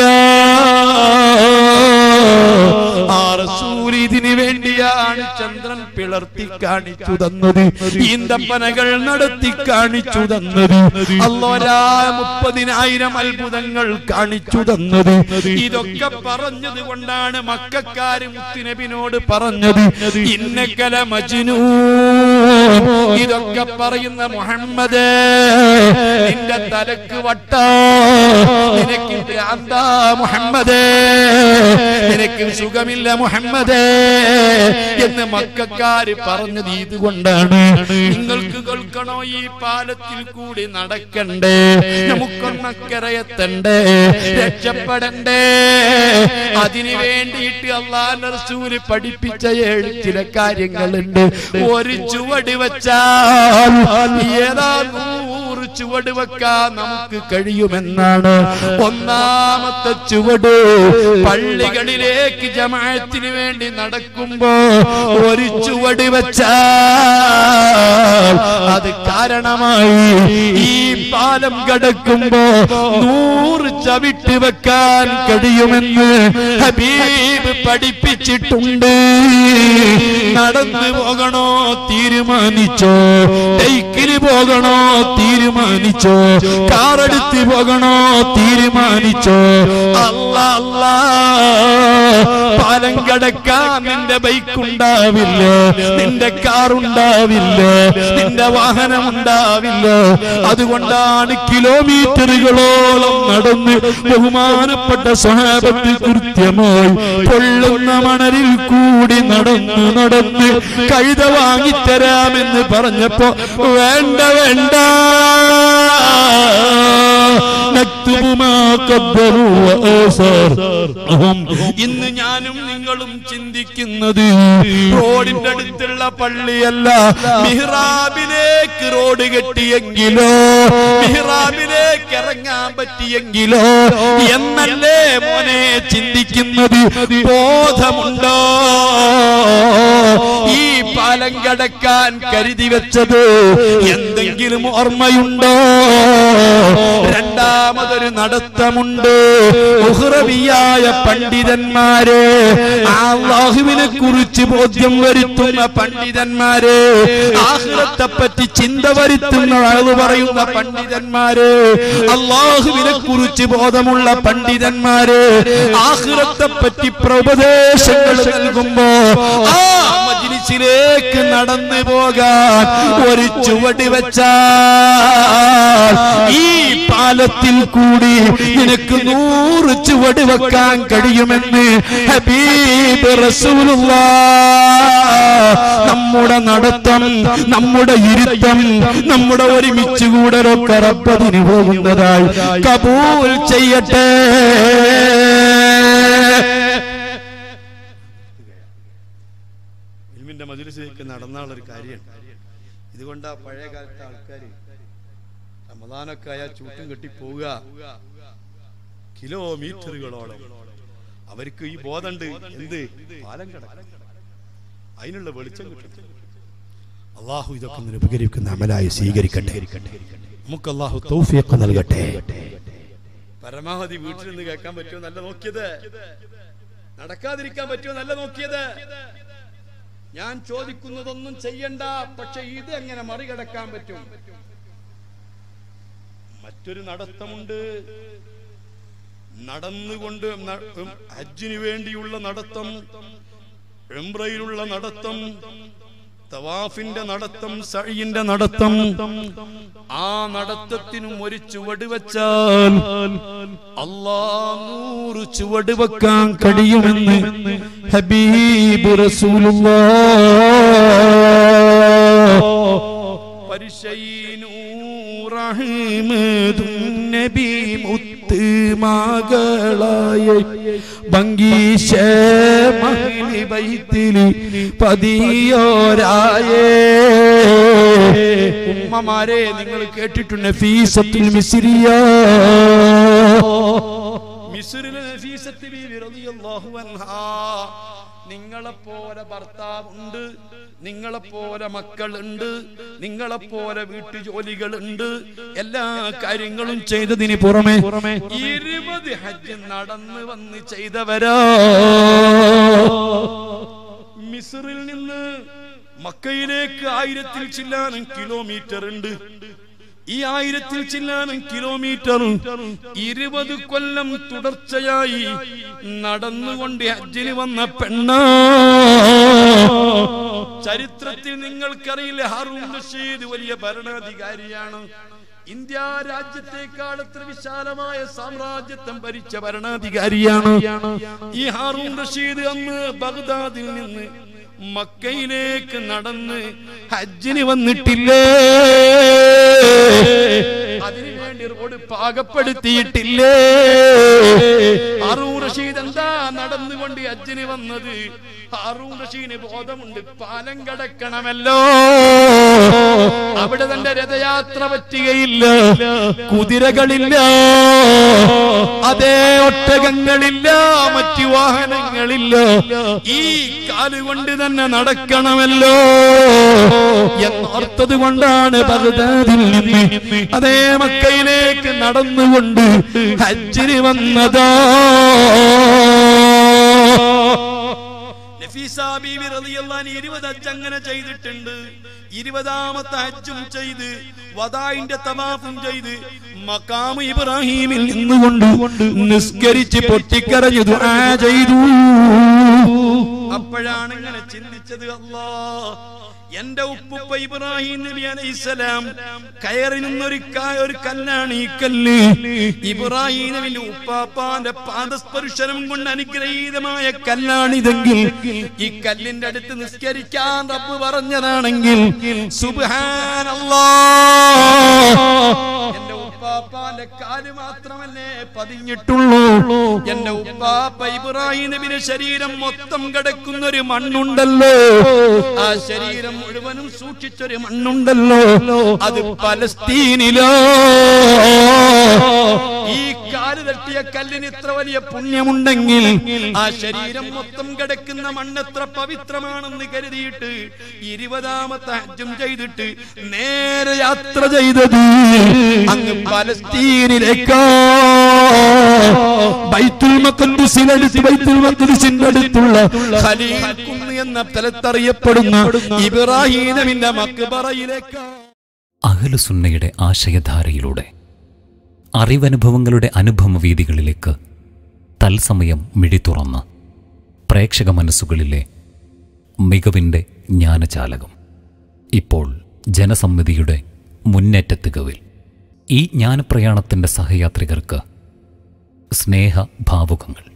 ആ റസൂൽ ഇതിനു വേണ്ടിയാണ് ചന്ദ്രൻ പിളർത്തി കാണിച്ചു തന്നത് ഈന്തപ്പനകൾ നടത്തി കാണിച്ചു തന്നത് അല്ലോരാ മുപ്പതിനായിരം അത്ഭുതങ്ങൾ കാണിച്ചു തന്നത് ഇതൊക്കെ പറഞ്ഞത് കൊണ്ടാണ് മക്കാര് മുത്തുനബിനോട് പറഞ്ഞത് ഇന്നക്കല മജ്നൂ ഇതൊക്കെ പറയുന്ന മുഹമ്മദ് നിന്റെ തലക്ക് വട്ട നിനക്ക് ഭ്രാന്താ മുഹമ്മദ് നിനക്ക് സുഖമില്ല മുഹമ്മദ് എന്ന് മക്കാര് പറഞ്ഞത് ഇതുകൊണ്ടാണ് നിങ്ങൾക്ക് കേൾക്കണോ ഈ പാലത്തിൽ കൂടി നടക്കണ്ടേ നമുക്കൊന്നക്കരയെത്തണ്ടേ രക്ഷപ്പെടണ്ടേ അതിനു വേണ്ടിയിട്ട് അള്ളാന്റെ റസൂല് പഠിപ്പിച്ച ഏഴ് ചില കാര്യങ്ങളുണ്ട് ഒരു ചുവട് വെച്ചാൽ ഏതാ നൂറ് ചുവട് വെക്കാൻ നമുക്ക് കഴിയുമെന്നാണ് ഒന്നാമത്തെ ചുവട് പള്ളികളിലേക്ക് ജമാഅത്തിന് വേണ്ടി നടക്കുമ്പോ ഒരു ചുവട് വെച്ചാൽ അത് കാരണമായി ഈ പാലം കടക്കുമ്പോ നൂറ് ചവിട്ട് വെക്കാൻ കഴിയുമെന്ന് ഹബീബ് പഠിപ്പിച്ചിട്ടുണ്ട് നടന്നു പോകണോ തീരുമാനിച്ചോ ബൈക്കിന് പോകണോ തീരുമാനിച്ചോ കാറെടുത്ത് പോകണോ തീരുമാനിച്ചോ അല്ല അല്ല പാലം കടക്കാൻ നിന്റെ ബൈക്ക് ഉണ്ടാവില്ല നിന്റെ കാർ ഉണ്ടാവില്ല നിന്റെ വാഹനം ഉണ്ടാവില്ല അതുകൊണ്ടാണ് കിലോമീറ്ററുകളോളം നടന്ന് ബഹുമാനപ്പെട്ട സ്വഹാബത്ത് കൃത്യമായി പൊള്ളുന്ന മണലിൽ കൂടി നടന്ന് നടന്ന് കഴുത വാങ്ങിത്തരാമെന്ന് പറഞ്ഞപ്പോ വേണ്ട വേണ്ട നക്തുബു മാ ഖദ്ദറു വആസാറഹും. ഇന്ന് ഞാനും നിങ്ങളും ചിന്തിക്കുന്നത് റോഡിന്റെ അടുത്തുള്ള പള്ളിയല്ല മിഹ്റാബിലേക്ക് റോഡ് കെട്ടിയെങ്കിലോ മിഹ്റാബിലേക്ക് ഇറങ്ങാൻ പറ്റിയെങ്കിലോ എന്നല്ലേ മോനെ ചിന്തിക്കുന്നത് ബോധമുണ്ടോ ഈ പാലം കടക്കാൻ കരുതി വെച്ചത് എന്തെങ്കിലും ഓർമ്മയുണ്ടോ രണ്ടാമതൊരു നടത്തമുണ്ട് ഉഹ്റവിയായ പണ്ഡിതന്മാരെ അള്ളാഹുവിനെ കുറിച്ച് ബോധ്യം വരുത്തുന്ന പണ്ഡിതന്മാരെ ആഹ്റത്തെ പറ്റി ചിന്ത വരുത്തുന്ന അളവ് പറയുന്ന പണ്ഡിതന്മാരെ അള്ളാഹുവിനെ കുറിച്ച് ബോധമുള്ള പണ്ഡിതന്മാരെ ആഹ്റത്തെ പറ്റി പ്രപദേശങ്ങൾ നൽകുമ്പോ ആ മജ്ലിസിലേക്ക് നടന്നു പോകാൻ ഒരു ചുവട് വെച്ചാൽ ഈ പാലത്തിൽ കൂടി നിനക്ക് നൂറ് ചുവട് വെക്കാൻ കഴിയുമെന്ന് ഹബീബ് റസൂലുള്ള നമ്മുടെ നടത്തം നമ്മുടെ ഇരുത്തം നമ്മുടെ ഒരുമിച്ച് കൂടലൊക്കെ റബ്ബതിന് പോകുന്നതായി കബൂൽ ചെയ്യട്ടെ ഇൽമിന്റെ മജിലിസിലേക്ക് നടന്നാളൊരു ഒരു കാര്യമാണ് ഇതുകൊണ്ട് ആ പഴയ കാലത്തെ ആൾക്കാർ റമദാനൊക്കെ ആയാൽ ചൂട്ടും കെട്ടി പോവുക കിലോമീറ്ററുകളോളം അവർക്ക് ഈ ബോധമുണ്ട് എന്ത് പാലം കിടക്കും അതിനുള്ള വെളിച്ചം കിട്ടും അള്ളാഹു ഇതൊക്കെ ഒന്ന് ഉപകരിക്കുന്ന അമലായി സ്വീകരിക്കട്ടെ നമുക്ക് അള്ളാഹു തൗഫീഖ് നൽകട്ടെ പരമാവധി വീട്ടിൽ നിന്ന് കേൾക്കാൻ പറ്റുമോ നല്ല നോക്കിയത് നടക്കാതിരിക്കാൻ പറ്റുമോ നല്ല നോക്കിയത് ഞാൻ ചോദിക്കുന്നതൊന്നും ചെയ്യണ്ട പക്ഷെ ഇത് എങ്ങനെ മറികടക്കാൻ പറ്റും മറ്റൊരു നടത്തമുണ്ട് നടന്നുകൊണ്ട് ന- ഉം, ഹജ്ജിന് വേണ്ടിയുള്ള നടത്തം എംബ്രയിലുള്ള നടത്തം തവാഫിന്റെ നടത്തം സഴിന്റെ നടത്തം ആ നടത്തത്തിനും ഒരു ചുവട് വെച്ചാൽ അല്ലാ നൂറ് ചുവട് വെക്കാൻ കഴിയുമെന്ന് ഹബീബ് റസൂലുള്ള നബി മുത്ത് മകളായ ഭംഗീശ മഹിളി ബൈത്തിലി പതിയോരായേ ഉമ്മമാരെ നിങ്ങൾ കേട്ടിട്ടുണ്ട് ഫീസത്തുൽ മിസ്രിയ മിസ്രിലെ നഫീസത്ത് ബീവി റളിയല്ലാഹു അൻഹാ നിങ്ങളെപ്പോലെ ഭർത്താവുണ്ട് നിങ്ങളെപ്പോലെ മക്കളുണ്ട് നിങ്ങളെപ്പോലെ വീട്ടുജോലികളുണ്ട് എല്ലാ കാര്യങ്ങളും ചെയ്തതിന് പുറമെ ഇരുപത് ഹജ്ജ് നടന്ന് വന്ന് ചെയ്തവരോ മിസ്റിൽ നിന്ന് മക്കയിലേക്ക് ആയിരത്തിൽ ചില്ലാനും കിലോമീറ്റർ ഉണ്ട് ഈ ആയിരത്തിൽ ചില്ലാനും കിലോമീറ്റർ ഇരുപത് കൊല്ലം തുടർച്ചയായി നടന്നുകൊണ്ട് ഹജ്ജിന് വന്ന പെണ്ണ ചരിത്രത്തിൽ നിങ്ങൾക്കറിയില്ല ഹാറൂൺ റഷീദ് വലിയ ഭരണാധികാരിയാണ് ഇന്ത്യ രാജ്യത്തെക്കാൾ എത്ര വിശാലമായ സാമ്രാജ്യത്വം ഭരിച്ച ഭരണാധികാരിയാണ് ഈ ഹാറൂൺ റഷീദ് അന്ന് ബഗ്ദാദിൽ നിന്ന് മക്കയിലേക്ക് നടന്ന് ഹജ്ജിന് വന്നിട്ടില്ലേ അതിനുവേണ്ടി റോഡ് പാകപ്പെടുത്തിയിട്ടില്ലേ ഹാറൂൺ റഷീദ് എന്താ നടന്നുകൊണ്ട് ഹജ്ജിന് വന്നത് ഹാറൂൺ റഷീദിന് ബോധമുണ്ട് പാലം കടക്കണമല്ലോ അവിടെ തന്റെ രഥയാത്ര പറ്റുകയില്ല കുതിരകളില്ല അതേ ഒട്ടകങ്ങളില്ല മറ്റു വാഹനങ്ങളില്ല ഈ കാലുകൊണ്ട് തന്നെ നടക്കണമല്ലോ എന്നോർത്തത് കൊണ്ടാണ് ബഗ്ദാദിൽ നിന്ന് അതേ മക്കയിലേക്ക് നടന്നുകൊണ്ട് ഹജ്ജിന് വന്നതാ നഫീസ ബീവി റളിയല്ലാഹു അൻഹ ഇരുപത് ഹജ്ജ് അങ്ങനെ ചെയ്തിട്ടുണ്ട് ഇരുപതാമത്തെ ഹജ്ജും ചെയ്ത് വദായിന്റെ തവാഫും ചെയ്ത് മക്കാമ് ഇബ്രാഹീമിൽ നിന്നുകൊണ്ട് നിസ്കരിച്ച് പൊട്ടിക്കരഞ്ഞു ദുആ ചെയ്തു അപ്പോഴാണ് ഇങ്ങനെ ചിന്തിച്ചത് അല്ലാ എന്റെ ഉപ്പുപ്പ ഇബ്രാഹിം നബി അലൈഹിസ്സലാം കയറി നിന്നൊരു ക- ഒരു കല്ലാണ് ഈ കല്ല് ഇബ്രാഹിം നബിന്റെ ഉപ്പാപ്പാന്റെ പാദസ്പർശനം കൊണ്ട് അനുഗ്രഹീതമായ കല്ലാണിതെങ്കിൽ ഈ കല്ലിന്റെ അടുത്ത് നിസ്കരിക്കാൻ റബ്ബ് പറഞ്ഞതാണെങ്കിൽ സുബ്ഹാനല്ലാ എന്റെ ഉപ്പാപ്പാന്റെ കാല് മാത്രമല്ലേ പതിഞ്ഞിട്ടുള്ളൂ എന്റെ ഉപ്പാപ്പ ഇബ്രാഹിം നബിന്റെ ശരീരം മൊത്തം കിടക്കുന്ന ഒരു മണ്ണുണ്ടല്ലോ ആ ശരീരം മുഴുവനും സൂക്ഷിച്ചൊരു മണ്ണുണ്ടല്ലോ അത് പലസ്തീനിലോ ഈ കാല് തട്ടിയ കല്ലിന് ഇത്ര വലിയ പുണ്യമുണ്ടെങ്കിൽ ആ ശരീരം മൊത്തം കിടക്കുന്ന മണ്ണെത്ര പവിത്രമാണെന്ന് കരുതിയിട്ട് ഇരുപതാമത്തെ ഹജ്ജും ചെയ്തിട്ട് നേരെ യാത്ര ചെയ്തത് അങ്ങ് പലസ്തീനിലേക്കാ ബൈത്തുൽ മഖദ്ദിസിനടുത്ത് ബൈത്തുൽ മഖദ്ദിസിന്റെ അടുത്തുള്ള ഖലീൽ കുന്ന് എന്ന സ്ഥലത്തറിയപ്പെടുന്ന ഇബ്രാഹീനമിന്റെ മക്ബറയിലേക്കാ അഹലുസുന്നയുടെ ആശയധാരയിലൂടെ അറിവനുഭവങ്ങളുടെ അനുഭവവീതികളിലേക്ക് തത്സമയം മിഴി തുറന്ന് പ്രേക്ഷക മനസ്സുകളിലെ മികവിൻ്റെ ജ്ഞാനചാലകം ഇപ്പോൾ ജനസമ്മതിയുടെ മുന്നേറ്റത്തികവിൽ ഈ ജ്ഞാനപ്രയാണത്തിൻ്റെ സഹയാത്രികർക്ക് സ്നേഹഭാവുകങ്ങൾ